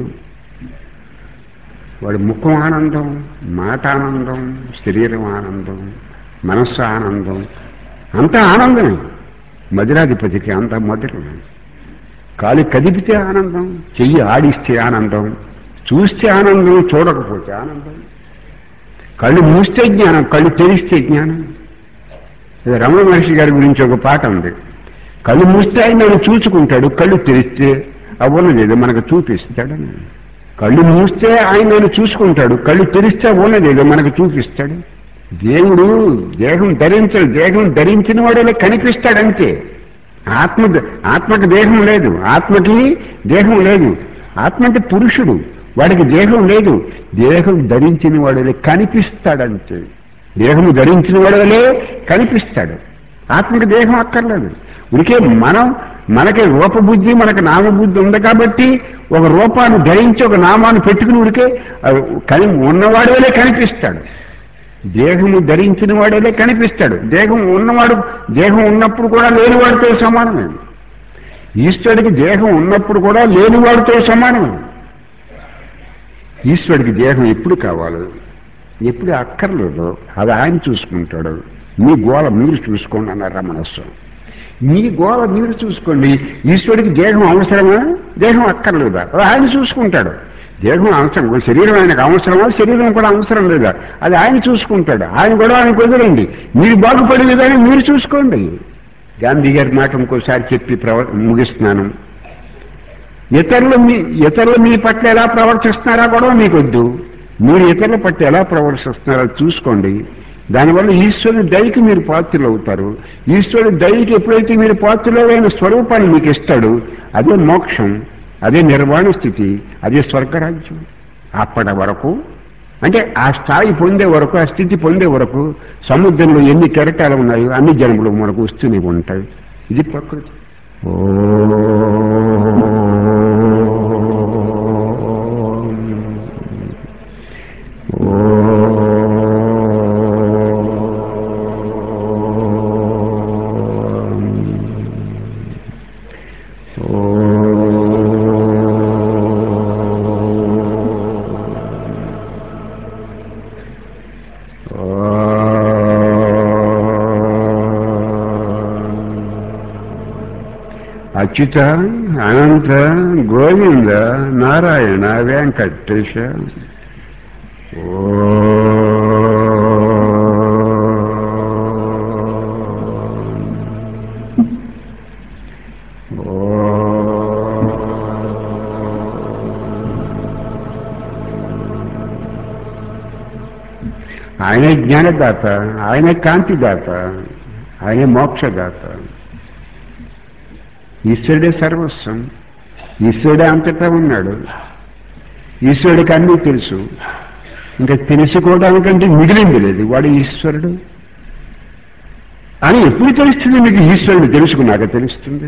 వాడి ముఖం ఆనందం మాట ఆనందం శరీరం ఆనందం మనస్సు ఆనందం అంతా ఆనందమే మధురాధిపతికి అంత మధురం కాలు కదిపితే ఆనందం చెయ్యి ఆడిస్తే ఆనందం చూస్తే ఆనందం చూడకపోతే ఆనందం కళ్ళు మూస్తే జ్ఞానం కళ్ళు తెరిస్తే జ్ఞానం ఇది రమణ మహర్షి గారి గురించి ఒక పాట ఉంది కళ్ళు మూస్తే ఆయన నన్ను చూసుకుంటాడు కళ్ళు తెరిస్తే అవ్వలేదో మనకు చూపిస్తాడని కళ్ళు మూస్తే ఆయన నన్ను చూసుకుంటాడు కళ్ళు తెరిస్తే అవ్వలేదో మనకు చూపిస్తాడు దేవుడు దేహం ధరించడు దేహం ధరించిన వాడే కనిపిస్తాడంతే ఆత్మ ఆత్మకి దేహం లేదు ఆత్మకి దేహం లేదు ఆత్మ అంటే పురుషుడు వాడికి దేహం లేదు దేహం ధరించిన వాడలే కనిపిస్తాడంతే దేహము ధరించిన వాడలే కనిపిస్తాడు ఆత్మకి దేహం అక్కర్లేదు ఉడికే మనం మనకి రూపబుద్ధి మనకి నామబుద్ధి ఉంది కాబట్టి ఒక రూపాన్ని ధరించి ఒక నామాన్ని పెట్టుకుని ఉడికే అది కని ఉన్నవాడేలే కనిపిస్తాడు దేహము ధరించిన వాడేలే కనిపిస్తాడు దేహం ఉన్నవాడు దేహం ఉన్నప్పుడు కూడా లేనివాడితో సమానమే ఈశ్వరుడికి దేహం ఉన్నప్పుడు కూడా లేనివాడితో సమానమే ఈశ్వరుడికి దేహం ఎప్పుడు కావాలి ఎప్పుడు అక్కర్లేదు అది ఆయన చూసుకుంటాడు మీ గోల మీరు చూసుకోండి అన్నారు రమణస్వామి మీ గోల మీరు చూసుకోండి ఈశ్వరుడికి దేహం అవసరమా దేహం అక్కర్లేదా అది ఆయన చూసుకుంటాడు దేహం అవసరం శరీరం ఆయనకు అవసరమా శరీరం కూడా అవసరం లేదా అది ఆయన చూసుకుంటాడు ఆయన కూడా ఆయన కుదరండి మీరు బాగుపడే విధానం మీరు చూసుకోండి గాంధీ గారి మాట ఇంకోసారి చెప్పి ప్రవ ముగిస్తున్నాను ఇతరులు మీ ఇతరులు మీ పట్ల ఎలా ప్రవర్తిస్తున్నారా కూడా మీకు వద్దు మీరు ఇతరుల పట్ల ఎలా ప్రవర్తిస్తున్నారో చూసుకోండి దానివల్ల ఈశ్వరుని దయకి మీరు పాత్రలు అవుతారు ఈశ్వరుడి దయకి ఎప్పుడైతే మీరు పాత్రలైన స్వరూపాన్ని మీకు ఇస్తాడు అదే మోక్షం అదే నిర్వాణ స్థితి అదే స్వర్గరాజ్యం అప్పటి వరకు అంటే ఆ స్థాయి పొందే వరకు ఆ స్థితి పొందే వరకు సముద్రంలో ఎన్ని కెరటాలు ఉన్నాయో అన్ని జన్మలు మనకు వస్తూనే ఉంటాయి ఇది ప్రకృతి అచ్యుత అనంత గోవింద నారాయణ వెంకటేశ ఆయన జ్ఞానదాత ఆయన కాంతిదాత ఆయన మోక్షదాత ఈశ్వరుడే సర్వస్వం ఈశ్వరుడే అంతటా ఉన్నాడు ఈశ్వరుడికి అన్నీ తెలుసు ఇంకా తెలుసుకోవడానికంటే మిగిలింది లేదు వాడు ఈశ్వరుడు అని ఎప్పుడు తెలుస్తుంది మీకు ఈశ్వరుడు తెలుసుకున్నాక తెలుస్తుంది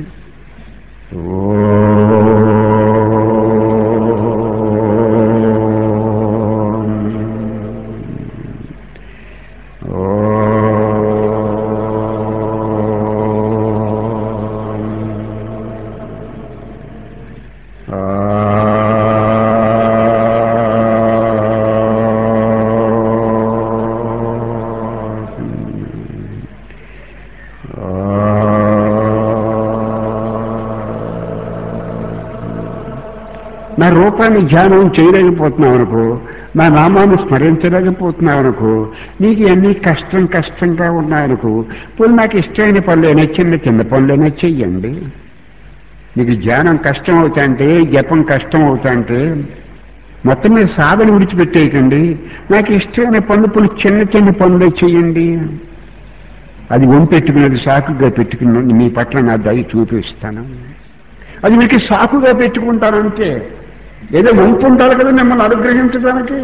నా రూపాన్ని ధ్యానం చేయలేకపోతున్నావు అనుకో నా నామాన్ని స్మరించలేకపోతున్నావు అనుకో నీకు అన్ని కష్టం కష్టంగా ఉన్నాయనుకో పోనీ నాకు ఇష్టమైన పనులైనా చిన్న చిన్న పనులైనా చెయ్యండి నీకు ధ్యానం కష్టం అవుతాంటే జపం కష్టం అవుతాంటే మొత్తం మీద సాధన విడిచిపెట్టేయకండి నాకు ఇష్టమైన పనులు పనులు చిన్న చిన్న పనులే చెయ్యండి అది వంపెట్టుకున్నది సాకుగా పెట్టుకున్న మీ పట్ల నా దయ చూపిస్తాను అది మీకు సాకుగా పెట్టుకుంటానంటే ఏదో వంపు ఉంటారు కదా మిమ్మల్ని అనుగ్రహించడానికి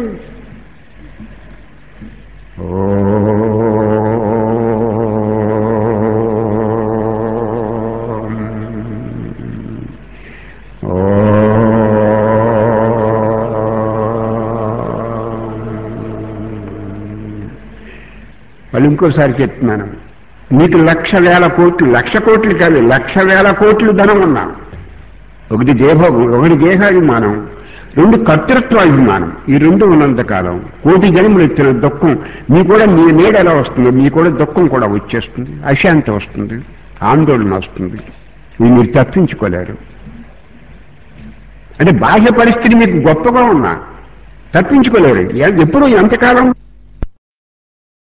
వాళ్ళు ఇంకోసారి చెప్తున్నాను నీకు లక్ష వేల కోట్లు లక్ష కోట్లు కాదు లక్ష వేల కోట్లు ధనం ఉన్నా ఒకటి దేహోగం ఒకటి దేహాభిమానం రెండు కర్తృత్వాభిమానం ఈ రెండు ఉన్నంతకాలం కోటి జన్మలు ఎత్తిన దుఃఖం మీ కూడా మీ నీడ ఎలా వస్తుంది మీ కూడా దుఃఖం కూడా వచ్చేస్తుంది అశాంతి వస్తుంది ఆందోళన వస్తుంది ఇవి మీరు తప్పించుకోలేరు అంటే బాహ్య పరిస్థితి మీకు గొప్పగా ఉన్నా తప్పించుకోలేరు ఎ- ఎప్పుడు ఎంతకాలం